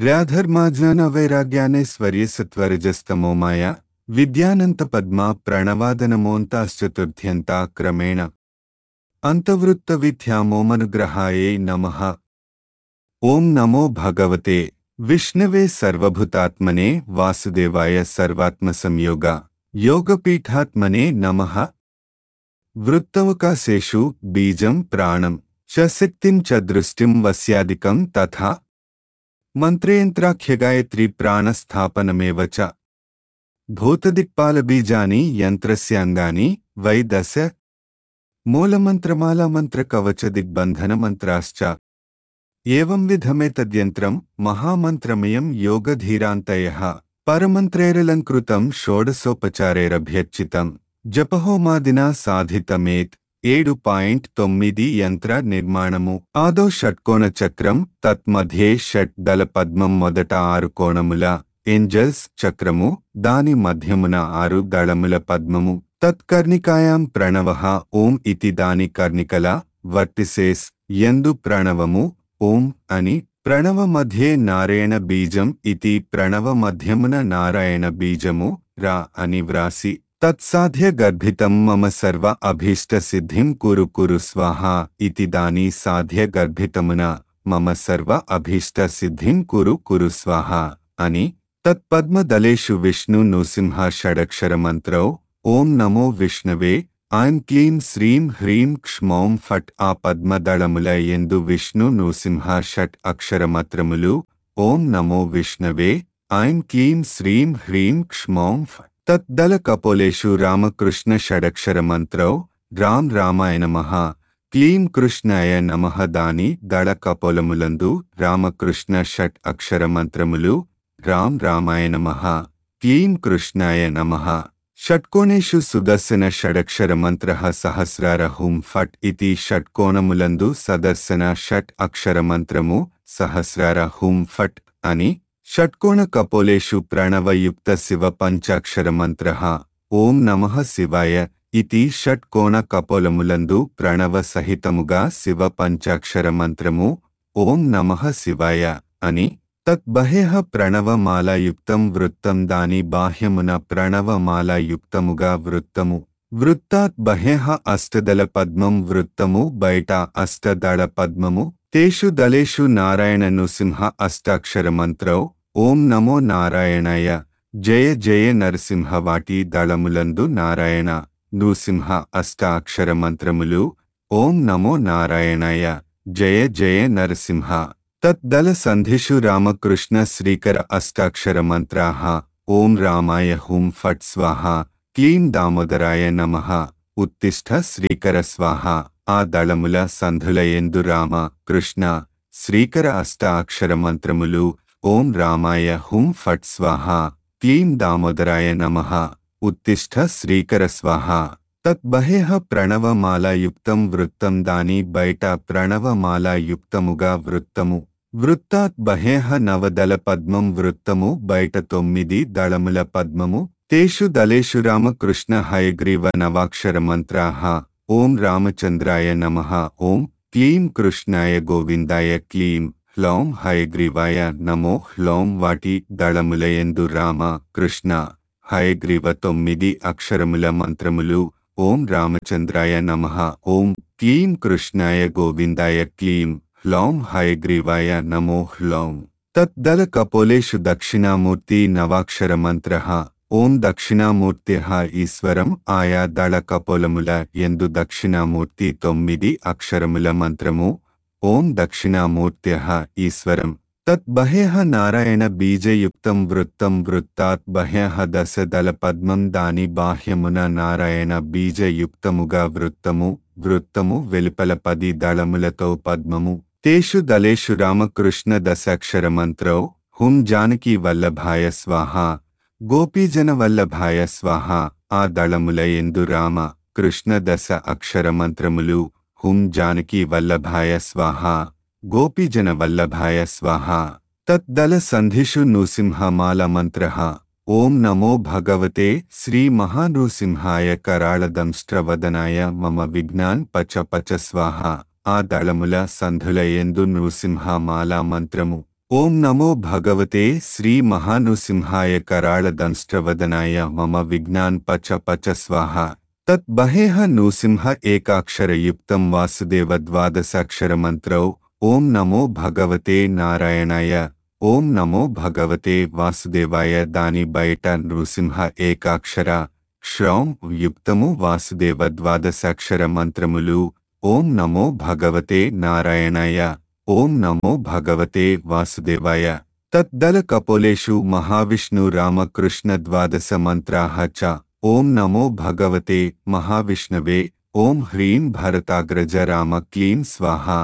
ర్యాధర్మాజ్ఞానవైరాగ్యానేశ్వర్యసత్వరజస్తమోమాయ విద్యానంత పద్మా ప్రణవాదనమోంతాశ్చతుర్థ్యంతా క్రమేణ అంతవృత్త విద్యామోమనుగ్రహాయై నమః ఓం నమో భగవతే విష్ణవే సర్వభూతాత్మనే వాసుదేవాయ సర్వాత్మసంయోగ యోగపీఠాత్మనే నమః వృత్తవకాశేషు బీజం ప్రాణం చ శక్తిం చ దృష్టిం వస్యాదికం తథా మంత్రయంత్రాఖ్యగాయత్రి ప్రాణస్థాపనమేవ చ భూతదిక్పాలబీజాని యంత్రస్యాంగాని వై దశ మూలమంత్రమాలామంత్రకవచ దిగ్బంధనమంత్రాశ్చ ఏవం విధమేతద్యంత్రం మహామంత్రమయం యోగధీరాంతయ పరమంత్రైరలంకృతం షోడసోపచారైరభ్యర్చితం జపహోమాదినా సాధితమేత్ ఏడు పాయింట్ తొమ్మిది యంత్ర నిర్మాణము ఆదో షట్కోణ చక్రం తత్మధ్యే షట్ దళ పద్మం మొదట ఆరు కోణముల ఏంజల్స్ చక్రము దాని మధ్యమున ఆరు దళముల పద్మము తత్కర్ణికాయాం ప్రణవ ఓం ఇతి దాని కర్ణికల వర్టిసేస్ ఎందు ప్రణవము ఓం అని ప్రణవ మధ్యే నారాయణ బీజం ఇతి ప్రణవ మధ్యమున నారాయణ బీజము రా అని వ్రాసి తత్సాధ్య గర్భితం మమ సర్వ అభీష్ట సిద్ధిం కురు కురు స్వాహ ఇతి దాని సాధ్య గర్భితమున మమ సర్వ అభీష్ట సిద్ధిం కురు కురు స్వాహ అని తత్పద్మదలేషు విష్ణు నృసింహ షడక్షర మంత్రౌ ఓం నమో విష్ణవే ఐం క్లీం శ్రీం హ్రీం క్ష్మౌం ఫట్ ఆ పద్మదళముల ఎందు విష్ణు నృసింహ షట్ అక్షరమత్రములు ఓం నమో విష్ణవే ఐం క్లీం శ్రీం హ్రీం క్ష్మౌం ఫట్ తద్దల కపోలేషు రామకృష్ణ షడక్షర మంత్రౌ రామ్ రామాయ నమః క్లీం కృష్ణాయ నమః దాని దళ కపోలములందు రామకృష్ణ షట్ అక్షర మంత్రములు రామ్ రామాయ నమః క్లీం కృష్ణాయ నమః షట్కోణేషు సుదర్శన షడక్షర మంత్ర సహస్రార హుం ఫట్ ఇతి షట్కోణములందు సదర్శన షట్ అక్షర మంత్రము సహస్రార హుం ఫట్ అని షట్కోణ కపోలేషు ప్రణవయుక్త శివ పంచాక్షర మంత్ర ఓం నమః శివాయ ఇతి షట్కోణ కపోలములందు ప్రణవ సహితముగా శివ పంచాక్షర మంత్రము ఓం నమః శివాయ అని తద్బహ్య ప్రణవమాలాయుక్తం వృత్తం దాని బాహ్యమున ప్రణవమాలాయుక్తముగా వృత్తము వృత్తాత్ బహ్య అష్టదళ పద్మం వృత్తము బయట అష్టదళ పద్మము తేషు దళేషు నారాయణ నృసింహ అష్టాక్షర మంత్రౌ ఓం నమో నారాయణాయ జయ జయ నరసింహ వాటి దళములందు నారాయణ నృసింహ అష్టాక్షర మంత్రములు ఓం నమో నారాయణాయ జయ జయ నరసింహ తద్దల సంధిషు రామకృష్ణ శ్రీకర అష్టాక్షర మంత్రాః ఓం రామాయ హుం ఫట్ స్వాహ క్లీం దామోదరాయ నమః ఉత్తిష్ఠ శ్రీకర స్వాహ ఆ దళముల సంధుల ఎందు రామ కృష్ణ శ్రీకర అష్ట అక్షర మంత్రములు ఓం రామాయ హుం ఫట్ స్వాహ క్లీం దామోదరాయ నమః ఉత్తిష్ఠ శ్రీకర స్వాహ తద్బహ్య ప్రణవమాలాయుక్తం వృత్తం దాని బయట ప్రణవమాలాయుక్తముగా వృత్తము వృత్తాత్ బహ్య నవదళ పద్మం వృత్తము బయట తొమ్మిది దళముల పద్మము తేషు దళేషు రామకృష్ణ హయగ్రీవ నవాక్షర మంత్రాః ఓం రామచంద్రాయ నమః ఓం క్లీం కృష్ణాయ గోవిందాయ క్లీం హ్లౌం హయగ్రీవాయ నమో హ్లౌం వాటి దళములయందు రామ కృష్ణ హయగ్రీవ తొమ్మిది అక్షరముల మంత్రములు ఓం రామచంద్రాయ నమః ఓం క్లీం కృష్ణాయ గోవిందాయ క్లీం హ్లౌం హయగ్రీవాయ నమో హ్లౌం తద్దల కపోలేషు దక్షిణామూర్తి నవాక్షర మంత్రః ఓం దక్షిణామూర్త్యః ఈశ్వరం ఆయా దళ కపోలముల ఎందు దక్షిణామూర్తి తొమ్మిది అక్షరముల మంత్రము ఓం దక్షిణామూర్త్యః ఈశ్వరం తద్బహ్య నారాయణ బీజయుక్తం వృత్తం వృత్తాత్ బహ్య దశ దళ పద్మం దాని బాహ్యమున నారాయణ బీజయుక్తముగా వృత్తము వృత్తము వెలుపల పది దళములతో పద్మము తేషు దళేషు రామకృష్ణ దశాక్షర మంత్రౌ హుం జానకి వల్లభాయ స్వాహ గోపీజన వల్లభాయ స్వాహ ఆ దళముల ఎందు రామ కృష్ణ దశ అక్షర మంత్రములు హుం జానకి వల్లభాయ స్వాహ గోపీజన వల్లభాయ స్వాహ తద్దల సంధిషు నృసింహమాల మంత్ర ఓం నమో భగవతే శ్రీ మహానృసింహాయ కరాళదంష్ట్రవదనాయ మమ విజ్ఞాన్ పచ పచ స్వాహ ఆ దళముల సంధుల ఎందు నృసింహమాల మంత్రము ఓం నమో భగవతే శ్రీ మహానృసింహాయ కరాళదంష్ట్రవదనాయ మమ విజ్ఞాన్ పచ పచ స్వాహ తద్బహేహ నృసింహ ఏకాక్షరయుక్తం వాసుదేవ ద్వాదశాక్షర మంత్రౌ ఓం నమో భగవతే నారాయణాయ ఓం నమో భగవతే వాసుదేవాయ దాని బయట నృసింహ ఏకాక్షర శ్రౌం యుక్తము వాసుదేవ ద్వాదశాక్షర మంత్రములు ఓం నమో భగవతే నారాయణాయ ఓం నమో భగవతే వాసుదేవాయ తద్దల కపోలేషు మహావిష్ణు రామకృష్ణ ద్వాదశ మంత్రాః చ ఓం నమో భగవతే మహావిష్ణవే ఓం హ్రీం భరతాగ్రజ రామ క్లీం స్వాహ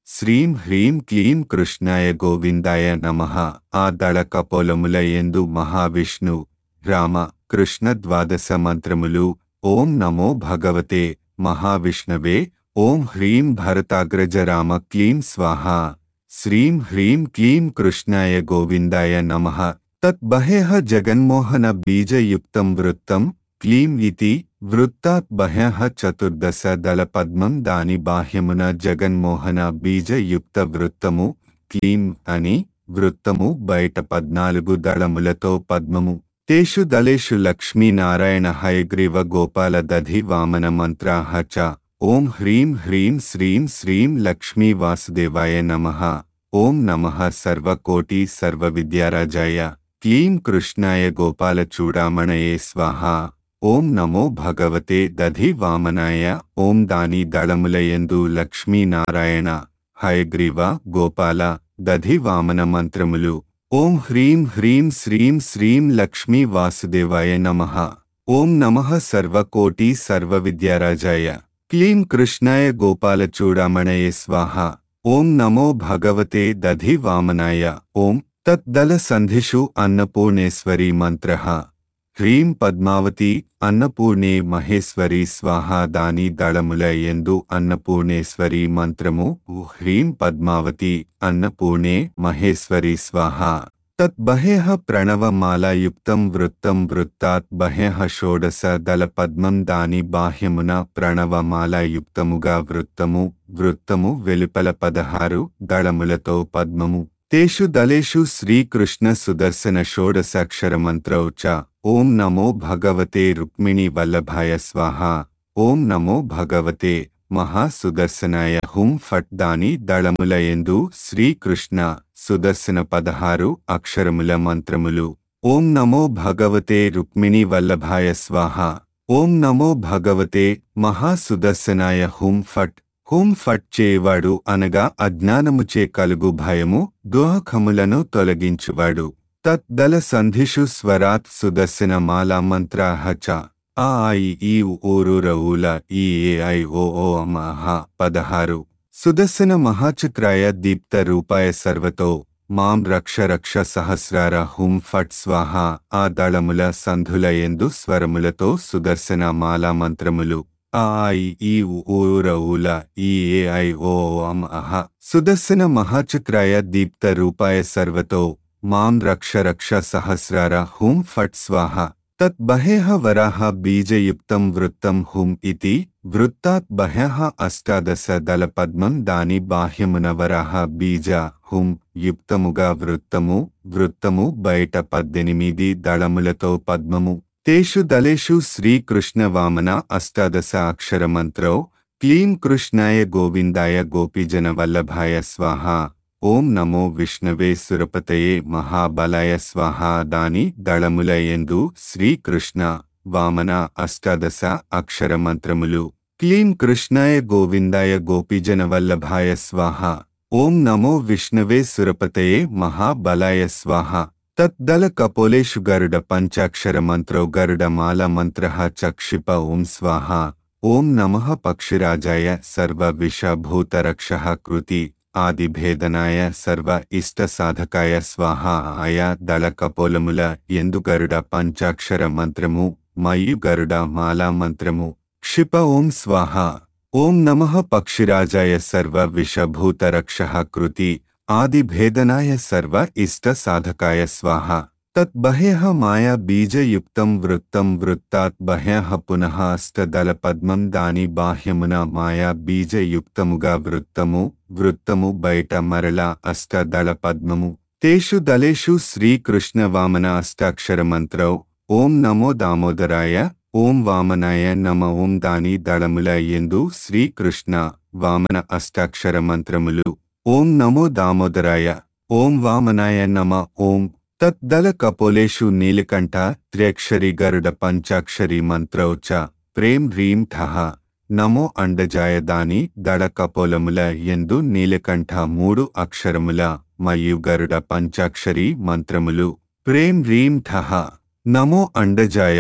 శ్రీం హ్రీం క్లీం కృష్ణాయ గోవిందాయ నమః ఆ దళ కపోలముల ఎందు మహావిష్ణు రామ కృష్ణ ద్వాదశ మంత్రములు ఓం నమో భగవతే మహావిష్ణవే ఓం హ్రీం భరతాగ్రజ రామ క్లీం స్వాహ శ్రీం హ్రీం క్లీం కృష్ణాయ గోవిందాయ నమః తద్బహ్యః జగన్మోహన బీజయుక్తం వృత్తం క్లీం ఇతి వృత్తాత్ బహ్యః చతుర్దశ దళ పద్మం దాని బాహ్యమున జగన్మోహన బీజయుక్త వృత్తము క్లీం అని వృత్తము బయట పద్నాలుగు దళములతో పద్మము తేషు దళేషు లక్ష్మీనారాయణ హయగ్రీవ గోపాల దధి వామన మంత్రాః చ ఓం హ్రీం హ్రీం శ్రీం శ్రీం లక్ష్మీ వాసుదేవాయ నమః ఓం నమః సర్వకోటి సర్వవిద్యారాజాయ క్లీం కృష్ణాయ గోపాల చూడామణయే స్వాహ ఓం నమో భగవతే దధి వామనాయ ఓం దాని దళములయందు లక్ష్మీనారాయణ హయగ్రీవ గోపాల దధి వామన మంత్రములు ఓం హ్రీం హ్రీం శ్రీం శ్రీం లక్ష్మీ వాసుదేవాయ నమః ఓం నమః సర్వకోటి సర్వవిద్యారాజాయ క్లీం కృష్ణాయ గోపాల చూడామణయే స్వాహ ఓం నమో భగవతే దధి వామనాయ ఓం తద్దల సంధిషు అన్నపూర్ణేశ్వరీ మంత్రః హ్రీం పద్మావతి అన్నపూర్ణే మహేశ్వరి స్వాహ దాని దళముల ఎందు అన్నపూర్ణేశ్వరి మంత్రము హ్రీం పద్మావతి అన్నపూర్ణే మహేశ్వరి స్వాహ తద్బహ్యః ప్రణవమాలాయుక్తం వృత్తం వృత్తాత్ బహ్యః షోడశ దళ పద్మం దాని బాహ్యమున ప్రణవమాలాయుక్తముగా వృత్తము వృత్తము వెలుపల పదహారు దళములతో పద్మము తేషు దళేషు శ్రీకృష్ణ సుదర్శన షోడశాక్షరమంత్రౌ చ ఓం నమో భగవతే రుక్మిణి వల్లభాయ స్వాహ ఓం నమో భగవతే మహాసుదర్శనాయ హుం ఫట్ దాని దళములయందు శ్రీకృష్ణ సుదర్శన పదహారు అక్షరముల మంత్రములు ఓం నమో భగవతే రుక్మిణి వల్లభాయ స్వాహ ఓం నమో భగవతే మహాసుదర్శనాయ హుం ఫట్ హుం ఫట్ చేయవాడు అనగా అజ్ఞానముచే కలుగు భయము దోహకములను తొలగించువాడు తద్దల సంధిషు స్వరాత్ సుదర్శన మాలా మంత్రాహ చ ఆ ఐ ఈ ఊరు రవుల ఈ ఏ ఐ ఓ ఓ మహ పదహారు సుదర్శన మహాచక్రాయ దీప్త రూపాయ సర్వతో మాం రక్ష రక్ష సహస్రార హుం ఫట్ స్వాహ ఆ దళముల సంధుల ఎందు స్వరములతో సుదర్శన మాలా మంత్రములు ఆ ఐ ఈ ఊరవుల ఈ ఏ ఐ ఓ అం అహ సుదర్శన మహాచక్రాయ దీప్త రూపాయ సర్వతో మాం రక్ష రక్ష సహస్రార హుం ఫట్ స్వాహ తత్ బహ్యః వరాహ బీజయుక్తం వృత్తం హుం ఇతి వృత్తాత్ బహ్యః అష్టాదశ దళ పద్మం దాని బాహ్యమున వరాహ బీజ హుం యుక్తముగా వృత్తము వృత్తము బయట పద్దెనిమిది దళములతో పద్మము తేషు దళేషు శ్రీకృష్ణ వామన అష్టాదశ అక్షరమంత్రౌ క్లీం కృష్ణాయ గోవిందాయ గోపీజన వల్లభాయ స్వాహ ఓం నమో విష్ణవే సురపతయే మహాబలాయ స్వాహ దాని దళముల ఎందు శ్రీకృష్ణ వామన అష్టాదశ అక్షరమంత్రములు క్లీం కృష్ణాయ గోవిందాయ గోపీజన వల్లభాయ స్వాహ ఓం నమో విష్ణవే సురపతయే మహాబలాయ స్వాహ తద్దల కపోలేషు గరుడ పంచాక్షర మంత్రో గరుడ మాల మంత్ర చక్షిప ఓం స్వాహ ఓం నమ పక్షిరాజాయ సర్వ విషభూతరక్ష కృతి ఆదిభేదనాయ సర్వ ఇష్ట సాధకాయ స్వాహ ఆయా దళ కపోలముల ఎందు గరుడ పంచాక్షర మంత్రము మయు గరుడ మాలా మంత్రము క్షిప ఓం స్వాహ ఓం నమ పక్షిరాజాయ సర్వ విషభూతరక్ష కృతి ఆదిభేదనాయ సర్వ ఇష్ట సాధకాయ స్వాహ తత్ బహ్యః మాయా బీజయుక్తం వృత్తం వృత్తాత్ బహ్యః పునః అష్టదళ పద్మం దాని బాహ్యమున మాయా బీజయుక్తముగా వృత్తము వృత్తము బయట మరల అష్టదళ పద్మము తేషు దళేషు శ్రీకృష్ణ వామన అష్టాక్షర మంత్రౌ ఓం నమో దామోదరాయ ఓం వామనాయ నమ ఓం దాని దళముల ఎందు శ్రీకృష్ణ వామన అష్టాక్షర మంత్రములు ఓం నమో దామోదరాయ ఓం వామనాయ నమ ఓం తద్దల కపోలేషు నీలకంఠ త్ర్యక్షరి గరుడ పంచాక్షరి మంత్రౌ చ ప్రేం హ్రీం ఠః నమో అండజాయ దాని దడ కపోలముల ఎందు నీలకంఠ మూడు అక్షరముల మరియు గరుడ పంచాక్షరి మంత్రములు ప్రేం హ్రీం ఠః నమో అండజాయ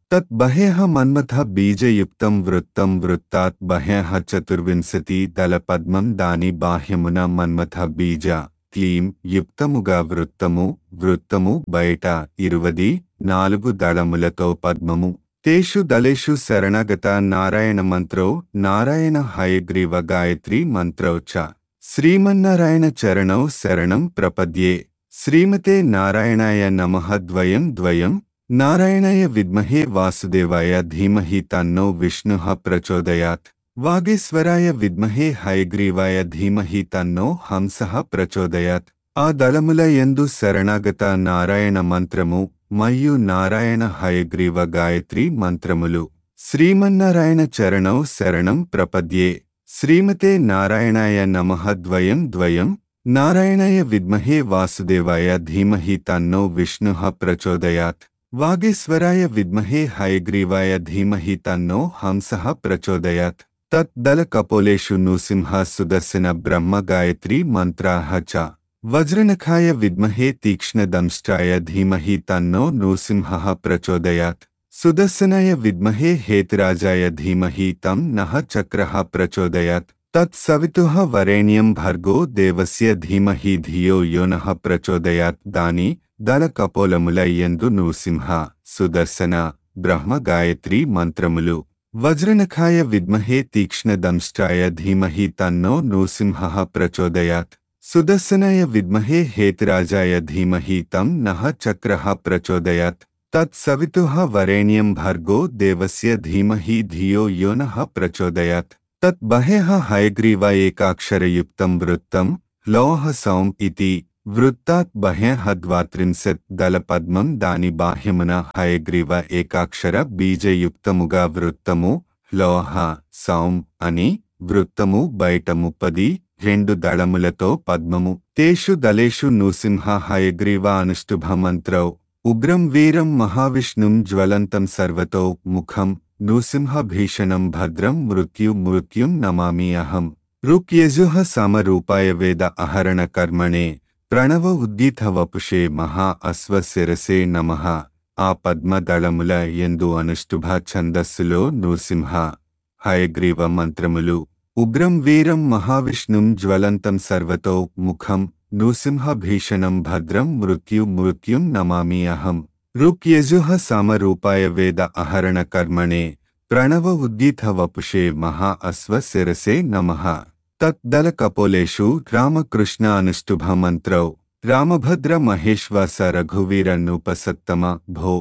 తత్ బహ్యః మన్మథ బీజయుక్తం వృత్తం వృత్తాత్ బహ్యః చతుర్వింశతి దళ పద్మం దాని బాహ్యమున మన్మథ బీజ క్లీం యుక్తముగా వృత్తము వృత్తము బయట ఇరువది నాలుగు దళములతో పద్మము తేషు దళేషు శరణగత నారాయణ మంత్రో నారాయణ హయగ్రీవ గాయత్రి మంత్రౌ చ శ్రీమన్నారాయణ చరణౌ శరణం ప్రపద్యే శ్రీమతే నారాయణాయ నమః ద్వయం ద్వయం నారాయణాయ విద్మహే వాసుదేవాయ ధీమహి తన్నో విష్ణుః ప్రచోదయాత్ వాగేశ్వరాయ విద్మహే హయగ్రీవాయ ధీమహి తన్నో హంసః ప్రచోదయాత్ ఆ దళముల యందు శరణాగత నారాయణ మంత్రము మయ్యు నారాయణ హయగ్రీవ గాయత్రి మంత్రములు శ్రీమన్నారాయణ చరణౌ శరణం ప్రపద్యే శ్రీమతే నారాయణాయ నమః ద్వయం ద్వయం నారాయణాయ విద్మహే వాసుదేవాయ ధీమహి తన్నో విష్ణుః ప్రచోదయాత్ వాగేశ్వరాయ విద్మహే హయగ్రీవాయ ధీమహి తన్నో హంసః ప్రచోదయాత్ తత్ దళ కపోలేషు నృసింహ సుదర్శన బ్రహ్మ గాయత్రి మంత్రాః చ వజ్రనఖాయ విద్మహే తీక్ష్ణదంష్టాయ ధీమహి తన్నో నృసింహః ప్రచోదయాత్ సుదర్శనాయ విద్మహే హేతిరాజాయ ధీమహి తం నః చక్రః ప్రచోదయాత్ తత్ సవితుః వరేణ్యం భర్గో దేవస్య ధీమహి ధియో యో నః ప్రచోదయాత్ దాని దళ కపోలముల యందు నృసింహ సుదర్శన బ్రహ్మ గాయత్రి మంత్రములు వజ్రనఖాయ విద్మహే తీక్ష్ణదంష్టాయ ధీమహి తన్నో నృసింహః ప్రచోదయాత్ సుదర్శనాయ విద్మహే హేతిరాజాయ ధీమహి తం నః చక్రః ప్రచోదయాత్ తత్ సవితుః వరేణ్యం భర్గో దేవస్య ధీమహి ధియో యో నః ప్రచోదయాత్ తత్ బహ్యః హయగ్రీవ ఏకాక్షరయుక్తం వృత్తం లోహ సౌం ఇతి వృత్తాత్ బహ్యః ద్వాత్రింశత్ దళపద్మం దాని బాహ్యమున హయగ్రీవ ఏకాక్షర బీజయుక్తముగా వృత్తము లోహ సౌం అని వృత్తము బయట ముప్పది రెండు దళములతో పద్మము తేషు దళేషు నృసింహ హయగ్రీవ అనుష్ఠుభమంత్రౌ ఉగ్రం వీరం మహావిష్ణుం జ్వలంతం సర్వతో ముఖం నృసింహ భీషణం భద్రం మృత్యు మృత్యుం నమామి అహం రుక్యజుః సమరూపాయ వేద అహరణ కర్మణే ప్రణవ ఉద్దీత వపుషే మహా అశ్వ శిరసే నమః ఆ పద్మదళముల ఎందు అనుష్ఠుభ ఛందస్సులో నృసింహ హయగ్రీవ మంత్రములు ఉగ్రం వీరం మహావిష్ణుం జ్వలంతం సర్వతో ముఖం నృసింహ భీషణం భద్రం మృత్యు మృత్యుం నమామి అహం రుక్యజుః సమరూపాయ వేద అహరణ కర్మణే ప్రణవ ఉద్దీత వపుషే మహా అశ్వ శిరసే నమః తత్ దళ కపోలేషు రామకృష్ణ అనుష్ఠుభ మంత్రౌ రామభద్ర మహేశ్వాస రఘువీర నూపసత్తమ భో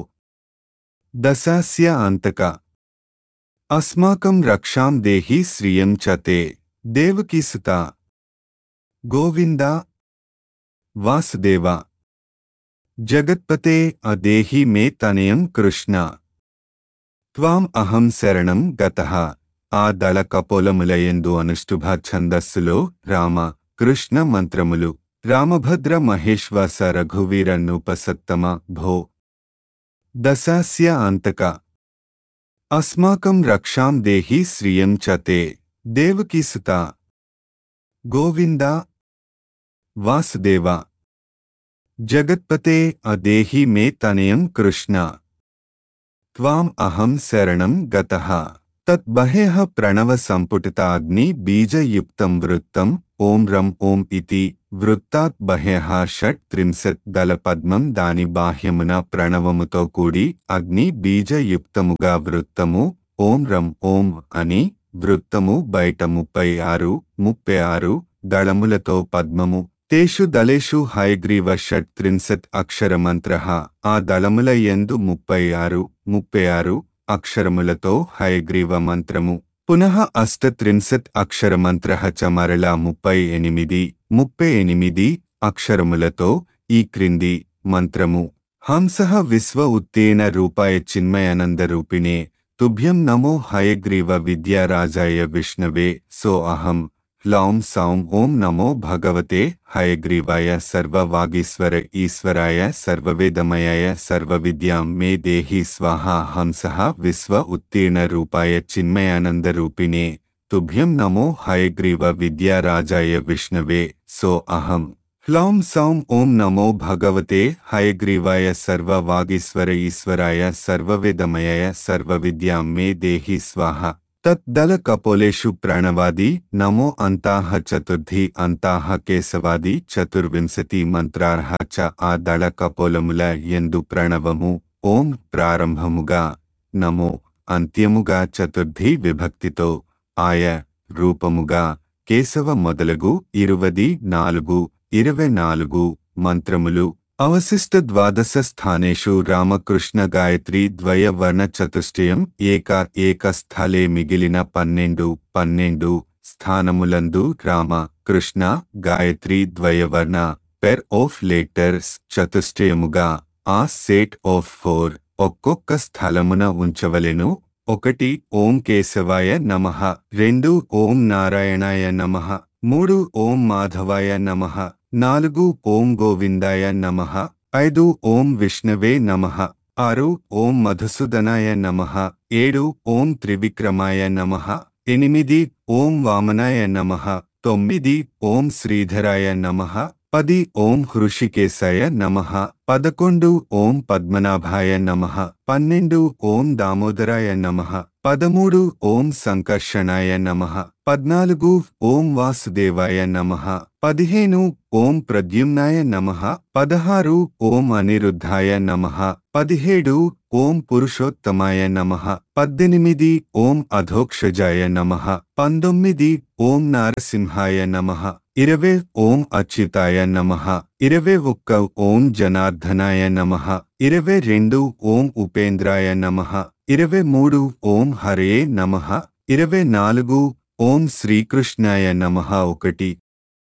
దశాస్య అంతక అస్మాకం రక్షాం దేహి శ్రియం చ తే దేవకీసుత గోవింద వాసుదేవ జగత్పతే అదేహి మే తనయం కృష్ణ త్వాం అహం శరణం గతః ఆ దళ కపోలములయందు అనుష్ఠుభ ఛందస్సులో రామ కృష్ణ మంత్రములు రామభద్ర మహేశ్వాస రఘువీర నూపసత్తమ భో దశాస్య అంతక అస్మాకం రక్షాం దేహి శ్రియం చ తే దేవకీసుత గోవింద వాసుదేవ జగత్పతే అదేహి మే తనయం కృష్ణ త్వాం అహం శరణం గతః తత్ బహేః ప్రణవ సంపుటిత అగ్ని బీజయుక్తం వృత్తం ఓం రం ఓం ఇతి వృత్తాత్ బహేః షట్ త్రింశత్ దళ పద్మం దాని బాహ్యమున ప్రణవముతో కూడి అగ్ని బీజయుక్తముగా వృత్తము ఓం రం ఓం అని వృత్తము బయట ముప్పై ఆరు ముప్పై ఆరు దళములతో పద్మము తేషు దళేషు హయగ్రీవ షట్ త్రింశత్ అక్షరమంత్ర ఆ దళముల యందు ముప్పై ఆరు ముప్పై ఆరు అక్షరములతో హయగ్రీవ మంత్రము పునః అష్టత్రింశత్ అక్షరమంత్ర చ మరలా ముప్పై ఎనిమిది ముప్పై ఎనిమిది అక్షరములతో ఈ క్రింది మంత్రము హంసః విశ్వ ఉత్తేన రూపాయ చిన్మయానంద రూపిణే తుభ్యం నమో హయగ్రీవ విద్యారాజాయ విష్ణవే సో అహం హ్లౌం సౌం ఓం నమో భగవతే హయగ్రీవాయ సర్వవాగీశ్వర ఈశ్వరాయ సర్వవేదమయాయ సర్వవిద్యాం మే దేహి స్వాహా హంసః విశ్వ ఉత్తీర్ణ రూపాయ చిన్మయానంద రూపిణే తుభ్యం నమో హయగ్రీవ విద్యారాజాయ విష్ణవే సో అహం హ్లౌం సౌం ఓం నమో భగవతే హయగ్రీవాయ సర్వవాగీశ్వర ఈశ్వరాయ సర్వవేదమయాయ సర్వవిద్యాం మే దేహి స్వాహ తద్దల కపోలేషు ప్రణవాది నమో అంతాహ చతుర్థి అంతాహ కేశవాది చతుర్వింశతి మంత్రార్హ చ ఆ దళ కపోలముల ఎందు ప్రణవము ఓం ప్రారంభముగా నమో అంత్యముగా చతుర్థి విభక్తితో ఆయ రూపముగా కేశవ మొదలగు ఇరువది నాలుగు ఇరవై నాలుగు మంత్రములు అవశిష్ట ద్వాదశ స్థానేషు రామకృష్ణ గాయత్రి ద్వయ వర్ణ చతుష్టయం ఏక ఏక స్థలే మిగిలిన పన్నెండు పన్నెండు స్థానములందు రామ కృష్ణ గాయత్రి ద్వయవర్ణ పెర్ ఆఫ్ లెటర్స్ చతుష్టయముగా ఆ సెట్ ఆఫ్ ఫోర్ ఒక్కొక్క స్థలమున ఉంచవలెను ఒకటి ఓం కేశవాయ నమః రెండు ఓం నారాయణాయ నమః మూడు ఓం మాధవాయ నమః నాలుగు ఓం గోవిందాయ నమః ఐదు ఓం విష్ణవే నమః ఆరు ఓం మధుసూదనాయ నమః ఏడు ఓం త్రివిక్రమాయ నమః ఎనిమిది ఓం వామనాయ నమః తొమ్మిది ఓం శ్రీధరాయ నమః పది ఓం హృషికేశాయ నమః పదకొండు ఓం పద్మనాభాయ నమః పన్నెండు ఓం దామోదరాయ నమః పదమూడు ఓం సంకర్షణాయ నమః పద్నాలుగు ఓం వాసుదేవాయ నమః పదిహేను ఓం ప్రద్యుమ్నాయ నమః పదహారు ఓం అనిరుద్ధాయ నమః పదిహేడు ఓం పురుషోత్తమాయ నమః పద్దెనిమిది ఓం అధోక్షజాయ నమః పంతొమ్మిది ఓం నారసింహాయ నమః ఇరవై ఓం అచ్యుతాయ నమః ఇరవై ఒక్క ఓం జనార్దనాయ నమః ఇరవై రెండు ఓం ఉపేంద్రాయ నమః ఇరవై మూడు ఓం హరే నమః ఇరవై నాలుగు ఓం శ్రీకృష్ణాయ నమః ఒకటి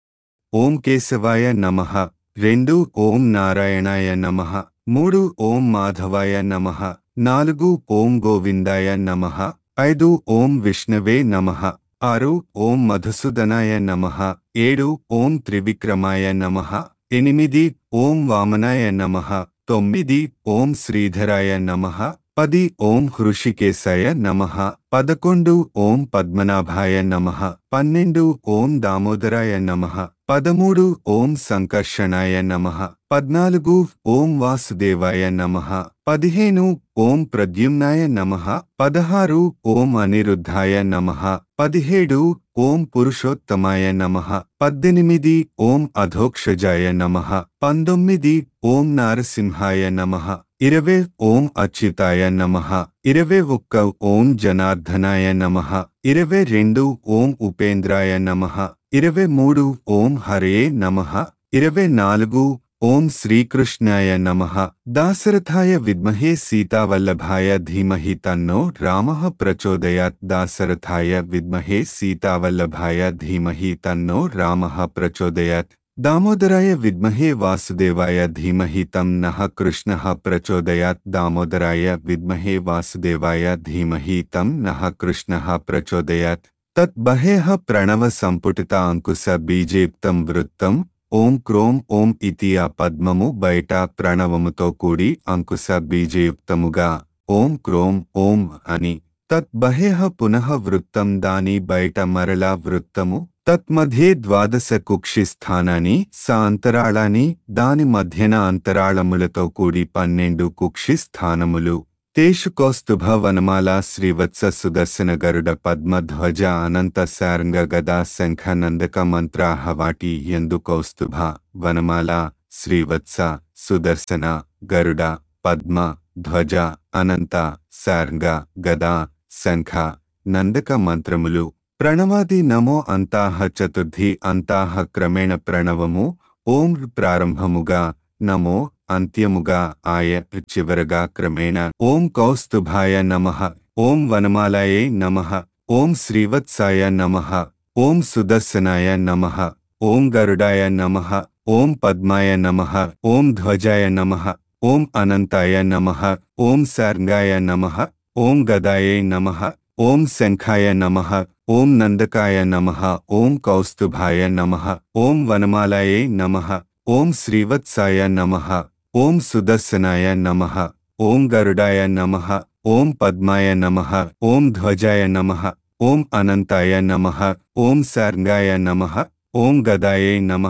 ఓం కేశవాయ నమః రెండు ఓం నారాయణాయ నమః మూడు ఓం మాధవాయ నమః నాలుగు ఓం గోవిందాయ నమః ఐదు ఓం విష్ణవే నమః ఆరు ఓం మధుసూదనాయ నమః ఏడు ఓం త్రివిక్రమాయ నమః ఎనిమిది ఓం వామనాయ నమః తొమ్మిది ఓం శ్రీధరాయ నమః పది ఓం హృషికేశాయ నమః పదకొండు ఓం పద్మనాభాయ నమః పన్నెండు ఓం దామోదరాయ నమః పదమూడు ఓం సంకర్షణాయ నమః పద్నాలుగు ఓం వాసుదేవాయ నమః పదిహేను ఓం ప్రద్యుమ్నాయ నమః పదహారు ఓం అనిరుద్ధాయ నమః పదిహేడు ఓం పురుషోత్తమాయ నమః పద్దెనిమిది ఓం అధోక్షజాయ నమః పంతొమ్మిది ఓం నారసింహాయ నమః ఇరవై ఓం అచ్యుతాయ నమః ఇరవై ఒక్క ఓం జనార్దనాయ నమః ఇరవై రెండు ఓం ఉపేంద్రాయ నమః ఇరవై మూడు ఓం హరే నమః ఇరవై నాలుగు ఓం శ్రీకృష్ణాయ నమః దాశరథాయ విద్మహే సీతావల్లభాయ ధీమహి తన్నో రామః ప్రచోదయాత్ దాశరథాయ విద్మహే సీతావల్లభాయ ధీమహి తన్నో రామః ప్రచోదయాత్ దామోదరాయ విద్మహే వాసుదేవాయ ధీమహి తం నః కృష్ణః ప్రచోదయాత్ దామోదరాయ విద్మహే వాసుదేవాయ ధీమహి తం నః కృష్ణః ప్రచోదయాత్ తత్ బహేః ప్రణవ సంపుటిత అంకుశ బీజేప్తం వృత్తం ఓం క్రోం ఓం ఇతి ఆ పద్మము బయట ప్రణవముతో కూడి అంకుశ బీజయుక్తముగా ఓం క్రోం ఓం అని తత్ బహేః పునః వృత్తం దాని బయట మరలా వృత్తము తత్మధ్యే ద్వాదశ కుక్షి స్థానాన్ని స అంతరాళాన్ని దాని మధ్యన అంతరాళములతో కూడి పన్నెండు కుక్షి స్థానములు తేషు కౌస్తుభ వనమాల శ్రీవత్స సుదర్శన గరుడ పద్మధ్వజ అనంత శారంగ గదా శంఖ నందక మంత్రాహ వాటి ఎందు కౌస్తుభ వనమాల శ్రీవత్స సుదర్శన గరుడ పద్మ ధ్వజ అనంత శార్ంగ గదా శంఖ నందక మంత్రములు ప్రణవాది నమో అంతాహ చతుర్థి అంతాహ క్రమేణ ప్రణవము ఓం ప్రారంభముగా నమో అంత్యముగా ఆయ చివరగా క్రమేణ ఓం కౌస్తుభాయ నమః ఓం వనమాలాయే నమః ఓం శ్రీవత్సాయ నమః ఓం సుదర్శనాయ నమః ఓం గరుడాయ నమః ఓం పద్మాయ నమః ఓం ధ్వజాయ నమః ఓం అనంతాయ నమః ఓం శార్ంగాయ నమః ఓం గదాయే నమః ఓం శంఖాయ నమః ఓం నందకాయ నమః ఓం కౌస్తుభాయ నమః ఓం వనమాలాయే నమః ఓం శ్రీవత్సాయ నమః ఓం సుదర్శనాయ నమః ఓం గరుడాయ నమః ఓం పద్మాయ నమః ఓం ధ్వజాయ నమః ఓం అనంతాయ నమః ఓం శార్ంగాయ నమః ఓం గదాయే నమః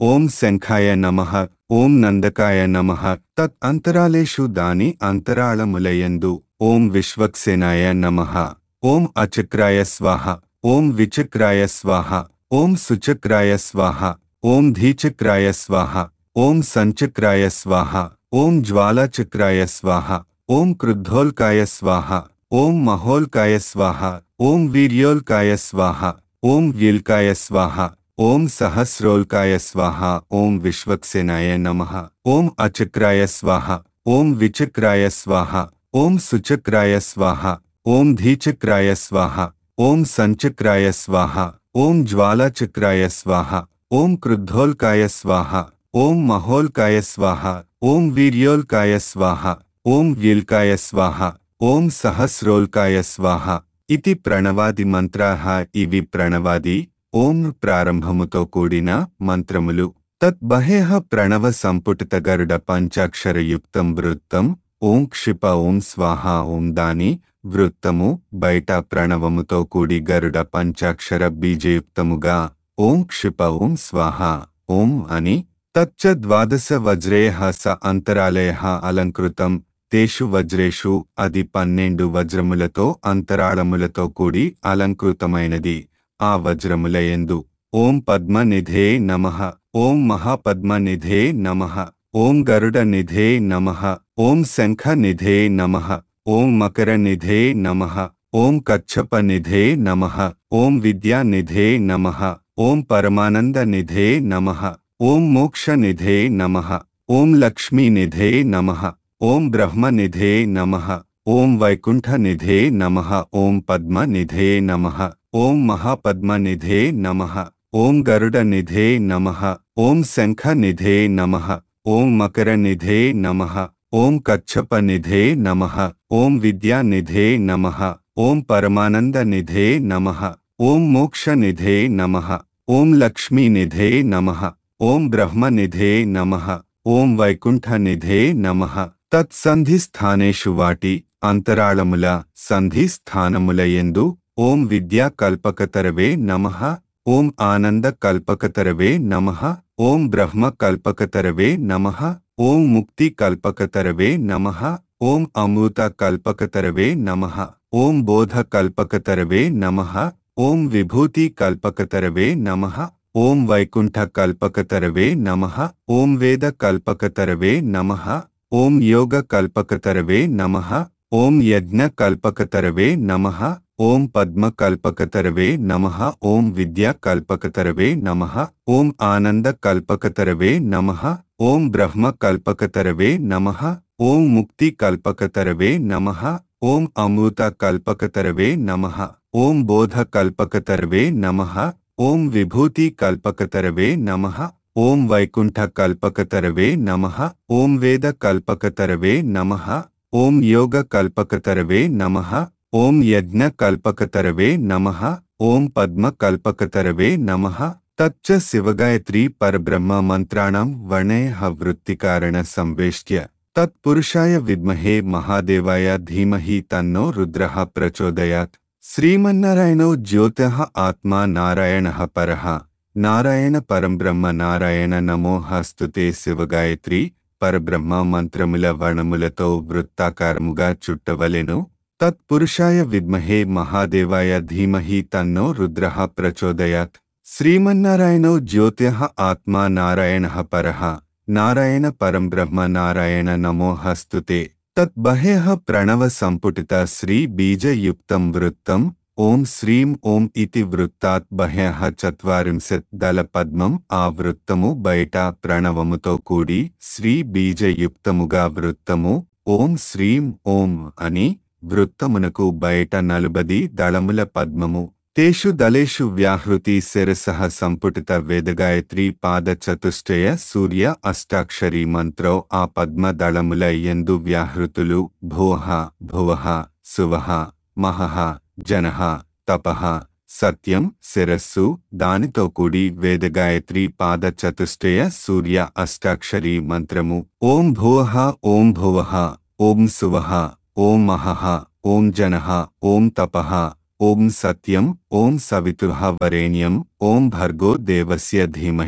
ఓం శంఖాయ నమః ఓం నందకాయ నమః తత్ అంతరాలేషు దాని అంతరాళములయందు ఓం విశ్వక్సేనాయ నమః ఓం అచక్రాయ స్వాహ ఓం విచక్రాయ స్వాహ ఓం సుచక్రాయ స్వాహ ఓం ధీచక్రాయ స్వాహ ఓం సంచక్రాయ స్వాహ ఓం జ్వాలాచక్రాయ స్వాహ ఓం క్రుద్ధోల్కాయ స్వాహ ఓం మహోల్కాయ స్వాహ ఓం వీర్యోల్కాయ స్వాహ ఓం వ్యుల్కాయ స్వాహ ఓం సహస్రోల్కాయ స్వాహ ఓం విశ్వక్సేనాయ నమః ఓం అచక్రాయ స్వాహ ఓం విచక్రాయ స్వాహ ఓం సుచక్రాయ స్వాహ ఓం ధీచక్రాయ స్వాహ ఓం సంచక్రాయ స్వాహ ఓం జ్వాలాచక్రాయ స్వాహ ఓం క్రుద్ధోల్కాయ స్వాహ ఓం మహోల్కాయ స్వాహ ఓం వీర్యోల్కాయ స్వాహ ఓం వ్యుల్కాయ స్వాహ ఓం సహస్రోల్కాయ స్వాహ ఇతి ప్రణవాది మంత్రాః ఇవి ప్రణవాది ఓం ప్రారంభముతో కూడిన మంత్రములు తద్బహేహ ప్రణవ సంపుటిత గరుడ పంచాక్షరయుక్తం వృత్తం ఓం క్షిప ఓం స్వాహ ఓం దాని వృత్తము బయట ప్రణవముతో కూడి గరుడ పంచాక్షర బీజయుక్తముగా ఓం క్షిప ఓం స్వాహ ఓం అని తచ్చ ద్వాదశ వజ్రేహ స అంతరాలయ అలంకృతం తేషు వజ్రేషు అది పన్నెండు వజ్రములతో అంతరాళములతో కూడి అలంకృతమైనది ఆ వజ్రములయందు ఓం పద్మనిధే నమః ఓం మహాపద్మనిధే నమః ఓం గరుడ నిధే నమః ఓం శంఖ నిధే నమః ఓం మకర నిధే నమః ఓం కచ్చప నిధే నమః ఓం విద్యా నిధే నమః ఓం పరమానంద నిధే నమః ఓం మోక్ష నిధే నమః ఓం లక్ష్మీ నిధే నమః ఓం బ్రహ్మ నిధే నమః ఓం వైకుంఠ నిధే నమః ఓం పద్మ నిధే నమః ఓం మహాపద్మ నిధే నమః ఓం గరుడ నిధే నమః ఓం శంఖ నిధే నమః ఓం మకర నిధే నమః ఓం కచ్చప నిధే నమః ఓం విద్యా నిధే నమః ఓం పరమానంద నిధే నమః ఓం మోక్ష నిధే నమః ఓం లక్ష్మీ నిధే నమః ఓం బ్రహ్మ నిధే నమః ఓం వైకుంఠ నిధే నమః తత్సంధిస్థానేషు వాటి అంతరాళముల సంధి స్థానములయందు ఓం విద్యా కల్పకతరవే నమః ఓం ఆనంద కల్పకతరవే నమః ఓం బ్రహ్మ కల్పకతరవే నమః ఓం ముక్తి కల్పకతరవే నమః ఓం అమృత కల్పకతరవే నమః ఓం బోధ కల్పకతరవే నమః ఓం విభూతి కల్పకతరవే నమః ఓం వైకుంఠ కల్పకతరవే నమః ఓం వేద కల్పకతరవే నమః ఓం యోగ కల్పకతరవే నమః ఓం యజ్ఞ కల్పకతరవే నమః ఓం పద్మ కల్పకతరవే నమః ఓం విద్యా కల్పకతరవే నమః ఓం ఆనంద కల్పకతరవే నమః ఓం బ్రహ్మ కల్పకతరవే నమః ఓం ముక్తి కల్పకతరవే నమః ఓం అమృత కల్పకతరవే నమః ఓం బోధ కల్పకతరవే నమః ఓం విభూతి కల్పకతరవే నమః ఓం వైకుంఠ కల్పకతరవే నమః ఓం వేద కల్పకతరవే నమః ఓం యోగ కల్పకతరవే నమః ఓం యజ్ఞ కల్పకతరవే నమః ఓం పద్మ కల్పకతరవే నమః తచ్చ శివగాయత్రీ పరబ్రహ్మ మంత్రాణం వర్ణేహ వృత్తికారణ సంవేష్ట్య తత్పురుషాయ విద్మహే మహాదేవాయ ధీమహి తన్నో రుద్రః ప్రచోదయాత్ శ్రీమన్నారాయణో జ్యోతిః ఆత్మా నారాయణః పరః నారాయణ పరంబ్రహ్మ నారాయణ నమో హస్తుతే శివగాయత్రి పరబ్రహ్మ మంత్రముల వర్ణములతో వృత్తాకారముగా చుట్టవలెను తత్పురుషాయ విద్మహే మహాదేవాయ ధీమహి తన్నో రుద్రః ప్రచోదయాత్ శ్రీమన్నారాయణో జ్యోతిః ఆత్మా నారాయణః పరః నారాయణ పరంబ్రహ్మ నారాయణ నమో హస్తుతే తద్బహేహ ప్రణవ సంపుటిత శ్రీ బీజయుక్తం వృత్తం ఓం శ్రీం ఓం ఇతి వృత్తాత్ బహ్యః చత్వారింశత్ దళ పద్మం ఆ వృత్తము బయట ప్రణవముతో కూడి శ్రీ బీజయుక్తముగా వృత్తము ఓం శ్రీం ఓం అని వృత్తమునకు బయట నలుబది దళముల పద్మము తేషు దళేషు వ్యాహృతి శిరసః సంపుటిత వేదగాయత్రి పాద చతుష్టయ సూర్య అష్టాక్షరీ మంత్రో ఆ పద్మ దళముల ఎందు వ్యాహృతులు భూహ భువః సువః మహః జనః తపః సత్యం శిరస్సు దానితో కూడి వేదగాయత్రి పాద చతుష్టయ సూర్య అష్టాక్షరీ మంత్రము ఓం భువః ఓం భువః ఓం సువః ఓం మహః ఓం జనః ఓం తపః ఓం సత్యం ఓం సవితుః వరేణ్యం ఓం భర్గో దేవస్య ధీమహి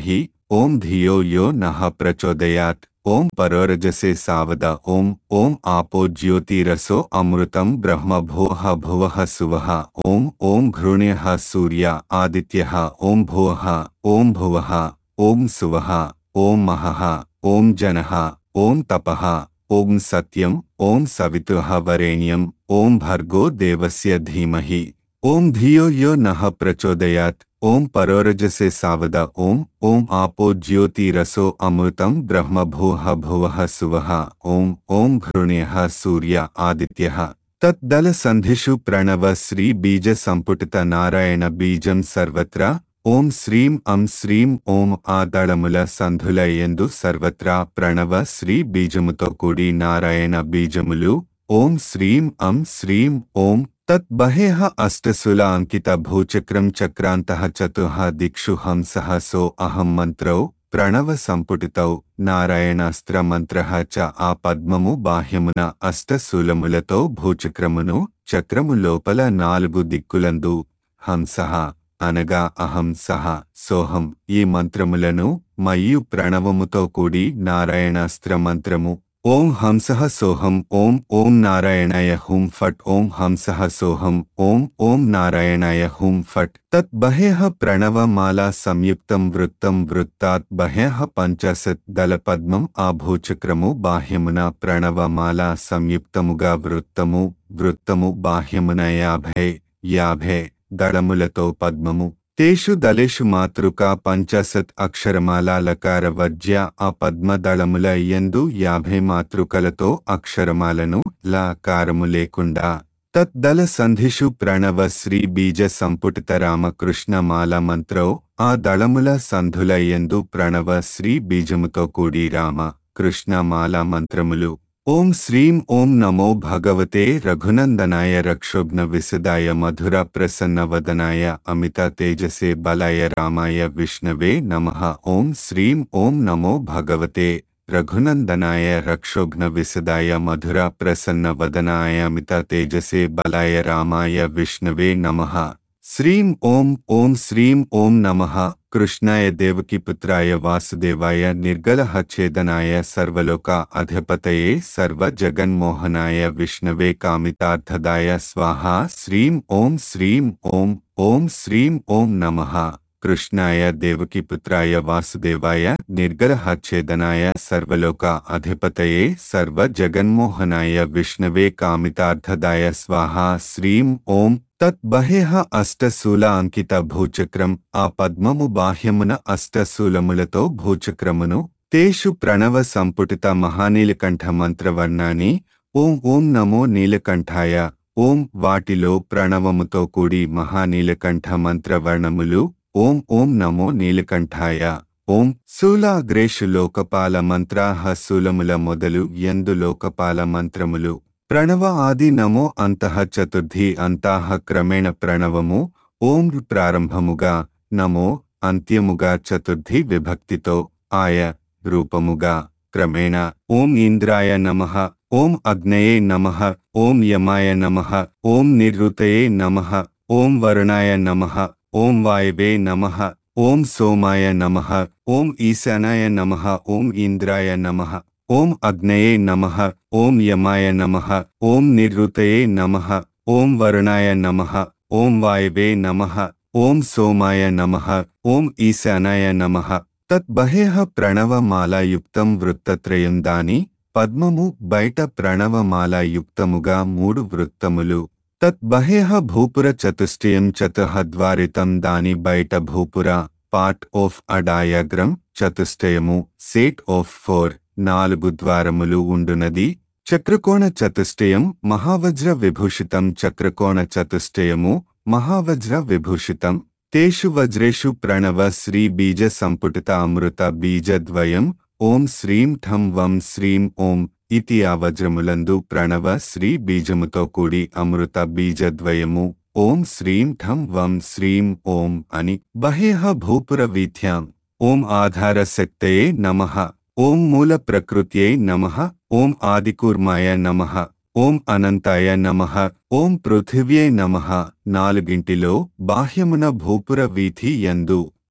ఓం ధియో యో నః ప్రచోదయాత్ ఓం పరోరజసే సావద ఓం ఓం ఆపో జ్యోతిరసో అమృతం బ్రహ్మ భోః భువః సువః ఓం ఓం ఘృణ్యః సూర్య ఆదిత్యః ఓం భువః ఓం భువః ఓం సువః ఓం మహః ఓం జనః ఓం తపః ఓం సత్యం ఓం సవితుః వరేణ్యం ఓం భర్గో దేవస్య ధీమహి ఓం ధియో యో నః ప్రచోదయాత్ ఓం పరోరజసే సావద ఓం ఓం ఆపో జ్యోతిరసో అమృతం బ్రహ్మ భూః భువః సువః ఓం ఓం ఘృణ్యః సూర్య ఆదిత్యః తద్దల సంధిషు ప్రణవ శ్రీ బీజ సంపుటిత నారాయణ బీజం సర్వత్రా ఓం శ్రీం అం శ్రీం ఓం ఆ దళముల సంధుల ఎందు సర్వత్రా ప్రణవ శ్రీ బీజముతో కూడి నారాయణ బీజములు ఓం శ్రీం అం శ్రీం ఓం తత్ బహేహ అష్టసుల అంకిత భూచక్రం చక్రాంతః చతుః దిక్షు హంసః సో అహం మంత్రౌ ప్రణవ సంపుటితౌ నారాయణాస్త్ర మంత్రః చ ఆ పద్మము బాహ్యమున అష్టశూలములతో భూచక్రమును చక్రము లోపల నాలుగు దిక్కులందు హంసః అనగా అహం సహ సోహం ఈ మంత్రములను మయ్యు ప్రణవముతో కూడి నారాయణాస్త్ర మంత్రము ఓం హంసః సోహం ఓం ఓం నారాయణాయ హుం ఫట్ ఓం హంసః సోహం ఓం ఓం నారాయణాయ హుం ఫట్ తత్ బహేహ ప్రణవమాలా సంయుక్తం వృత్తం వృత్తాత్ బహేహ పంచాశత్ దళ పద్మం ఆ భూచక్రము బాహ్యమున ప్రణవమాల సంయుక్తముగా వృత్తము వృత్తము బాహ్యమున యాభై యాభై దళములతో పద్మము తేషు దళేషు మాతృకా పంచాశత్ అక్షరమాల లకార వర్జ్య ఆ పద్మదళముల యందు యాభై మాతృకలతో అక్షరమాలను లాకారము లేకుండా తద్దల సంధిషు ప్రణవ శ్రీ బీజ సంపుటిత రామకృష్ణ మాల మంత్రో ఆ దళముల సంధుల యందు ప్రణవ శ్రీ బీజముతో కూడి రామ కృష్ణ మాల మంత్రములు ఓం శ్రీం ఓం నమో భగవతే రఘునందనాయ రక్షోఘ్న విశదాయ మధుర ప్రసన్నవదనాయ అమిత తేజసే బలాయ రామాయ విష్ణవే నమః ఓం శ్రీం ఓం నమో భగవతే రఘునందనాయ రక్షోఘ్న విశదాయ మధుర ప్రసన్నవదనాయ అమిత తేజసే బలాయ రామాయ విష్ణవే నమః శ్రీం ఓం ఓం శ్రీం ఓం నమః కృష్ణాయ దేవకీపుత్రాయ వాసుదేవాయ నిర్గలః ఛేదనాయ సర్వలోక అధిపతయే సర్వజగన్మోహనాయ విష్ణవే కామితార్థదాయ స్వాహా శ్రీం ఓం శ్రీం ఓం ఓం శ్రీం ఓం నమః కృష్ణాయ దేవకీపుత్రాయ వాసుదేవాయ నిర్గలః ఛేదనాయ సర్వలోక అధిపతయే సర్వజగన్మోహనాయ విష్ణవే కామితార్థదాయ స్వాహా శ్రీం ఓం తత్ బహేహ అష్టశూల అంకిత భూచక్రం ఆ పద్మము బాహ్యమున అష్టశూలములతో భూచక్రమును తేషు ప్రణవ సంపుటిత మహానీలకంఠ మంత్రవర్ణాన్ని ఓం ఓం నమో నీలకంఠాయ ఓం వాటిలో ప్రణవముతో కూడి మహానీలకంఠ మంత్రవర్ణములు ఓం ఓం నమో నీలకంఠాయ ఓం శూలాగ్రేషు లోకపాల మంత్రాహ శూలముల మొదలు ఎందు లోకపాల మంత్రములు ప్రణవ ఆది నమో అంతః చతుర్థి అంతాహ క్రమేణ ప్రణవము ఓం ప్రారంభముగా నమో అంత్యముగా చతుర్థి విభక్తితో ఆయ రూపముగా క్రమేణ ఓం ఇంద్రాయ నమః ఓం అగ్నయే నమః ఓం యమాయ నమః ఓం నిరుతయే నమః ఓం వరుణాయ నమః ఓం వాయవే నమః ఓం సోమాయ నమః ఓం ఈశానాయ నమః ఓం ఇంద్రాయ నమః ఓం అగ్నయే నమః ఓం యమాయ నమః ఓం నిరుతయే నమః ఓం వరుణాయ నమః ఓం వాయవే నమః ఓం సోమాయ నమః ఓం ఈశానాయ నమః తత్ బహేహ ప్రణవమాలాయుక్తం వృత్తత్రయం దాని పద్మము బయట ప్రణవమాలాయుక్తముగా మూడు వృత్తములు తత్ బహేహ భూపుర చతుష్టయం చతుహద్వారితం దాని బయట భూపుర పార్ట్ ఆఫ్ అ డయాగ్రమ్ చతుష్టయము సేట్ ఆఫ్ ఫోర్ నాలుగు ద్వారములు ఉండునది చక్రకోణ చతుష్టయం మహావజ్ర విభూషితం చక్రకోణ చతుష్టయము మహావజ్ర విభూషితం తేషు వజ్రేషు ప్రణవ శ్రీ బీజ సంపుటిత అమృత బీజద్వయం ఓం శ్రీం ఠం వం శ్రీం ఓం ఇతి ఆ వజ్రములందు ప్రణవ శ్రీ బీజముతో కూడి అమృత బీజద్వయము ఓం శ్రీం ఠం వం శ్రీం ఓం అని బహేహ భూపుర వీథ్యాం ఓం ఆధార శక్తయే నమః ఓం మూల ప్రకృత్యై నమః ఓం ఆదికూర్మాయ నమః ఓం అనంతాయ నమః ఓం పృథివ్యై నమః నాలుగింటిలో బాహ్యమున భూపుర వీథి యందు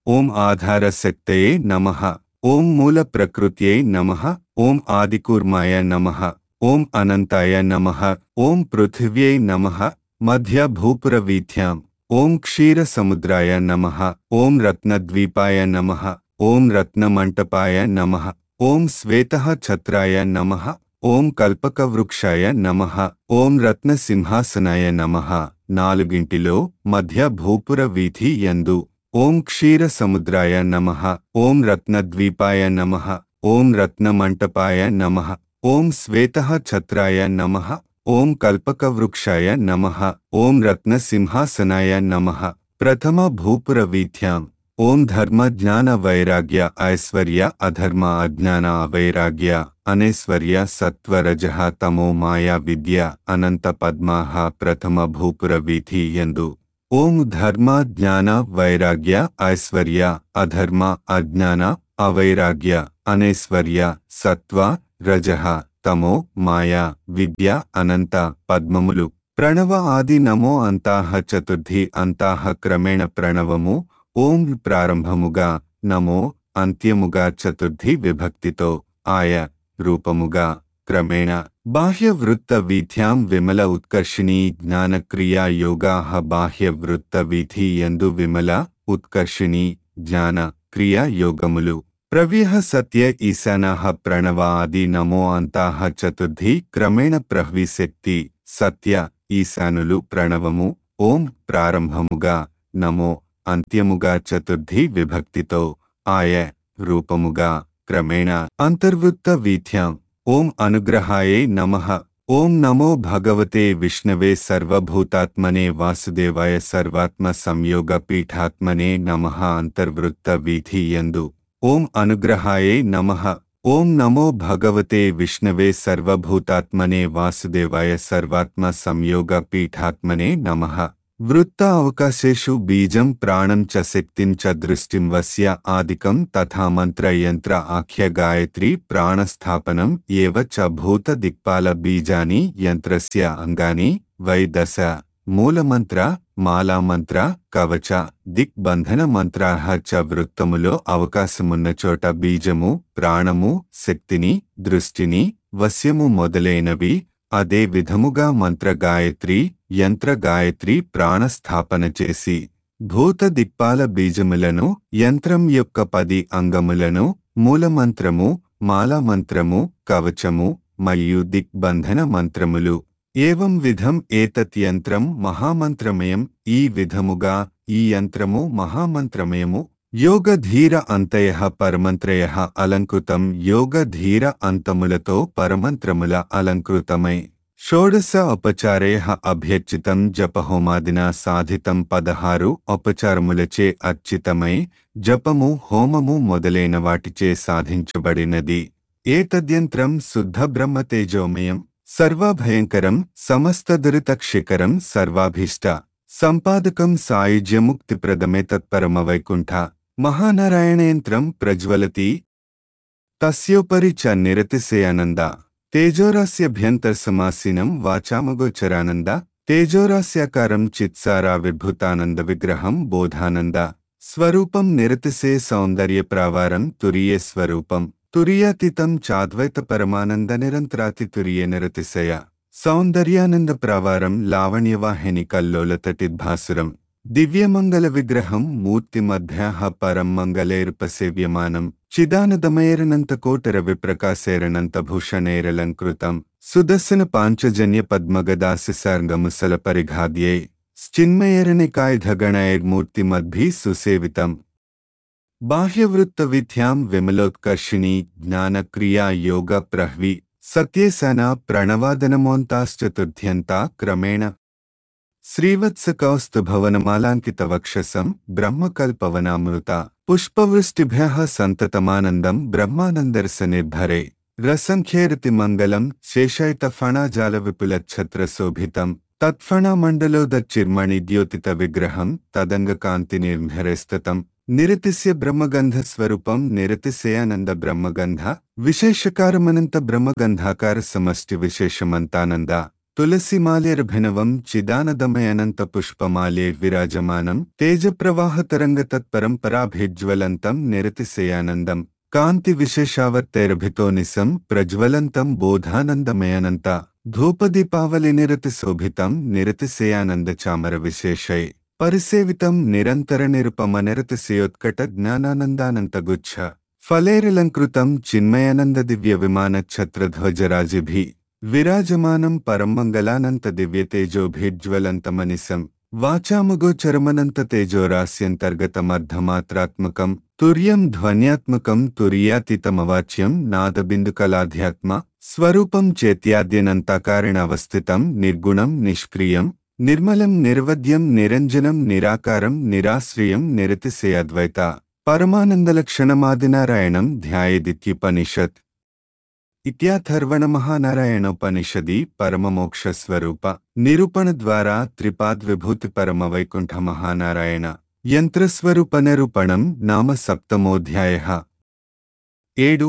ఓం ఆధారశక్తయే నమః ఓం మూల ప్రకృత్యై నమః ఓం ఆదికూర్మాయ నమః ఓం అనంతాయ నమః ఓం పృథివ్యై నమః మధ్య భూపురవీథ్యాం ఓం క్షీరసముద్రాయ నమః ఓం రత్నద్వీపాయ నమః ఓం రత్నమంటపాయ నమః ఓం శ్వేతః ఛత్రాయ నమః ఓం కల్పకవృక్షాయ నమః ఓం రత్నసింహాసనాయ నమః నాలుగింటిలో మధ్య భూపుర వీధి యందు ఓం క్షీరసముద్రాయ నమః ఓం రత్నద్వీపాయ నమః ఓం రత్నమంటపాయ నమః ఓం శ్వేతః ఛత్రాయ నమః ఓం కల్పకవృక్షాయ నమః ఓం రత్నసింహాసనాయ నమః ప్రథమ భూపుర వీథ్యాం ఓం ధర్మ జ్ఞాన వైరాగ్య ఐశ్వర్య అధర్మ అజ్ఞాన అవైరాగ్య అనేశ్వర్య సత్వరజః తమో మాయా విద్య అనంత పద్మాః ప్రథమ భూపుర వీథి ఎందు ఓం ధర్మ జ్ఞాన వైరాగ్య ఐశ్వర్య అధర్మ అజ్ఞాన అవైరాగ్య అనేశ్వర్య సత్వ రజః తమో మాయా విద్య అనంత పద్మములు ప్రణవ ఆది నమో అంతాహ చతుర్థి అంతాహ క్రమేణ ప్రణవము ఓం ప్రారంభముగా నమో అంత్యముగా చతుర్థి విభక్తితో ఆయ రూపముగా క్రమేణ బాహ్య వృత్త వీథ్యాం విమల ఉత్కర్షిణీ జ్ఞానక్రియా యోగాః బాహ్య వృత్త వీథి యందు విమల ఉత్కర్షిణీ జ్ఞాన క్రియా యోగములు ప్రవ్యః సత్య ఈశానాః ప్రణవ ఆది నమో అంతాః చతుర్థి క్రమేణ ప్రహ్విశక్తి సత్య ఈశానులు ప్రణవము ఓం ప్రారంభముగా నమో అంత్యముగా చతుర్థి విభక్తితో ఆయ రూపముగా క్రమేణ అంతర్వృత్త వీథ్యాం ఓం అనుగ్రహాయే నమః ఓం నమో భగవతే విష్ణవే సర్వభూతాత్మనే వాసుదేవాయ సర్వాత్మ సంయోగ పీఠాత్మనే నమః అంతర్వృత్త వీధి యందు ఓం అనుగ్రహాయే నమః ఓం నమో భగవతే విష్ణవే సర్వభూతాత్మనే వాసుదేవాయ సర్వాత్మ సంయోగ పీఠాత్మనే నమః వృత్త అవకాశేషు బీజం ప్రాణం చ శక్తిం చ దృష్టిం వస్య ఆదికం తథా మంత్ర యంత్ర ఆఖ్య గాయత్రి ప్రాణస్థాపనం ఏవ చ భూత దిక్పాల బీజాని యంత్రస్య అంగాని వై దశ మూలమంత్ర మాలామంత్ర కవచ దిగ్బంధన మంత్రాహ చ వృత్తములో అవకాశమున్న చోట బీజము ప్రాణము శక్తిని దృష్టిని వశ్యము మొదలైనవి అదే విధముగా మంత్ర గాయత్రి యంత్ర గాయత్రి ప్రాణస్థాపన చేసి భూత దిక్పాల బీజములను యంత్రం యొక్క పది అంగములను మూలమంత్రము మాలామంత్రము కవచము మరియు దిగ్బంధన మంత్రములు ఏవం విధం ఏతత్ యంత్రం మహామంత్రమయం ఈ విధముగా ఈ యంత్రము మహామంత్రమయము యోగధీర అంతయ పరమంత్రయ అలంకృతం యోగధీర అంతములతో పరమంత్రముల అలంకృతమై షోడశ ఉపచారయ అభ్యర్చితం జపహోమాదిన సాధితం పదహారు ఉపచారములచే అర్చితమై జపము హోమము మొదలైన వాటిచే సాధించబడినది ఏతద్యంత్రం శుద్ధ బ్రహ్మతేజోమయం సర్వభయంకరం సమస్తదురితక్షికరం సర్వాభీష్ట సంపాదకం సాయుజ్యముక్తిప్రదమే తత్పరమ వైకుంఠ మహానారాయణయంత్రం ప్రజ్వలతి తస్యోపరి చ నిరతిశయానంద తేజోరాస్యభ్యంతర్సమాసీనం వాచామగోచరానంద తేజోరాస్యాకారం చిత్సారా విభుతానంద విగ్రహం బోధానంద స్వరూపం నిరతిసే సౌందర్య ప్రావారం తురియ స్వరూపం తురియాతీతం చాద్వైత పరమానంద నిరంతరాతి తురియ నిరతిశయ సౌందర్యానంద ప్రావారం లావణ్యవాహిని కల్లోలతటిద్భాసురం దివ్యమంగళ విగ్రహం మూర్తిమధ్యాహ పరం మంగళైర్పసేవ్యమానం చిదానదమయరనంత కోటర విప్రకాశేరణంత భూషణైరలంకృతం సుదర్శన పాంచజన్య పద్మగదాసిసార్గముసల పరిఘాద్యై శ్చిన్మయరణికాయుధగణైర్మూర్తిమద్భి సుసేవితం బాహ్యవృత్త విద్యాం విమలోత్కర్షిణి జ్ఞానక్రియా యోగ ప్రహ్వి సత్యేసన ప్రణవాదనమోంతాశ్చతుర్థ్యంతా క్రమేణ శ్రీవత్సకౌస్తుభవనమాలాంకితవక్షసం బ్రహ్మకల్పవనామృత పుష్పవృష్టిభ్య సంతతమానందం బ్రహ్మానందర్శనిర్భరే రసంఖ్యేరతిమంగళం శేషైత ఫణాజాల విపులఛత్రశోభితం తత్ఫణమండలోదచ్చిర్మణి ద్యోతిత విగ్రహం తదంగకాంతి నిర్భరేస్తతం నిరతిస్య బ్రహ్మగంధ స్వరూపం నిరతిశయానంద బ్రహ్మగంధ విశేషకారమనంత బ్రహ్మగంధాకార సమష్టి విశేషమంతానంద తులసిమాల్యర్భినవం చిదానదమయనంత పుష్పమాలే విరాజమానం తేజప్రవాహతరంగతత్పరం పరాభిజ్వలంతం నిరతిశయానందం కాంతి విశేషావర్తైరభితో నిసం ప్రజ్వలంతం బోధానందమయనంత ధూపదీపావలి నిరతి శోభితం నిరతిశయానంద చామర విశేషై పరిసేవితం నిరంతర నిరుపమ నిరతిశయోత్కట జ్ఞానానందానంతగుచ్ఛ ఫలేరలంకృతం చిన్మయానంద దివ్య విమాన ఛత్రధ్వజరాజిభి విరాజమానం పరమంగళానంత దివ్యతేజోభిజ్వలంతమనిసం వాచాముగోచరమనంత తేజోరాస్యంతర్గతమర్ధమాత్రాత్మకం తుర్యం ధ్వన్యాత్మకం తుర్యాతీతమవాచ్యం నాదబిందుకలాధ్యాత్మ స్వరూపం చేత్యాద్యనంతాకారణావస్థితం నిర్గుణం నిష్క్రియం నిర్మలం నిర్వద్యం నిరంజనం నిరాకారం నిరాశ్రియం నిరతిశయద్వైత పరమానందలక్షణమాదినారాయణం ధ్యాయేదిత్యుపనిషత్ ఇత్యాథర్వణమహానారాయణోపనిషది పరమమోక్షస్వరూప నిరూపణ ద్వారా త్రిపాద్విభూతి పరమ వైకుంఠ మహానారాయణ యంత్రస్వరూప నిరూపణం నామ సప్తమోధ్యాయ ఏడు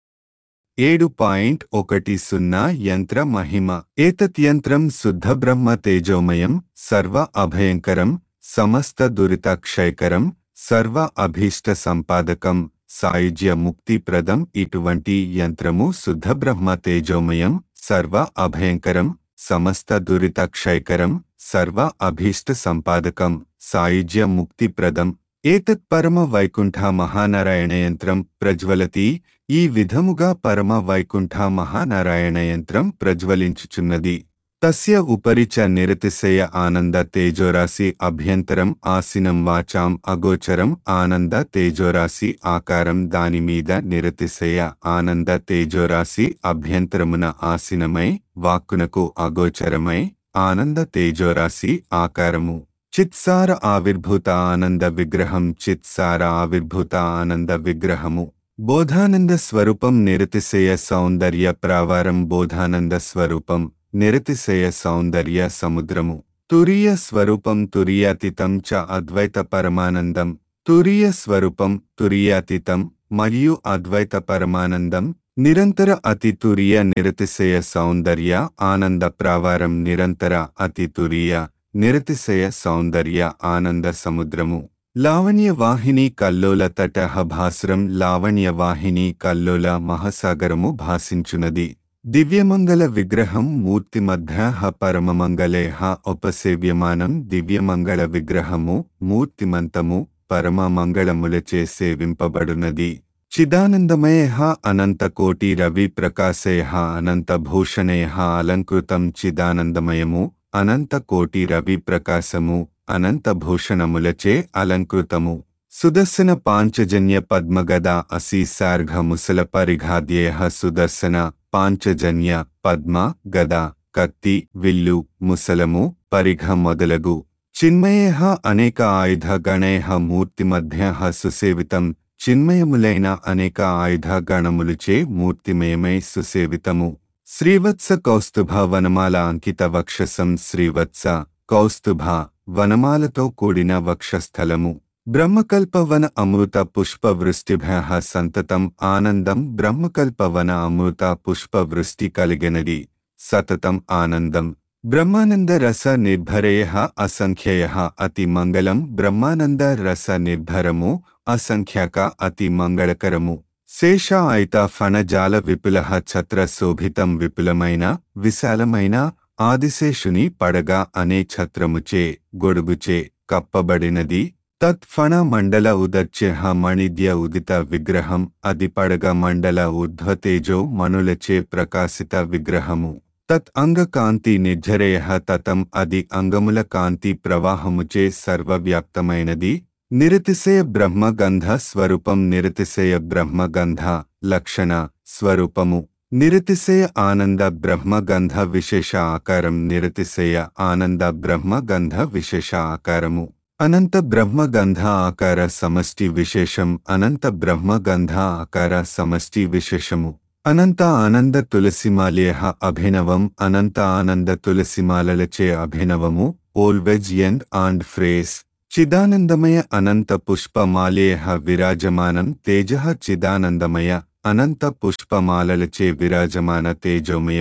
ఏడు పాయింట్ ఒకటి సున్నా యంత్ర మహిమ ఏతత్ యంత్రం శుద్ధ బ్రహ్మ తేజోమయం సర్వ అభయంకరం సమస్త దురితాక్షయకరం సర్వ అభీష్ట సంపాదకం సాయుజ్య ముక్తిప్రదం ఇటువంటి యంత్రము శుద్ధ బ్రహ్మ తేజోమయం సర్వ అభయంకరం సమస్త దురితాక్షయకరం సర్వ అభీష్ట సంపాదకం సాయుజ్య ముక్తిప్రదం ఏతత్ పరమ వైకుంఠ మహానారాయణ యంత్రం ప్రజ్వలతి ఈ విధముగా పరమ వైకుంఠ మహానారాయణ యంత్రం ప్రజ్వలించుచున్నది తస్య ఉపరి చ నిరతిశయ ఆనంద తేజోరాశి అభ్యంతరం ఆసినం వాచాం అగోచరం ఆనంద తేజోరాశి ఆకారం దానిమీద నిరతిశయ ఆనంద తేజోరాశి అభ్యంతరమున ఆసీనమై వాక్కునకు అగోచరమై ఆనంద తేజోరాశి ఆకారము చిత్సార ఆవిర్భూత ఆనంద విగ్రహం చిత్సార ఆవిర్భూత ఆనంద విగ్రహము బోధానంద స్వరూపం నిరతిశయ సౌందర్య ప్రావారం బోధానంద స్వరూపం నిరతిశయ సౌందర్య సముద్రము తురీయ స్వరూపం తురీయాతీతం చ అద్వైత పరమానందం తురీయ స్వరూపం తురీయాతీతం మరియు అద్వైత పరమానందం నిరంతర అతి తురీయ నిరతిశయ సౌందర్య ఆనంద ప్రావారం నిరంతర అతి తురీయ నిరతిశయ సౌందర్య ఆనంద సముద్రము లావణ్య వాహిని కల్లోల తటహ భాస్రం లావణ్య వాహిని కల్లోల మహాసాగరము భాసించునది దివ్యమంగళ విగ్రహం మూర్తిమధ్య పరమమంగళేహ ఉపసేవ్యమానం దివ్యమంగళ విగ్రహము మూర్తిమంతము పరమ మంగళములచే సేవింపబడునది చిదానందమయ అనంతకోటి రవి ప్రకాశయ అనంతభూషణయ అలంకృతం చిదానందమయము అనంతకోటి రవి ప్రకాశము అనంతభూషణములచే అలంకృతము సుదర్శన పాంచజన్య పద్మగద అసీసార్ఘ ముసల పరిఘాద్యేహ సుదర్శన పాంచజన్య పద్మ గద కత్తి విల్లు ముసలము పరిఘ మొదలగు చిన్మయేహ అనేక ఆయుధ గణేహ మూర్తిమధ్య సుసేవితం చిన్మయములైన అనేక ఆయుధ గణములుచే మూర్తిమయమై సుసేవితము శ్రీవత్స కౌస్తుభ వనమాల అంకిత వక్షసం శ్రీవత్స కౌస్తుభ వనమాలతో కూడిన వక్షస్థలము బ్రహ్మకల్పవన అమృత పుష్పవృష్టిభ్య సంతతం ఆనందం బ్రహ్మకల్పవన అమృత పుష్పవృష్టి కలిగినది సతతం ఆనందం బ్రహ్మానంద రస నిర్భరేయ అసంఖ్యయ అతి మంగళం బ్రహ్మానంద రస నిర్భరము అసంఖ్యాక అతి మంగళకరము శేష అయిత ఫణజాల విపుల ఛత్ర శోభితం విపులమైన విశాలమైన ఆదిశేషుని పడగా అనే ఛత్రముచే గొడుగుచే కప్పబడినది తత్ఫణ మండల ఉదర్చ్య మణిద్య ఉదిత విగ్రహం అది పడగ మండల ఊర్ధ్వతేజో మనులచే ప్రకాశిత విగ్రహము తత్ అంగకాంతి నిర్జరేయ తతం అది అంగముల కాంతి ప్రవాహముచే సర్వవ్యాప్తమైనది నిరతిశయ బ్రహ్మగంధ స్వరూపం నిరతిశయ బ్రహ్మగంధ లక్షణ స్వరూపము నిరతిశయ ఆనంద బ్రహ్మగంధ విశేష ఆకారం నిరతిశయ ఆనంద బ్రహ్మగంధ విశేష ఆకారము అనంత బ్రహ్మగంధ ఆకార సమష్టి విశేషం అనంత బ్రహ్మగంధ ఆకార సమష్టి విశేషము అనంత ఆనంద తులసిమాలయ అభినవం అనంత ఆనంద తులసిమాలలచే అభినవము ఓల్వెజ్ ఎండ్ అండ్ ఫ్రేస్ చిదానందమయ అనంత పుష్పమాలేయ విరాజమానం తేజ చిదానందమయ అనంత పుష్పమాలలచే విరాజమాన తేజోమయము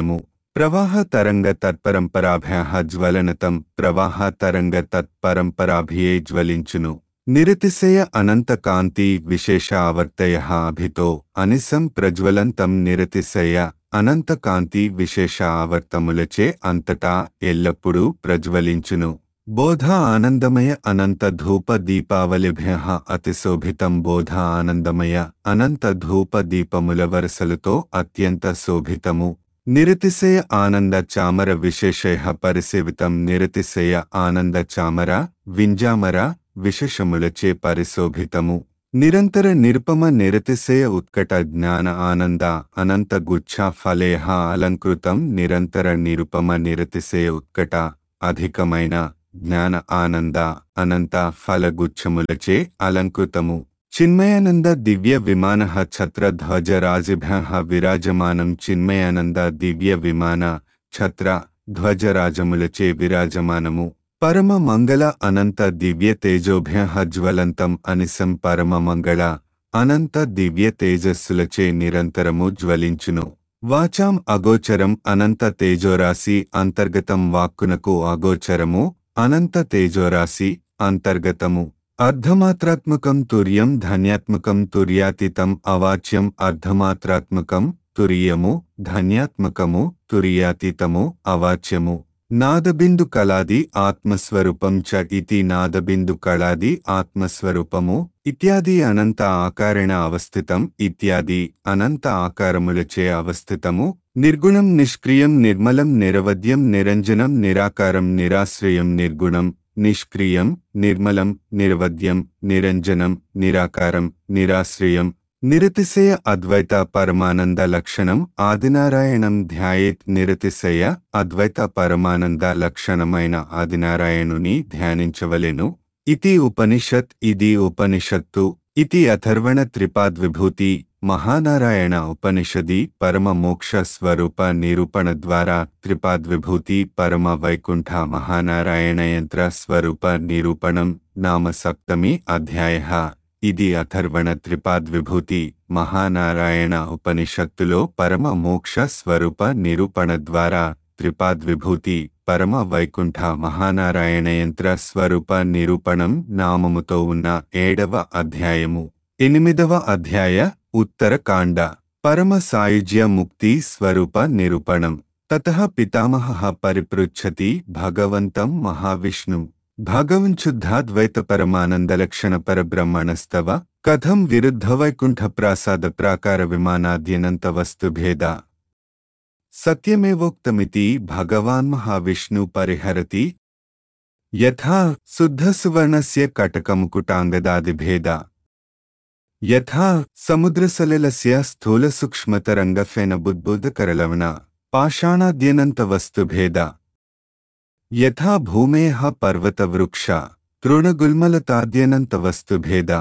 ప్రవాహ తరంగ తత్పరంపరాభ్యాహ జ్వలనతం ప్రవాహ తరంగ తత్పరంపరాభియే జ్వలించును నిరతిశయ అనంత కాంతి విశేష ఆవర్తయ అభితో అనిసం ప్రజ్వలంతం నిరతిశయ అనంత కాంతి విశేష ఆవర్తములచే అంతటా ఎల్లప్పుడూ ప్రజ్వలించును బోధ ఆనందమయ అనంత ధూప దీపావళిభ్య అతిశోభితం బోధ ఆనందమయ అనంత ధూప దీపముల వరసలతో అత్యంత శోభితము నిరతిశయ ఆనంద చామర విశేషయ పరిసేవితం నిరతిశయ ఆనంద చామర వింజామర విశేషములచే పరిశోభితము నిరంతర నిరుపమ నిరతిశయ ఉత్కట జ్ఞాన ఆనంద అనంత గుచ్ఛ ఫలేహ అలంకృతం నిరంతర నిరుపమ నిరతిశయ ఉత్కట అధికమైన జ్ఞాన ఆనంద అనంత ఫలగుచ్ఛములచే అలంకృతము చిన్మయానంద దివ్య విమాన ఛత్ర ధ్వజ రాజిభ్య విరాజమానం చిన్మయానంద దివ్య విమాన ఛత్ర ధ్వజరాజములచే విరాజమానము పరమ మంగళ అనంత దివ్య తేజోభ్య జ్వలంతం అనిసం పరమ మంగళ అనంత దివ్య తేజస్సులచే నిరంతరము జ్వలించును వాచాం అగోచరం అనంత తేజోరాశి అంతర్గతం వాక్కునకు అగోచరము అనంత తేజోరాశి అంతర్గతము అర్ధమాత్రాత్మకం తుర్యం ధన్యాత్మకం తుర్యాతీతం అవాచ్యం అర్ధమాత్రాత్మకం తురియము ధన్యాత్మకము తురియాతీతము అవాచ్యము నాదబిందు కళాది ఆత్మస్వరూపం చ ఇతి నాదబిందు కళాది ఆత్మస్వరూపము ఇత్యాది అనంత ఆకారేణ అవస్థితం ఇత్యాది అనంత ఆకారములచే అవస్థితము నిర్గుణం నిష్క్రియం నిర్మలం నిరవద్యం నిరంజనం నిరాకారం నిరాశ్రయం నిర్గుణం నిష్క్రియం నిర్మలం నిరవద్యం నిరంజనం నిరాకారం నిరాశ్రయం నిరతిశయ అద్వైత పరమానంద లక్షణం ఆదినారాయణం ధ్యాయేత్ నిరతిశయ అద్వైత పరమానంద లక్షణమైన ఆదినారాయణుని ధ్యానించవలెను ఇతి ఉపనిషత్ ఇది ఉపనిషత్తు ఇతి అథర్వణ త్రిపాద్విభూతి మహానారాయణ ఉపనిషది పరమ మోక్ష స్వరూప నిరూపణ ద్వారా త్రిపాద్విభూతి పరమ వైకుంఠ మహానారాయణ యంత్ర స్వరూప నిరూపణం నామ సప్తమి అధ్యాయ ఇది అథర్వణ త్రిపాద్విభూతి మహానారాయణ ఉపనిషత్తులో పరమ మోక్ష స్వరూప నిరూపణ ద్వారా త్రిపాద్విభూతి పరమ వైకుంఠ మహానారాయణ యంత్ర స్వరూప నిరూపణం నామముతో ఉన్న ఏడవ అధ్యాయము ఎనిమిదవ అధ్యాయ ఉత్తరకాండ పరమ సాయుజ్య ముక్తి స్వరూప నిరూపణం తత పితామహ పరిపృచ్ఛతి భగవంతం మహావిష్ణుం భగవంశుద్ధాద్వైత పరమానందలక్షణ పరబ్రహ్మణస్తవ కథం విరుద్ధ వైకుంఠ ప్రాసాద ప్రాకార విమానాద్యనంత వస్తుభేద సత్యమేవోక్తమితి భగవాన్ మహావిష్ణు పరిహరతి యథా శుద్ధసువర్ణస్య కటకముకుటాంగదాదిభేద యథా సముద్రసలిలస్య స్థూలసూక్ష్మతరంగఫెన బుద్బుద్ధకరలవణ పాషాణాద్యనంతవస్తుభేద యథా భూమేః పర్వతవృక్ష తృణగుల్మలతాద్యనంతవస్తుభేద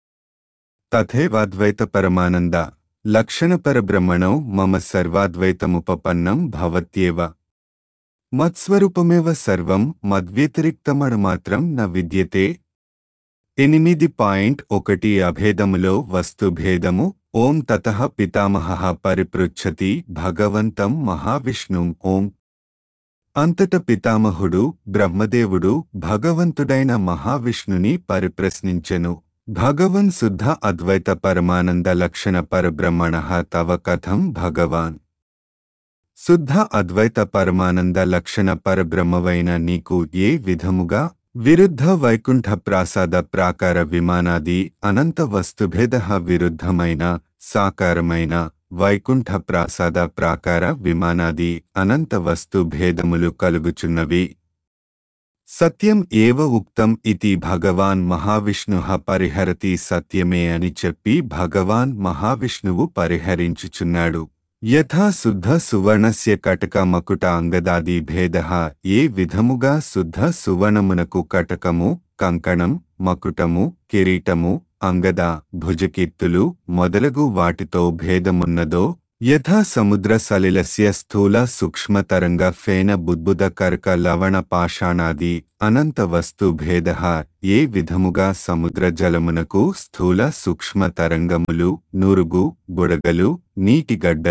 తథైవాద్వైతపరమానంద లక్షణపరబ్రహ్మణౌ మమ సర్వాద్వైతముపపన్నం భవత్యేవ మత్స్వరూపమేవ సర్వం మద్వ్యతిరిక్తమణుమాత్రం న విద్యతే ఎనిమిది పాయింట్ ఒకటి అభేదములో వస్తుభేదము ఓం తత పితామహ పరిపృచ్ఛతి భగవంతం మహావిష్ణుం ఓం అంతట పితామహుడు బ్రహ్మదేవుడు భగవంతుడైన మహావిష్ణుని పరిప్రశ్నించెను భగవన్ శుద్ధ అద్వైత పరమానంద లక్షణ పరబ్రహ్మణ తవ కథం భగవాన్ శుద్ధ అద్వైత పరమానంద లక్షణ పరబ్రహ్మవైన నీకు ఏ విధముగా విరుద్ధ వైకుంఠ ప్రాసాద ప్రాకార విమానాది అనంత వస్తుభేద విరుద్ధమైన సాకారమైన వైకుంఠ ప్రాసాద ప్రాకార విమానాది అనంత వస్తు భేదములు కలుగుచున్నవి సత్యం ఏవ ఉక్తం ఇతి భగవాన్ మహావిష్ణు పరిహరతి సత్యమే అని చెప్పి భగవాన్ మహావిష్ణువు పరిహరించుచున్నాడు యథా శుద్ధ సువర్ణస్య కటక మకుట అంగదాది భేద ఏ విధముగా శుద్ధ సువర్ణమునకు కటకము కంకణం మకుటము కిరీటము అంగద భుజకీర్తులు మొదలగు వాటితో భేదమున్నదో యథా సముద్ర సలిలస్య స్థూల సూక్ష్మతరంగ ఫేన బుద్బుద కర్క లవణ పాషాణాది అనంత వస్తు భేద ఏ విధముగా సముద్ర జలమునకు స్థూల సూక్ష్మ తరంగములు నురుగు బుడగలు నీటిగడ్డలు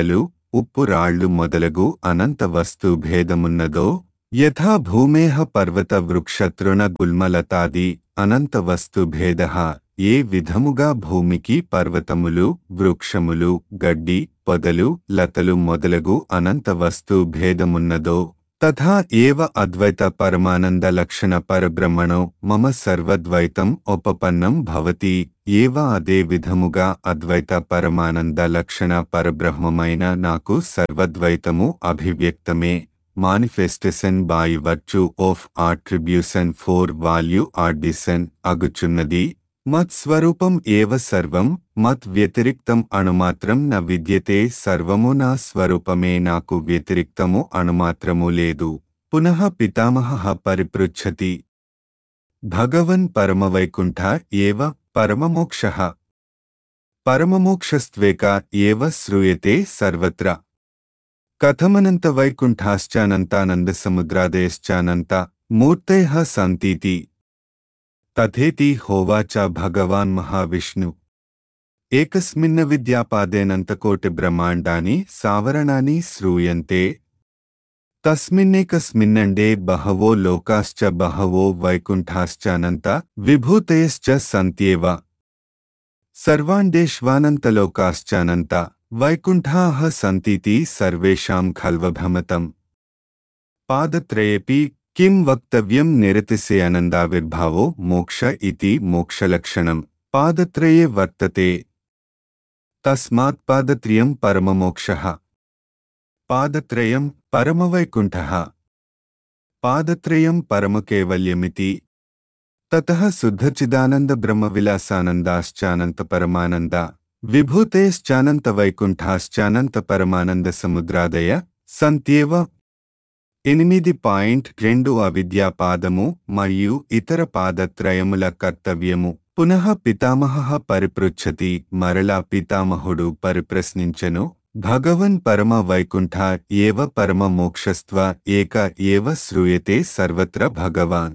ఉప్పు రాళ్ళు మొదలగు అనంత వస్తు భేదమున్నదో యథా భూమేహ పర్వత వృక్షతృణ గుల్మలతాది అనంత వస్తు భేద ఏ విధముగా భూమికి పర్వతములు వృక్షములు గడ్డి పొదలు లతలు మొదలగు అనంత వస్తు భేదమున్నదో తథా ఏవ అద్వైత పరమానంద లక్షణ పరబ్రహ్మణో మమ సర్వద్వైతం ఉపపన్నం భవతి ఏవ అదే విధముగా అద్వైత పరమానంద లక్షణ పరబ్రహ్మమైన నాకు సర్వద్వైతము అభివ్యక్తమే manifestation by virtue of attribution for value ఆర్డిసన్ అగుచున్నది మత్ స్వరూపం ఏవ సర్వం మత్ వ్యతిరిక్తం అణుమాత్రం న విద్యతే సర్వము నా స్వరూపమే నాకు వ్యతిరిక్తము అణుమాత్రము లేదు పునః పితామహ పరిపృచ్ఛతి భగవన్ పరమవైకుంఠ ఏవ పరమమోక్ష పరమమోక్షస్త్వేక ఏవ శ్రూయతే సర్వత్ర కథమనంత వైకుంఠాశ్చానంతానంద సముద్రాదయశ్చానంత మూర్తయ సంతీతి తథేతి హోవాచ భగవాన్ మహావిష్ణు ఏకస్మిన్న విద్యాపాదేనంతకోటి బ్రహ్మాండాని సావరణాని శ్రూయంతే తస్మిన్నేకస్మిన్నండే బహవో లోకాశ్చ బహవో వైకుంఠాశ్చానంత విభూతయశ్చ సంత్యేవ సర్వాండేష్వానంతలోకాశ్చానంత వైకుంఠాః సంతీతి సర్వేషాం ఖల్వభ్రమతం పాదత్రయేపి కిం వక్తవ్యం నిరతిసే ఆనందావిర్భావో మోక్ష ఇతి మోక్షలక్షణం పాదత్రయే వర్తతే తస్మాత్ పాదత్రయం పరమమోక్షః పాదత్రయం పరమవైకుంఠః పాదత్రయం పరమకైవల్యమితి తతః శుద్ధచిదానంద బ్రహ్మ విలాసానందాశ్చానంత పరమానంద విభూతేశ్చానంత వైకుంఠాశ్చానంత పరమానంద సముద్రాదయ సంత్యేవ ఎనిమిది పాయింట్ రెండు అవిద్యా పాదము మరియు ఇతర పాదత్రయముల కర్తవ్యము పునః పితామహ పరిపృచ్ఛతి మరలా పితామహుడు పరిప్రశ్నించెను భగవన్ పరమ వైకుంఠ ఏవ పరమ మోక్షస్త్వ ఏక ఏవ శ్రూయతే సర్వత్ర భగవాన్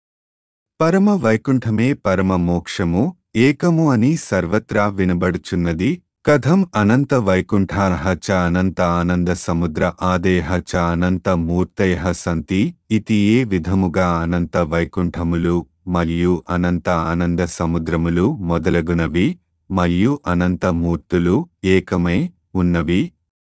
పరమ వైకుంఠమే పరమ మోక్షము ఏకము అని సర్వత్రా వినబడుచున్నది కథం అనంత వైకుంఠాః చ అనంత ఆనంద సముద్ర ఆదేహ చ అనంత మూర్తయ సంతి ఇతి ఏ విధముగా అనంత వైకుంఠములు మరియు అనంత ఆనంద సముద్రములు మొదలగునవి మరియు అనంత మూర్తులు ఏకమై ఉన్నవి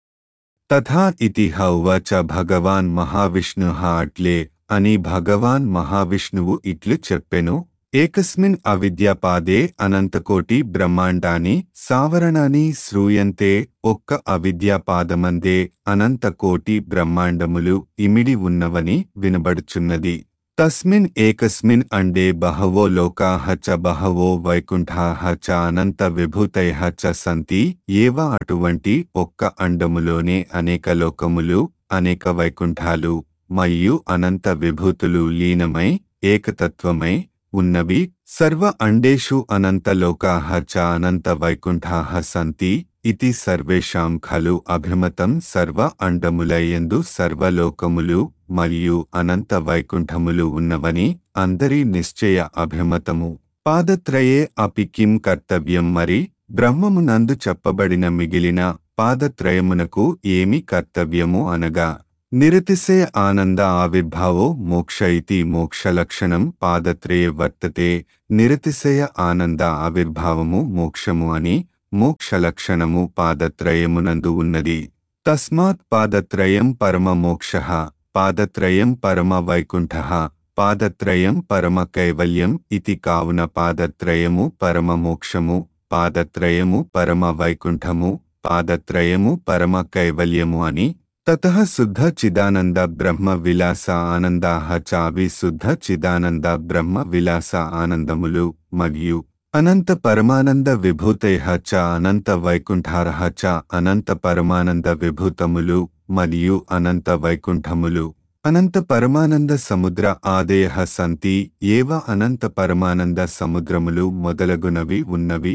తథా ఇతి హ ఉవాచ భగవాన్ మహావిష్ణు అట్లే అని భగవాన్ మహావిష్ణువు ఇట్లు చెప్పెను ఏకస్మిన్ అవిద్యాపాదే అనంతకోటి బ్రహ్మాండాని సావరణాని శ్రూయంతే ఒక్క అవిద్యాపాదమందే అనంతకోటి బ్రహ్మాండములు ఇమిడి ఉన్నవని వినబడుచున్నది తస్మిన్ ఏకస్మిన్ అండే బహవో లోకాః చ బహవో వైకుంఠాః చ అనంత విభూతయః చ సంతి ఏవ అటువంటి ఒక్క అండములోనే అనేక లోకములు అనేక వైకుంఠాలు మరియు అనంత విభూతులు లీనమై ఏకతత్వమై ఉన్నవి సర్వ అండేషు అనంత లోకాః చ అనంత వైకుంఠాః సంతి ఇతి సర్వేషాం ఖలు అభిమతం సర్వ అండములయందు సర్వలోకములు మరియు అనంత వైకుంఠములు ఉన్నవని అందరి నిశ్చయ అభిమతము పాదత్రయే అపి కిం కర్తవ్యం మరి బ్రహ్మమునందు చెప్పబడిన మిగిలిన పాదత్రయమునకు ఏమి కర్తవ్యము అనగా నిరతిశయ ఆనంద ఆవిర్భావో మోక్ష ఇతి మోక్షలక్షణం పాదత్రయే వర్తతే నిరతిశయ ఆనంద ఆవిర్భావము మోక్షము అని మోక్షలక్షణము పాదత్రయమునందు ఉన్నది తస్మాత్ పాదత్రయం పరమ మోక్ష పాదత్రయం పరమ వైకుంఠ పాదత్రయం పరమ కైవల్యం ఇతి కావున పాదత్రయము పరమ మోక్షము పాదత్రయము పరమ వైకుంఠము పాదత్రయము పరమ కైవల్యము అని తతః శుద్ధ చిదానంద బ్రహ్మ విలాస ఆనందాహ చావి శుద్ధ చిదానంద బ్రహ్మ విలాస ఆనందములు మరియు అనంత పరమానంద విభూతయ చ అనంత వైకుంఠారహ చ అనంత పరమానంద విభూతములు మరియు అనంత వైకుంఠములు అనంత పరమానంద సముద్ర ఆదేయ సంతి ఏవ అనంత పరమానంద సముద్రములు మొదలగునవి ఉన్నవి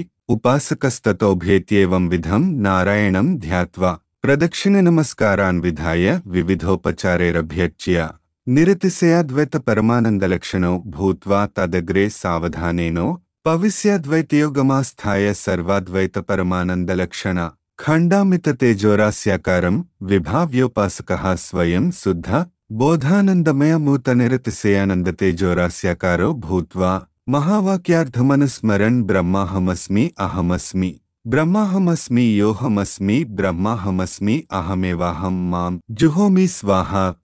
ఉపాసకస్తతోభేత్యేవం విధం నారాయణం ధ్యాత్వా ప్రదక్షిణ నమస్కారాన్ విధాయ వివిధోపచారైరభ్యర్చ్య నిరతిశయాద్వైత పరమానందలక్షణో భూత్వా తదగ్రే సావధానేనో పవిస్యాద్వైతయోగమాస్థాయ సర్వాద్వైత పరమానందలక్షణ ఖండామితతేజోరాస్యాకారం విభావ్యోపాసక స్వయం శుద్ధ బోధానందమయమూతనిరతిశయానందతేజోరాస్యాకారో భూత్వా మహావాక్యార్థమనుస్మరన్ బ్రహ్మాహమస్మి అహమస్మి బ్రహ్మాహమస్మి యోహమస్మి బ్రహ్మాహమస్మి అహమేవాహం మాం జుహోమి స్వాహ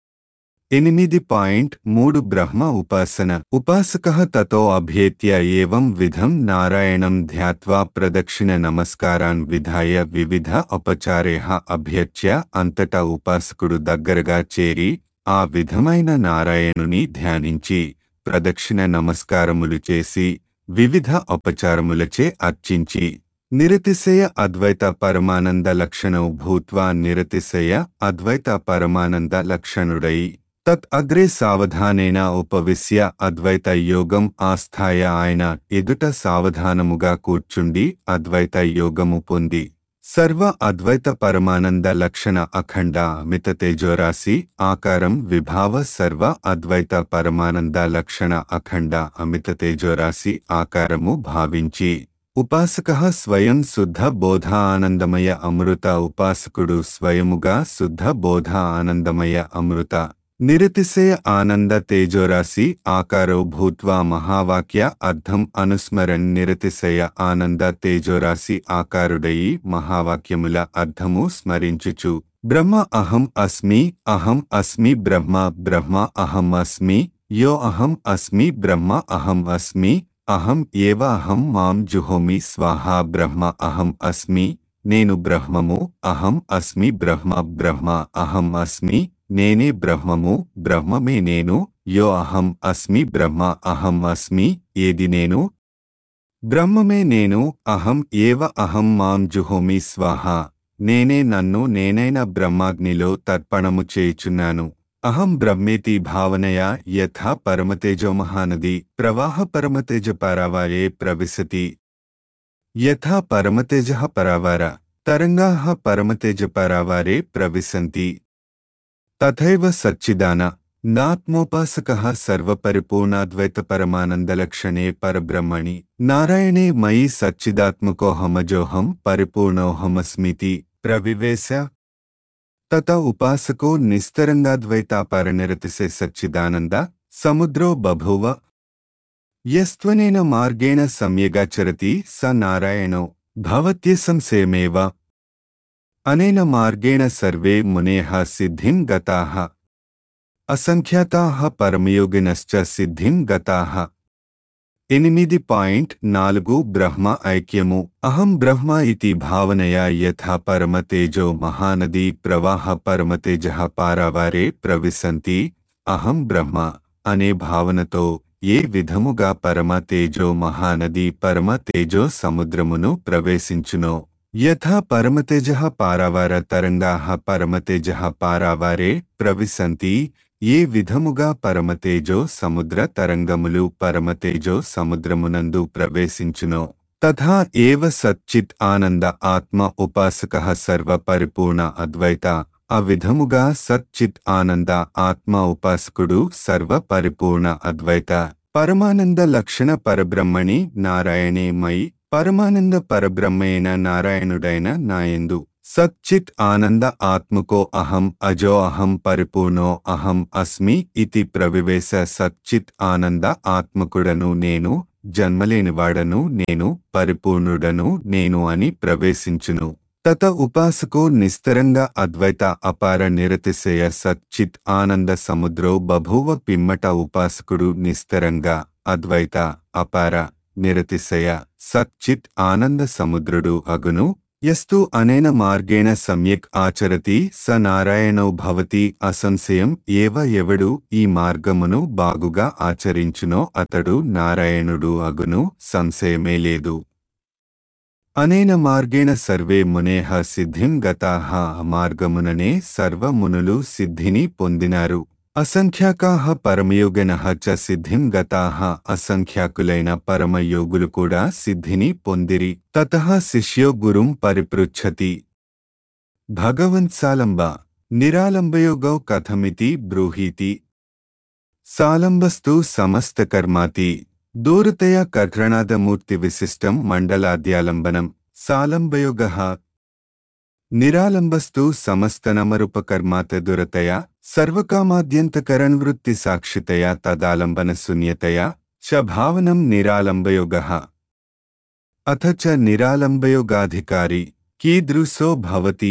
ఎనిమిది పాయింట్ మూడు బ్రహ్మ ఉపాసన ఉపాసక తతో అభ్యేత్య ఏవం విధం నారాయణం ధ్యాత్వా ప్రదక్షిణ నమస్కారాన్ విధాయ వివిధ ఉపచారేహ అభ్యర్చ్య అంతటా ఉపాసకుడు దగ్గరగా చేరి ఆ విధమైన నారాయణుని ధ్యానించి ప్రదక్షిణ నమస్కారములు చేసి వివిధ ఉపచారములచే అర్చించి నిరతిశయ అద్వైత పరమానంద లక్షణౌ భూత్వా నిరతిశయ అద్వైత పరమానంద లక్షణుడై తత్ అగ్రే సావధానేన ఉపవిశ్య అద్వైత యోగం ఆస్థాయ ఆయన ఎదుట సావధానముగా కూర్చుండి అద్వైత యోగము పొంది సర్వ అద్వైత పరమానంద లక్షణ అఖండ మిత తేజోరాశి ఆకారం విభావ సర్వ అద్వైత పరమానంద లక్షణ అఖండ అమిత తేజోరాశి ఆకారము భావించి ఉపాసక స్వయం శుద్ధ బోధ ఆనందమయ అమృత ఉపాసకుడు స్వయముగా శుద్ధ బోధ ఆనందమయ అమృత నిరతిశయ ఆనంద తేజోరాశి ఆకారో భూత్వా మహావాక్య అర్థం అనుస్మరణ్ నిరతిశయ ఆనంద తేజోరాశి ఆకారుడయి మహావాక్యముల అర్థము స్మరించుచు బ్రహ్మ అహం అస్మి అహం అస్మి బ్రహ్మ బ్రహ్మ అహం అస్మి యో అహం అస్మి బ్రహ్మ అహం అస్మి అహం ఏవ అహం మాం జుహోమి స్వాహ బ్రహ్మ అహం అస్మి నేను బ్రహ్మము అహం అస్మి బ్రహ్మ బ్రహ్మ అహం అస్మి నేనే బ్రహ్మము బ్రహ్మమే నేను యో అహం అస్మి బ్రహ్మ అహం అస్మి ఏది నేను బ్రహ్మమే నేను అహం ఏవ అహం మాం జుహోమి స్వాహ నేనే నన్ను నేనైన బ్రహ్మాగ్నిలో తర్పణము చేయుచున్నాను అహం బ్రహ్మేతి భావనయా యథా పరమతేజో మహానది ప్రవాహ పరమతేజ పరావారే ప్రవిశతి యథా పరమతేజ పరావార తరంగా పరమతేజ పరావారే ప్రవిశంతి తథైవ సచ్చిదాన నాత్మోపాసక సర్వపరిపూర్ణాద్వైత పరమానందలక్షణే పరబ్రహ్మణి నారాయణే మయి సచ్చిదాత్మకోహమజోహం పరిపూర్ణోహమస్మితి ప్రవివేశ తత ఉపాసకో నిస్తరంగాద్వైతాపరనిరతిసే సచ్చిదానంద సముద్రో బభూవ యస్త్వనేన మార్గేణ సమ్యగాచరతి స నారాయణో భవత్యసంశయమేవ అనేన మార్గేణ సర్వే మునేః సిద్ధిం గతాః అసంఖ్యాతాః పరమయోగినశ్చ సిద్ధిం గతాః ఎనిమిది పాయింట్ నాలుగు బ్రహ్మ ఐక్యము అహం బ్రహ్మ ఇతి భావనయా యథా పరమతేజో మహానదీ ప్రవాహ పరమతేజ పారావారే ప్రవిశంతి అహం బ్రహ్మ అనే భావనతో ఏ విధముగా పరమ తేజో మహానది పరమ తేజో సముద్రమును ప్రవేశించునో యథా పరమతేజ పారావార తరంగా పరమతేజ పారావారే ప్రవిశంతి ఏ విధముగా పరమతేజో సముద్ర తరంగములు పరమతేజో సముద్రమునందు ప్రవేశించునో తథా ఏవ సచ్చిత్ ఆనంద ఆత్మ ఉపాసక సర్వ పరిపూర్ణ అద్వైత ఆ విధముగా సచ్చిత్ ఆనంద ఆత్మ ఉపాసకుడు సర్వ పరిపూర్ణ అద్వైత పరమానంద లక్షణ పరబ్రహ్మణి నారాయణే మయి పరమానంద పరబ్రహ్మేన నారాయణుడైన నాయందు సచ్చిత్ ఆనంద ఆత్మకో అహం అజో అహం పరిపూర్ణో అహం అస్మి ఇతి ప్రవివేశ సచ్చిత్ ఆనంద ఆత్మకుడను నేను జన్మలేనివాడను నేను పరిపూర్ణుడను నేను అని ప్రవేశించును తత ఉపాసకో నిస్తరంగా అద్వైత అపార నిరతిశయ సచ్చిత్ ఆనంద సముద్రో బభూవ పిమ్మట ఉపాసకుడు నిస్తరంగా అద్వైత అపార నిరతిశయ సచ్చిత్ ఆనంద సముద్రుడు అగును యస్తు అనేన మార్గేణ సమ్యక్ ఆచరతి స నారాయణో భవతి అసంశయం ఏవ ఎవడు ఈ మార్గమును బాగుగా ఆచరించునో అతడు నారాయణుడు అగును సంశయమే లేదు అనేన మార్గేణ సర్వే మునేహ సిద్ధిం గతాహ ఆ మార్గముననే సర్వమునులు సిద్ధిని పొందినారు అసంఖ్యాకాహ పరమయోగినః చ సిద్ధిం గతాహ అసంఖ్యాకులైన పరమయోగులు కూడా సిద్ధిని పొందిరి తతః శిష్యో గురుం పరిపృచ్ఛతి భగవన్ సాలంబ నిరాలంబయోగౌ కథమితి బ్రూహీతి సాలంబస్తు సమస్తకర్మాతి దూరతయా కర్ణాదమూర్తి విశిష్టం మండలాద్యాలంబనం సాలంబయోగ నిరాలంబస్తు సమస్తనమరుపకర్మాత దురతయా సర్వకామాద్యంతకరణవృత్తి సాక్షితయా తదాలంబన శూన్యతయా చ భావనం నిరాలంబయోగ అథ చ నిరాలంబయోగాధికారి కీదృశో భవతి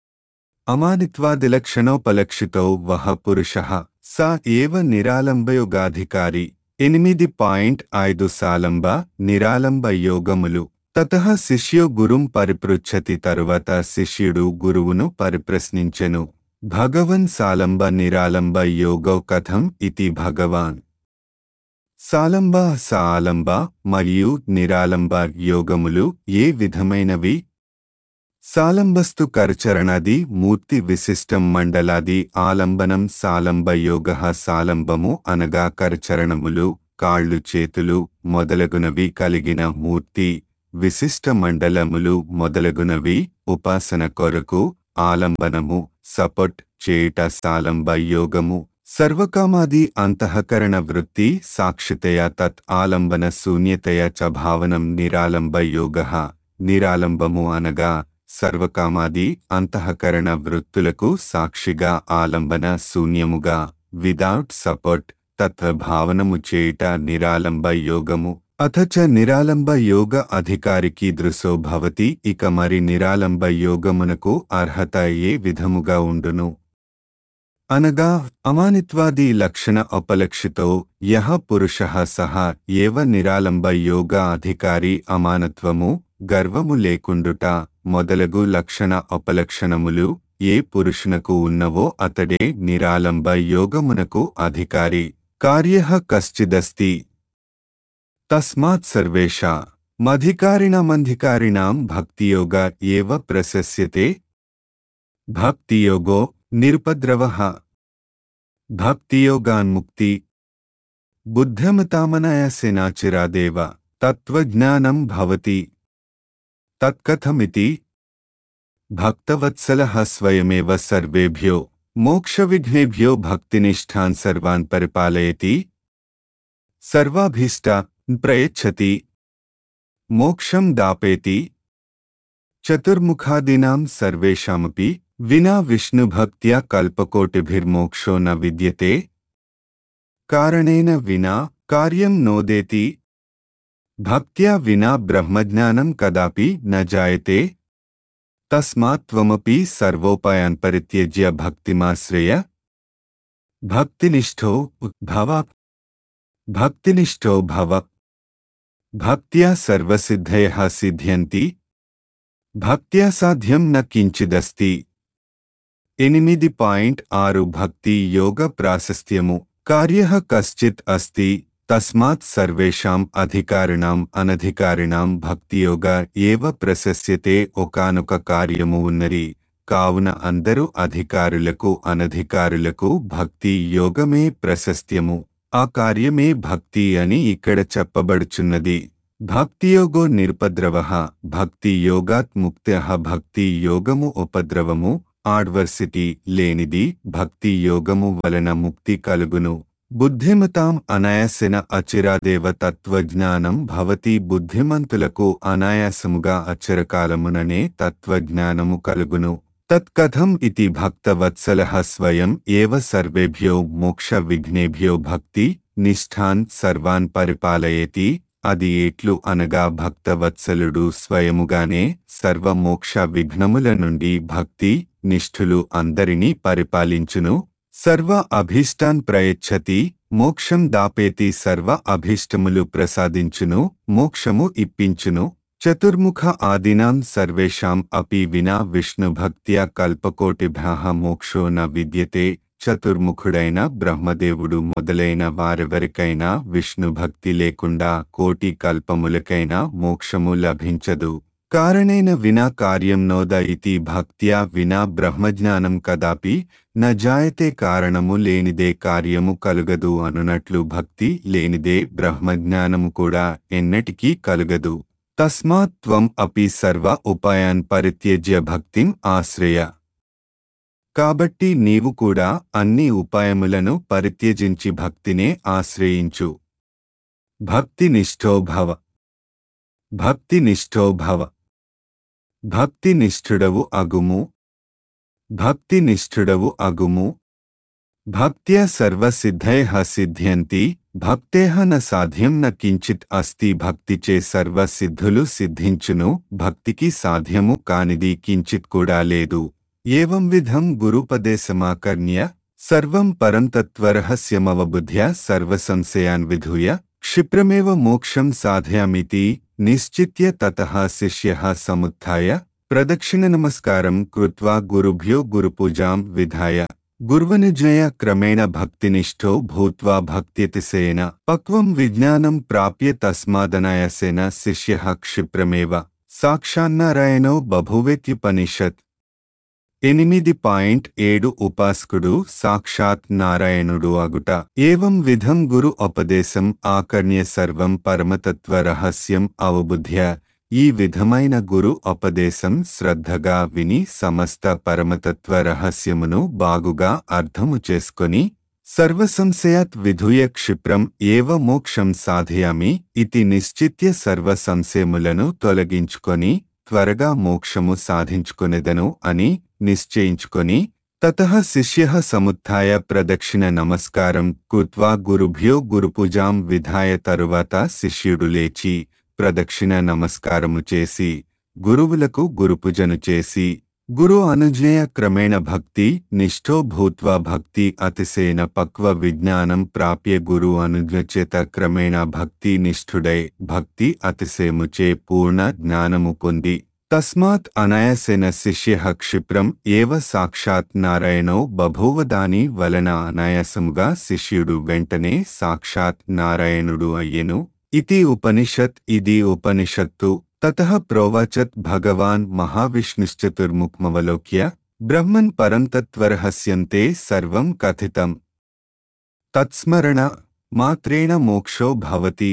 అమానిత్వాదిలక్షణోపలక్షితో వహ పురుషః స ఏవ నిరాలంబయోగాధికారి ఎనిమిది పాయింట్ ఐదు సాలంబ నిరాలంబ యోగములు తత శిష్యో గురుం పరిపృచ్ఛతి తరువాత శిష్యుడు గురువును పరిప్రశ్నించెను భగవన్ సాలంబ నిరాలంబ యోగో కథం ఇతి భగవాన్ సాలంబ సాలంబ మరియు నిరాలంబ యోగములు ఏ విధమైనవి సాలంబస్తు కరచరణాది మూర్తి విశిష్టం మండలాది ఆలంబనం సాలంబ యోగ సాలంబము అనగా కరచరణములు కాళ్ళు చేతులు మొదలగునవి కలిగిన మూర్తి విశిష్ట మండలములు మొదలగునవి ఉపాసన కొరకు ఆలంబనము సపోర్ట్ చేయుట సాలంబ యోగము సర్వకామాది అంతఃకరణ వృత్తి సాక్షితయ తత్ ఆలంబన శూన్యతయ చ భావనం నిరాలంబ యోగ నిరాలంబము అనగా సర్వకామాది అంతఃకరణ వృత్తులకు సాక్షిగా ఆలంబన శూన్యముగా విదౌట్ సపోర్ట్ తత్వభావనము చేయుట నిరాలంబ యోగము అథ చ నిరాలంబ యోగ అధికారికి దృశో భవతి ఇక మరి నిరాలంబ యోగమునకు అర్హత ఏ విధముగా ఉండును అనగా అమానిత్వాది లక్షణ అపలక్షితో యహ పురుష సహ ఏవ నిరాలంబ యోగ అధికారి అమానత్వము గర్వము లేకుండుట మొదలగు లక్షణ అపలక్షణములు ఏ పురుషునకు ఉన్నవో అతడే నిరాలంబ యోగమునకు అధికారి కార్య కశ్చిదస్తి తస్మాత్ సర్వేషా మధికారిణమధికారిణాం భక్తియోగ ఏవ ప్రశస్యతే భక్తియోగో నిరుపద్రవ భక్తియోగాన్ముక్తి బుద్ధమతామనయసేనాచిరాదేవ తత్వజ్ఞానం భవతి తత్కథమితి భక్తవత్సలः స్వయమేవ సర్వేభ్యో మోక్షవిఘ్నేభ్యో భక్తినిష్టాన్ సర్వాన్ పరిపాలయతి సర్వాభీష్ట ప్రయచ్చతి మోక్షం దాపేతి చతుర్ముఖాదీనాం సర్వేషామపి వినా విష్ణుభక్త్యా కల్పకోటిభిర్మోక్షో న విద్యతే కారణేన వినా కార్యం నోదేతి భక్త్యా వినా బ్రహ్మజ్ఞానం కదాపి న జాయతే తస్మాత్ త్వమపి సర్వోపాయాన్ పరిత్యజ్య భక్తిమాశ్రయ భక్తినిష్ఠో భవ భక్తినిష్ఠో భవ భక్త్యా సర్వసిద్ధయః సిద్ధ్యంతి భక్త్యా సాధ్యం న కించిదస్తి ఎనిమిది పాయింట్ ఆరు భక్తి యోగ ప్రాశస్త్యము కార్య కశ్చిత్ అస్తి తస్మాత్ సర్వేషాం అధికారిణాం అనధికారిణాం భక్తియోగ ఏవ ప్రశస్యతే ఒకానొక కార్యము ఉన్నది కావున అందరూ అధికారులకు అనధికారులకు భక్తి యోగమే ప్రశస్త్యము ఆ కార్యమే భక్తి అని ఇక్కడ చెప్పబడుచున్నది భక్తియోగో నిరుపద్రవ భక్తి యోగాత్ ముక్త్య భక్తి యోగము ఉపద్రవము ఆడ్వర్సిటీ లేనిది భక్తి యోగము వలన ముక్తి కలుగును బుద్ధిమతాం అనాయాసన అచిరాదేవ తత్వజ్ఞానం భవతి బుద్ధిమంతులకు అనాయాసముగా అచరకాలముననే తత్వజ్ఞానము కలుగును తత్కథం ఇతి భక్తవత్సలః స్వయం ఏవ సర్వేభ్యో మోక్ష విఘ్నేభ్యో భక్తి నిష్ఠాన్ సర్వాన్ పరిపాలయతి అది ఎట్లు అనగా భక్తవత్సలుడు స్వయముగానే సర్వమోక్ష విఘ్నముల నుండి భక్తి నిష్ఠులు అందరినీ పరిపాలించును సర్వ అభీష్టాన్ ప్రయచ్చతి మోక్షం దాపేతి సర్వ అభీష్టములు ప్రసాదించును మోక్షము ఇప్పించును చతుర్ముఖ ఆదినాం సర్వేషాం అపి వినా విష్ణుభక్త్యా కల్పకోటిభ్యాః మోక్షో న విద్యతే చతుర్ముఖుడైన బ్రహ్మదేవుడు మొదలైన వారెవరికైనా విష్ణుభక్తి లేకుండా కోటి కల్పములకైనా మోక్షము లభించదు కారణేన వినా కార్యం నోద ఇతి భక్త్యా వినా బ్రహ్మజ్ఞానం కదాపి న జాయతే కారణము లేనిదే కార్యము కలుగదు అనునట్లు భక్తి లేనిదే బ్రహ్మజ్ఞానము కూడా ఎన్నటికీ కలుగదు తస్మాత్ త్వం అపి సర్వ ఉపాయాన్ పరిత్యజ్య భక్తిం ఆశ్రయ కాబట్టి నీవు కూడా అన్ని ఉపాయములను పరిత్యజించి భక్తినే ఆశ్రయించు భక్తి నిష్ఠో భవ భక్తి నిష్ఠో భవ భక్తి నిష్ఠుడవు అగుము భక్తి నిష్ఠుడవు అగుము భక్త్యా సర్వసిద్ధైః సిద్ధ్యంతి భక్తేహ న సాధ్యం న కించిత్ అస్తి భక్తిచే సర్వసిద్ధులు సిద్ధించును భక్తికి సాధ్యము కానిది కించిత్ కూడా లేదు ఏవం విధం గురుపదేశమాకర్ణ్య సర్వం పరంతత్వరహస్యమవబుద్ధ్య సర్వసంశయాన్ విధూయ క్షిప్రమేవ మోక్షం సాధయామితి నిశ్చిత్య తతః శిష్యः సముత్థాయ ప్రదక్షిణ నమస్కారం కృత్వా గురుభ్యో గురుపూజాం విధాయ గుర్వనిజయ క్రమేణ భక్తినిష్ఠో భూత్వా భక్త్యతిశయేన పక్వం విజ్ఞానం ప్రాప్య తస్మాదనాయసేన శిష్యः క్షిప్రమేవ సాక్షాన్నారాయణో బభువేత్యుపనిషత్ ఎనిమిది పాయింట్ ఏడు ఉపాసకుడు సాక్షాత్ నారాయణుడు అగుట ఏవం విధం గురు ఉపదేశం ఆకర్ణ్య సర్వం పరమతత్వ రహస్యం అవబుద్ధ్య ఈ విధమైన గురు ఉపదేశం శ్రద్ధగా విని సమస్త పరమతత్వ రహస్యమును బాగుగా అర్థము చేసుకొని సర్వసంశయాత్ విధూయ క్షిప్రం ఏవ మోక్షం సాధయామి ఇతి నిశ్చిత్య సర్వ సంశయములను తొలగించుకొని త్వరగా మోక్షము సాధించుకొనెదను అని నిశ్చయించుకొని తతః శిష్యః సముత్థాయ ప్రదక్షిణ నమస్కారం కృత్వా గురుభ్యో గురుపూజాం విధాయ తరువాత శిష్యుడు లేచి ప్రదక్షిణ నమస్కారము చేసి గురువులకు గురుపూజను చేసి గురు అనుజ్ఞయ క్రమేణ భక్తి నిష్ఠో భూత్వా భక్తి అతిశయన పక్వ విజ్ఞానం ప్రాప్య గురు అనుజ్ఞచేత క్రమేణ భక్తి నిష్ఠుడై భక్తి అతిశయముచే పూర్ణ జ్ఞానము పొంది తస్మాత్ అనాయాసేన శిష్య క్షిప్రం ఏవ సాక్షాత్ నారాయణో బభూవదాని వలన అనాయాసముగా శిష్యుడు వెంటనే సాక్షాత్ నారాయణుడు అయ్యెను ఇతి ఉపనిషత్ ఇది ఉపనిషత్తు తతః ప్రోవాచత్ భగవాన్ మహావిష్ణుశ్చతుర్ముఖమవలోక్య బ్రహ్మన్ పరంతత్వరహస్యంతే సర్వం కథితం తత్స్మరణ మాత్రేణ మోక్షో భవతి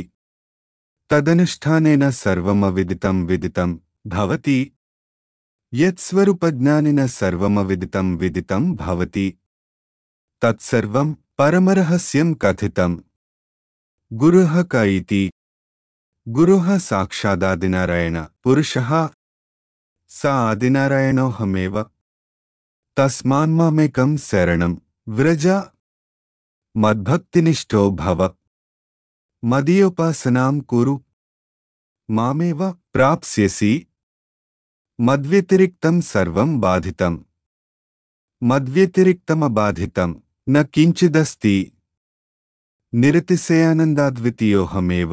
తదనుష్ఠానేన సర్వమవిదితం విదితం భవతి యత్స్వరూపజ్ఞానిన సర్వమవిదితం విదితం భవతి తత్సర్వం పరమరహస్యం కథితం గురుః క ఇతి గురుః సాక్షాదాదినారాయణ పురుషः స ఆదినారాయణోహమేవ తస్మాన్మామేకం శరణం వ్రజ మద్భక్తినిష్టో భవ మదీయోపాసనాం కురు మామేవ ప్రాప్స్యసి మద్వ్యతిరిక్తం సర్వం బాధితం మద్వ్యతిరిక్తమబాధితం న కించిదస్తి నిరతిశయానందాద్వితీయోహమేవ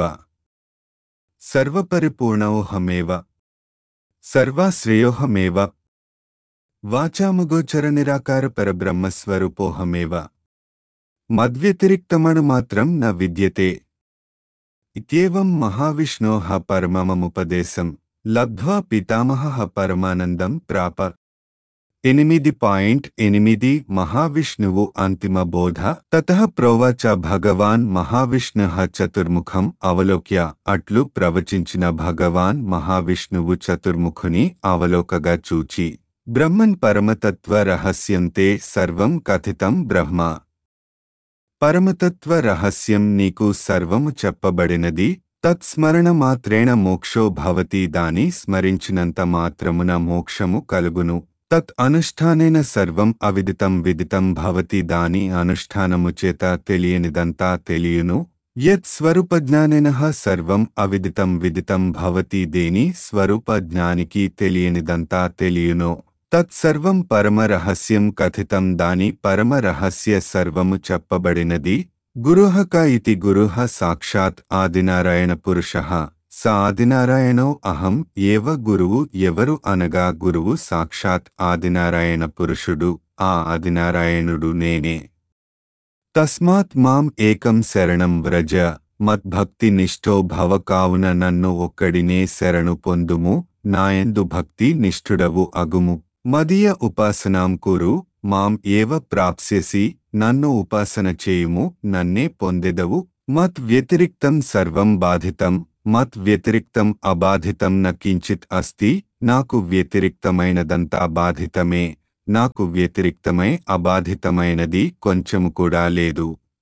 సర్వపరిపూర్ణోహమేవ సర్వాశ్రేయోహమేవ వాచాముగోచర నిరాకార పరబ్రహ్మస్వరూపోహమేవ మద్వ్యతిరిక్తమణు మాత్రం న విద్యతే ఇత్యేవం మహావిష్ణోః పరమమముపదేశం లబ్ధ్వా పితామహః పరమానందం ప్రాప ఎనిమిది పాయింట్ ఎనిమిది మహావిష్ణువు అంతిమ బోధ తతః ప్రోవాచ భగవాన్ మహావిష్ణుః చతుర్ముఖం అవలోక్య అట్లు ప్రవచించిన భగవాన్ మహావిష్ణువు చతుర్ముఖుని అవలోకగా చూచి బ్రహ్మన్ పరమతత్వ రహస్యంతే సర్వం కథితం బ్రహ్మ పరమతత్వ రహస్యం నీకు సర్వము చెప్పబడినది తత్స్మరణ మాత్రేణ మోక్షో భవతి దాని స్మరించినంత మాత్రమున మోక్షము కలుగును తత్ అనుష్ఠానేన సర్వం అవిదితం విదితం భవతి దాని అనుష్ఠానము చేత తెలియనిదంతా తెలియును యత్ స్వరూపజ్ఞానిన సర్వం అవిదితం విదితం భవతి దేని స్వరూపజ్ఞానికి తెలియనిదంతా తెలియునో తత్సర్వం పరమరహస్యం కథితం దాని పరమరహస్య సర్వము చెప్పబడినది గురుహక ఇతి గురుః సాక్షాత్ ఆదినారాయణ పురుషః స ఆదినారాయణో అహం ఏవ గురువు ఎవరు అనగా గురువు సాక్షాత్ ఆదినారాయణ పురుషుడు ఆ ఆదినారాయణుడు నేనే తస్మాత్ మాం ఏకం శరణం వ్రజ మద్భక్తి నిష్ఠో భవ కావున నన్ను ఒక్కడినే శరణు పొందుము నాయందు భక్తి నిష్ఠుడవు అగుము మదీయ ఉపాసనాం కురు మాం ఏవ ప్రాప్స్యసి నన్ను ఉపాసన చేయుము నన్నే పొందెదవు మత్ వ్యతిరిక్తం సర్వం బాధితం మత్ వ్యతిరిక్తం అబాధితం న కించిత్ అస్తి నాకు వ్యతిరిక్తమైనదంతా బాధితమే నాకు వ్యతిరిక్తమై అబాధితమైనది కొంచెము కూడా లేదు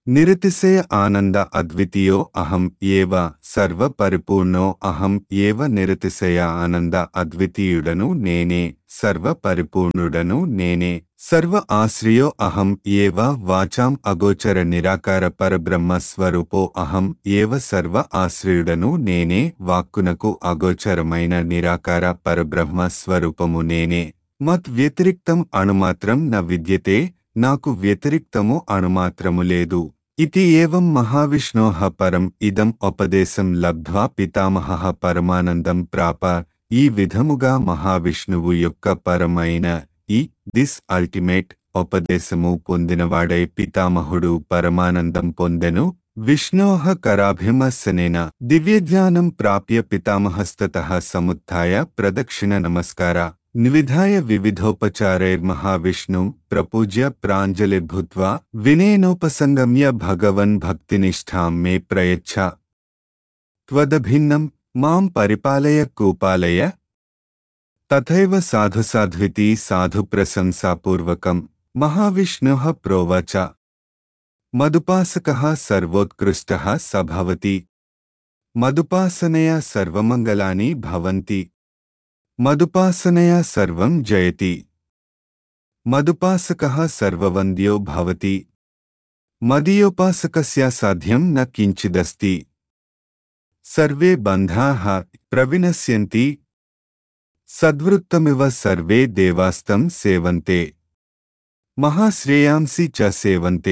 నిరతిశయ ఆనంద అద్వితీయో అహం ఏవ సర్వ పరిపూర్ణో అహం ఏవ నిరతిశయ ఆనంద అద్వితీయుడను నేనే సర్వ పరిపూర్ణుడను నేనే సర్వ ఆశ్రయో అహం ఏవ వాచాం అగోచర నిరాకార పరబ్రహ్మ స్వరూపో అహం ఏవ సర్వ ఆశ్రయుడను నేనే వాక్కునకు అగోచరమైన నిరాకార పరబ్రహ్మ స్వరూపము నేనే మత్ వ్యతిరిక్తం అణుమాత్రం న విద్యతే నాకు వ్యతిరిక్తము అణుమాత్రము లేదు ఇతి ఏవం మహావిష్ణోః పరం ఇదం ఉపదేశం లబ్ధ్వా పితామహః పరమానందం ప్రాప ఈ విధముగా మహావిష్ణువు యొక్క పరమైన ఈ దిస్ అల్టిమేట్ ఉపదేశము పొందినవాడై పితామహుడు పరమానందం పొందెను విష్ణోః కరాభిమస్సనేన దివ్యజ్ఞానం ప్రాప్య పితామహస్తతః సముత్థాయ ప్రదక్షిణ నమస్కార నివిధాయ వివిధోపచారైర్మహావిష్ణుం ప్రపూజ్య ప్రాంజలిర్భూత్వా వినేనోపసంగమ్య భగవన్ భక్తినిష్టాం మే ప్రయచ్ఛ త్వదభిన్నం మాం పరిపాలయ కూపాలయ తథైవ సాధుసాధ్వితి సాధు ప్రశంసాపూర్వకం మహావిష్ణుః ప్రోవాచ మదుపాసకः సర్వోత్కృష్టः స భవతి మదుపాసనయా సర్వమంగళాని భవంతి మదుపాసనయా సర్వం జయతి మదుపాసకः సర్వవంద్యో భవతి మదీయోపాసకస్య సాధ్యం న కించిదస్తి సర్వే బంధాః ప్రవినశ్యంతి సద్వృత్తమివ సర్వే దేవాస్తం సేవంతే మహాశ్రేయాంసి చ సేవంతే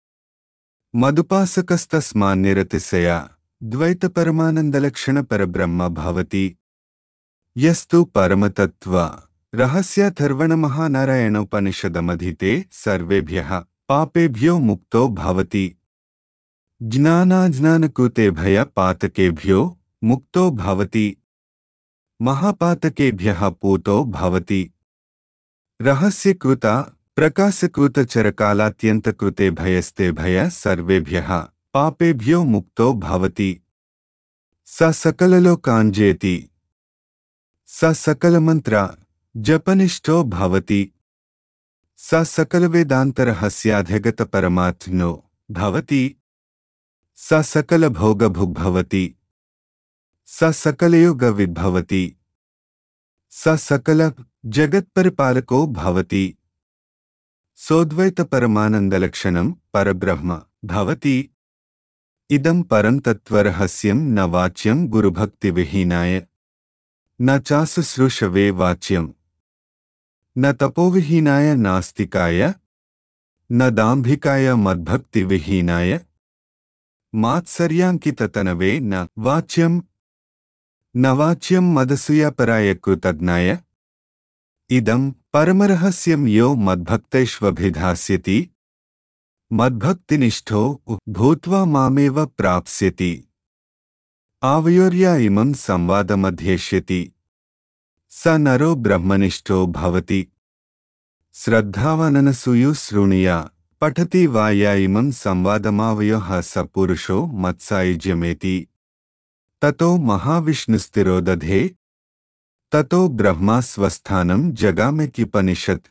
మదుపాసకస్తస్మాన్నిరతిశయ ద్వైతపరమానందలక్షణ పరబ్రహ్మ భవతి యస్తు పరమతత్వ రహస్యథర్వణమహానారాయణోపనిషదమధీతే సర్వేభ్యः పాపేభ్యో ముక్తో భవతి జ్ఞానాజ్ఞానకృతే భయ పాతకేభ్యో ముక్తో భవతి మహాపాతకేభ్యः పూతో భవతి రహస్యకృత ప్రకాశకృతచరకాలాత్యంతకృతే భయస్తే భయ సర్వేభ్యः పాపేభ్యో ముక్తో భవతి స సకలలోకాంజేతి స సకలమంత్ర జపనిష్టో భవతి స సకలవేదాంతరహస్యాధిగత పరమాత్మనో భవతి స సకలభోగభుగ్భవతి స సకలయోగవిద్భవతి స సకల జగత్పరిపాలకో భవతి సోద్వైతపరమానందలక్షణం పరబ్రహ్మ భవతి ఇదం పరం తత్వరహస్యం న వాచ్యం గురుభక్తివిహీనాయ న చాశుశ్రూషవే వాచ్యం న తపోవిహీనాయ నాస్తికాయ న దాంభికాయ మద్భక్తివిహీనాయ మాత్సర్యాంకితతనవే న వాచ్యం న వాచ్యం మదసూయాపరాయ కృతజ్ఞాయ ఇదం పరమరహస్యం యో మద్భక్తైష్వభిధాస్యతి మద్భక్తినిష్ఠో భూత్వా మామేవ ప్రాప్స్యతి ఆవయోర్యా ఇమం సంవాదమధ్యేష్యతి స నరో బ్రహ్మనిష్టో భవతి శ్రద్ధావననసూయు శృణుయా పఠతి వా యా ఇమం సంవాదమావయోః స పురుషో మత్సాయుజ్యమేతి తతో మహావిష్ణుస్థిరోదధే తతో బ్రహ్మా స్వస్థానం జగామెత్యుపనిషత్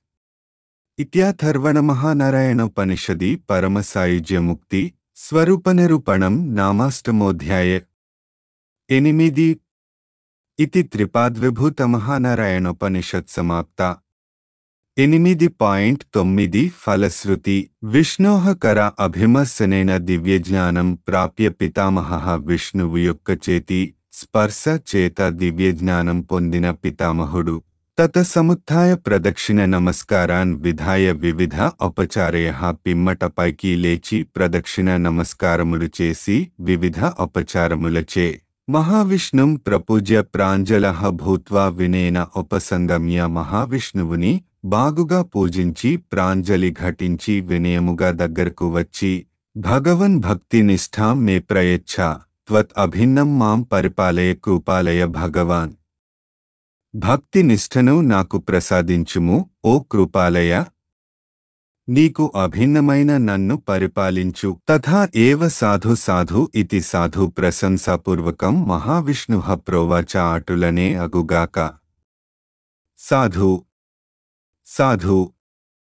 ఇత్యాథర్వణమహానారాయణోపనిషది పరమసాయుజ్యముక్తి స్వరూపనిరూపణం నామాష్టమోధ్యాయ ఎనిమిది ఇతి త్రిపాద్విభూతమహానారాయణోపనిషత్ సమాప్త ఎనిమిది పాయింట్ తొమ్మిది ఫలశ్రుతి విష్ణోః కర అభిమర్శనేన దివ్యజ్ఞానం ప్రాప్య పితామహ విష్ణువు యొక్క చేతి స్పర్శ చేత దివ్యజ్ఞానం పొందిన పితామహుడు తత సముత్థాయ ప్రదక్షిణ నమస్కారాన్ విధాయ వివిధ ఉపచారయ పిమ్మట పైకి లేచి ప్రదక్షిణ నమస్కారములు చేసి వివిధ ఉపచారములచే మహావిష్ణుం ప్రపూజ్య ప్రాంజల భూత్వా వినేన ఉపసంగమ్య మహావిష్ణువుని బాగుగా పూజించి ప్రాంజలి ఘటించి వినయముగా దగ్గరకు వచ్చి భగవన్ భక్తి నిష్ఠాం మే ప్రయచ్ఛ త్వత్ అభిన్నం మాం పరిపాలయ కృపాలయ భగవాన్ భక్తి నిష్ఠను నాకు ప్రసాదించుము ఓ కృపాలయ నీకు అభిన్నమైన నన్ను పరిపాలించు తథా ఏవ సాధు సాధు ఇతి సాధు ప్రశంసాపూర్వకం మహావిష్ణు ప్రోవాచ అటులనే అగుగాక సాధు సాధు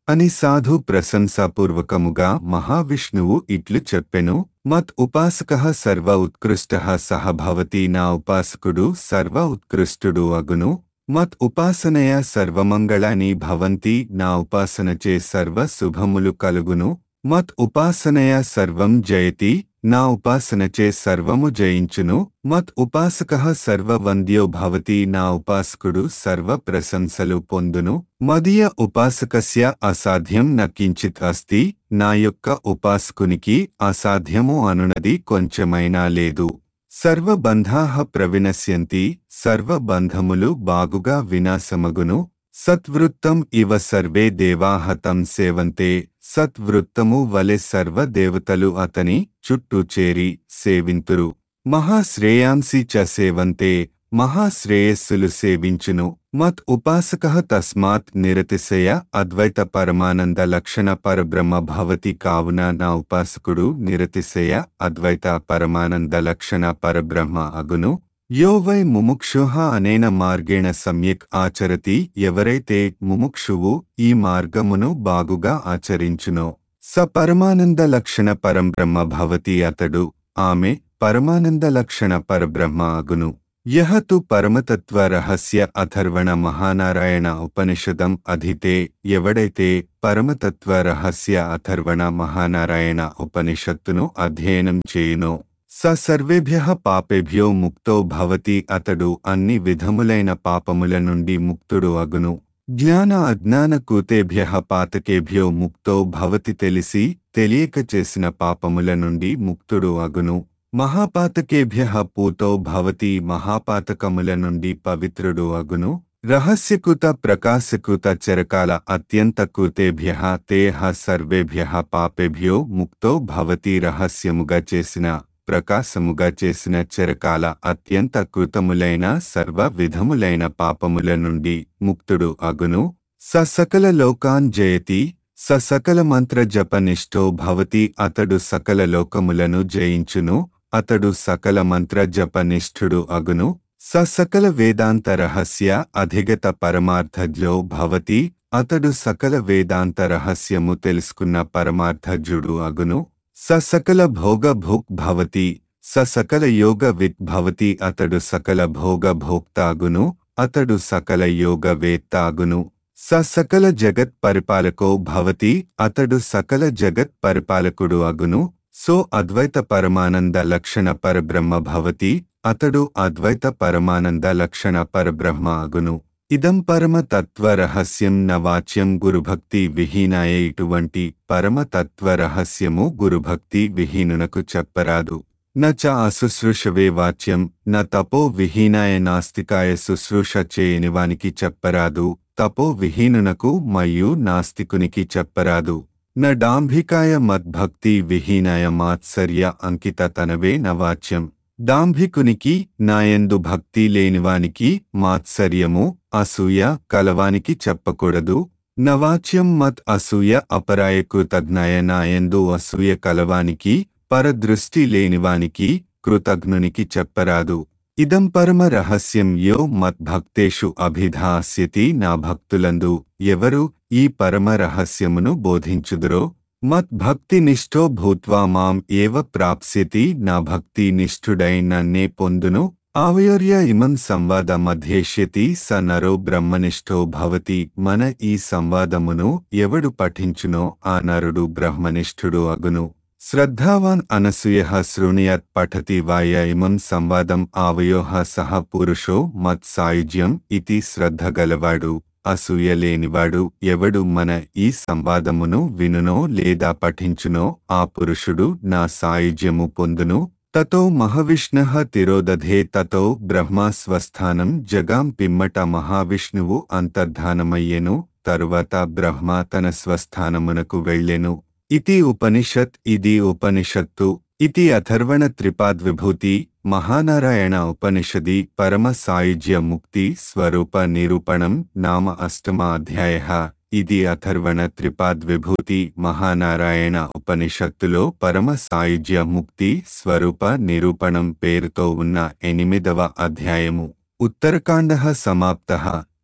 అని సాధు ప్రశంసాపూర్వకముగా మహావిష్ణువు ఇట్లు చెప్పెను మత్ ఉపాసక సర్వ ఉత్కృష్ట సహ భవతి నా ఉపాసకుడు సర్వ ఉత్కృష్టుడు అగును మత్ ఉపాసనయ సర్వమంగళాని భవంతి నా ఉపాసనచే సర్వ శుభములు కలుగును మత్ ఉపాసనయ సర్వం జయతి నా ఉపాసనచే సర్వము జయించును మత్ ఉపాసక సర్వవంద్యో భవతి నా ఉపాసకుడు సర్వ ప్రశంసలు పొందును మదీయ ఉపాసకస్య అసాధ్యం న కించిత్ అస్తి నా యొక్క ఉపాసకునికి అసాధ్యము అనునది కొంచెమైనా లేదు సర్వబంధాః ప్రవినశ్యంతి సర్వబంధములు బాగుగా వినాశమగును సత్వృత్తం ఇవ సర్వే దేవాహ తం సేవంతే సత్వృత్తము వలె సర్వ దేవతలు అతని చుట్టూ చేరి సేవింతురు మహాశ్రేయాంసి చ సేవంతే మహాశ్రేయస్సులు సేవించును మత్ ఉపాసక తస్మాత్ నిరతిశయ అద్వైత పరమానంద లక్షణ పరబ్రహ్మ భవతి కావున నా ఉపాసకుడు నిరతిశయ అద్వైత పరమానంద లక్షణ పరబ్రహ్మ అగును యో వై ముముక్షుః అనేన మార్గేణ సమ్యక్ ఆచరతి ఎవరైతే ముముక్షువు ఈ మార్గమును బాగుగా ఆచరించునో స పరమానంద లక్షణ పరంబ్రహ్మ భవతి అతడు ఆమె పరమానంద లక్షణ పరబ్రహ్మ అగును యహ తు పరమతత్వ రహస్య అథర్వణ మహానారాయణ ఉపనిషదం అధితే ఎవడైతే పరమతత్వ రహస్య అథర్వణ మహానారాయణ ఉపనిషత్తును అధ్యయనం చేయునో స సర్వేభ్య పాపేభ్యో ముక్తో భవతి అతడు అన్ని విధములైన పాపముల నుండి ముక్తుడు అగును జ్ఞాన అజ్ఞాన కూతేభ్య పాతకేభ్యో ముక్తో భవతి తెలిసి తెలియక చేసిన పాపముల నుండి ముక్తుడు అగును మహాపాతకేభ్య పూతో భవతి మహాపాతకముల నుండి పవిత్రుడు అగును రహస్యకృత ప్రకాశకృత చరకాల అత్యంత కృతేభ్య తేహ సర్వేభ్య పాపేభ్యో ముక్తో భవతి రహస్యముగా చేసిన ప్రకాశముగా చేసిన చెరకాల అత్యంత కృతములైన సర్వ విధములైన పాపముల నుండి ముక్తుడు అగును స సకల లోకాన్ జయతి స సకల మంత్ర జపనిష్టో భవతి అతడు సకల లోకములను జయించును అతడు సకల మంత్ర జపనిష్ఠుడు అగును స సకల వేదాంత రహస్య అధిగత పరమార్థజ్ఞో భవతి అతడు సకల వేదాంత రహస్యము తెలుసుకున్న పరమార్థజుడు అగును స సకల భోగ భుక్ భవతి స సకల యోగ విత్ భవతి అతడు సకల భోగ భోక్తాగును అతడు సకల యోగ వేత్తాగును స సకల జగత్ పరిపాలకో భవతి అతడు సకల జగత్ పరిపాలకుడు అగును సో అద్వైత పరమానంద లక్షణ పరబ్రహ్మ భవతి అతడు అద్వైత పరమానంద లక్షణ పరబ్రహ్మ అగును ఇదం పరమ తత్వ రహస్యం న వాచ్యం గురుభక్తి విహీనాయ ఇటువంటి పరమ తత్వ రహస్యము గురుభక్తి విహీనునకు చెప్పరాదు న చ అశుశ్రూషవే వాచ్యం న తపో విహీనాయ నాస్తికాయ శుశ్రూష చేయనివానికి చెప్పరాదు తపో విహీనునకు మరియు నాస్తికునికి చెప్పరాదు న డాంభికాయ మద్భక్తి విహీనాయ మాత్సర్య అంకిత తనవే నవాచ్యం డాంభికునికి నాయందు భక్తి లేనివానికి మాత్సర్యము అసూయ కలవానికి చెప్పకూడదు నవాచ్యం మత్ అసూయ అపరాయకృతజ్ఞాయ నాయందు అసూయ కలవానికి పరదృష్టి లేనివానికి కృతజ్ఞునికి చెప్పరాదు ఇదం పరమ రహస్యం యో మద్భక్తేషు అభిధాస్యతి నా భక్తులందు ఎవరు ఈ పరమ రహస్యమును బోధించుదురో మద్భక్తి నిష్ఠో భూత్వా మాం ఏవ ప్రాప్స్యతి నా భక్తి నిష్ఠుడై నన్నే పొందును ఆవయోర్య ఇమం సంవాద మధ్యేష్యతి స నరో బ్రహ్మనిష్ఠో భవతి మన ఈ సంవాదమును ఎవడు పఠించునో ఆ నరుడు బ్రహ్మనిష్ఠుడు అగును శ్రద్ధావాన్ అనసూయ శృణుయత్ పఠతి వాయ ఇమం సంవాదం ఆవయోహ సహ పురుషో మత్ సాయుజ్యం ఇతి శ్రద్ధ గలవాడు అసూయ లేనివాడు ఎవడు మన ఈ సంవాదమును వినునో లేదా పఠించునో ఆ పురుషుడు నా సాయుజ్యము పొందును తతో మహావిష్ణు తిరోదధే తతో బ్రహ్మ స్వస్థానం జగాం పిమ్మట మహావిష్ణువు అంతర్ధానమయ్యెను తరువాత బ్రహ్మ తన స్వస్థానమునకు వెళ్ళెను ఇతి ఉపనిషత్ ఇది ఉపనిషత్తు ఇతి అథర్వణ త్రిపాద్విభూతి మహానారాయణ ఉపనిషది పరమ సాయుజ్య ముక్తి స్వరూప నిరూపణం నామ అష్టమాధ్యాయ ఇది అథర్వణ త్రిపాద్విభూతి మహానారాయణ ఉపనిషత్తులో పరమ సాయుజ్య ముక్తి స్వరూప నిరూపణం పేరుతో ఉన్న ఎనిమిదవ అధ్యాయము ఉత్తరకాండ సమాప్త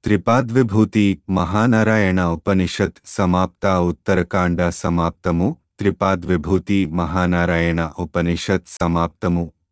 త్రిపాద్విభూతి మహానారాయణ ఉపనిషత్ సమాప్త ఉత్తరకాండ సమాప్తము త్రిపాద్విభూతి మహానారాయణ ఉపనిషత్ సమాప్తము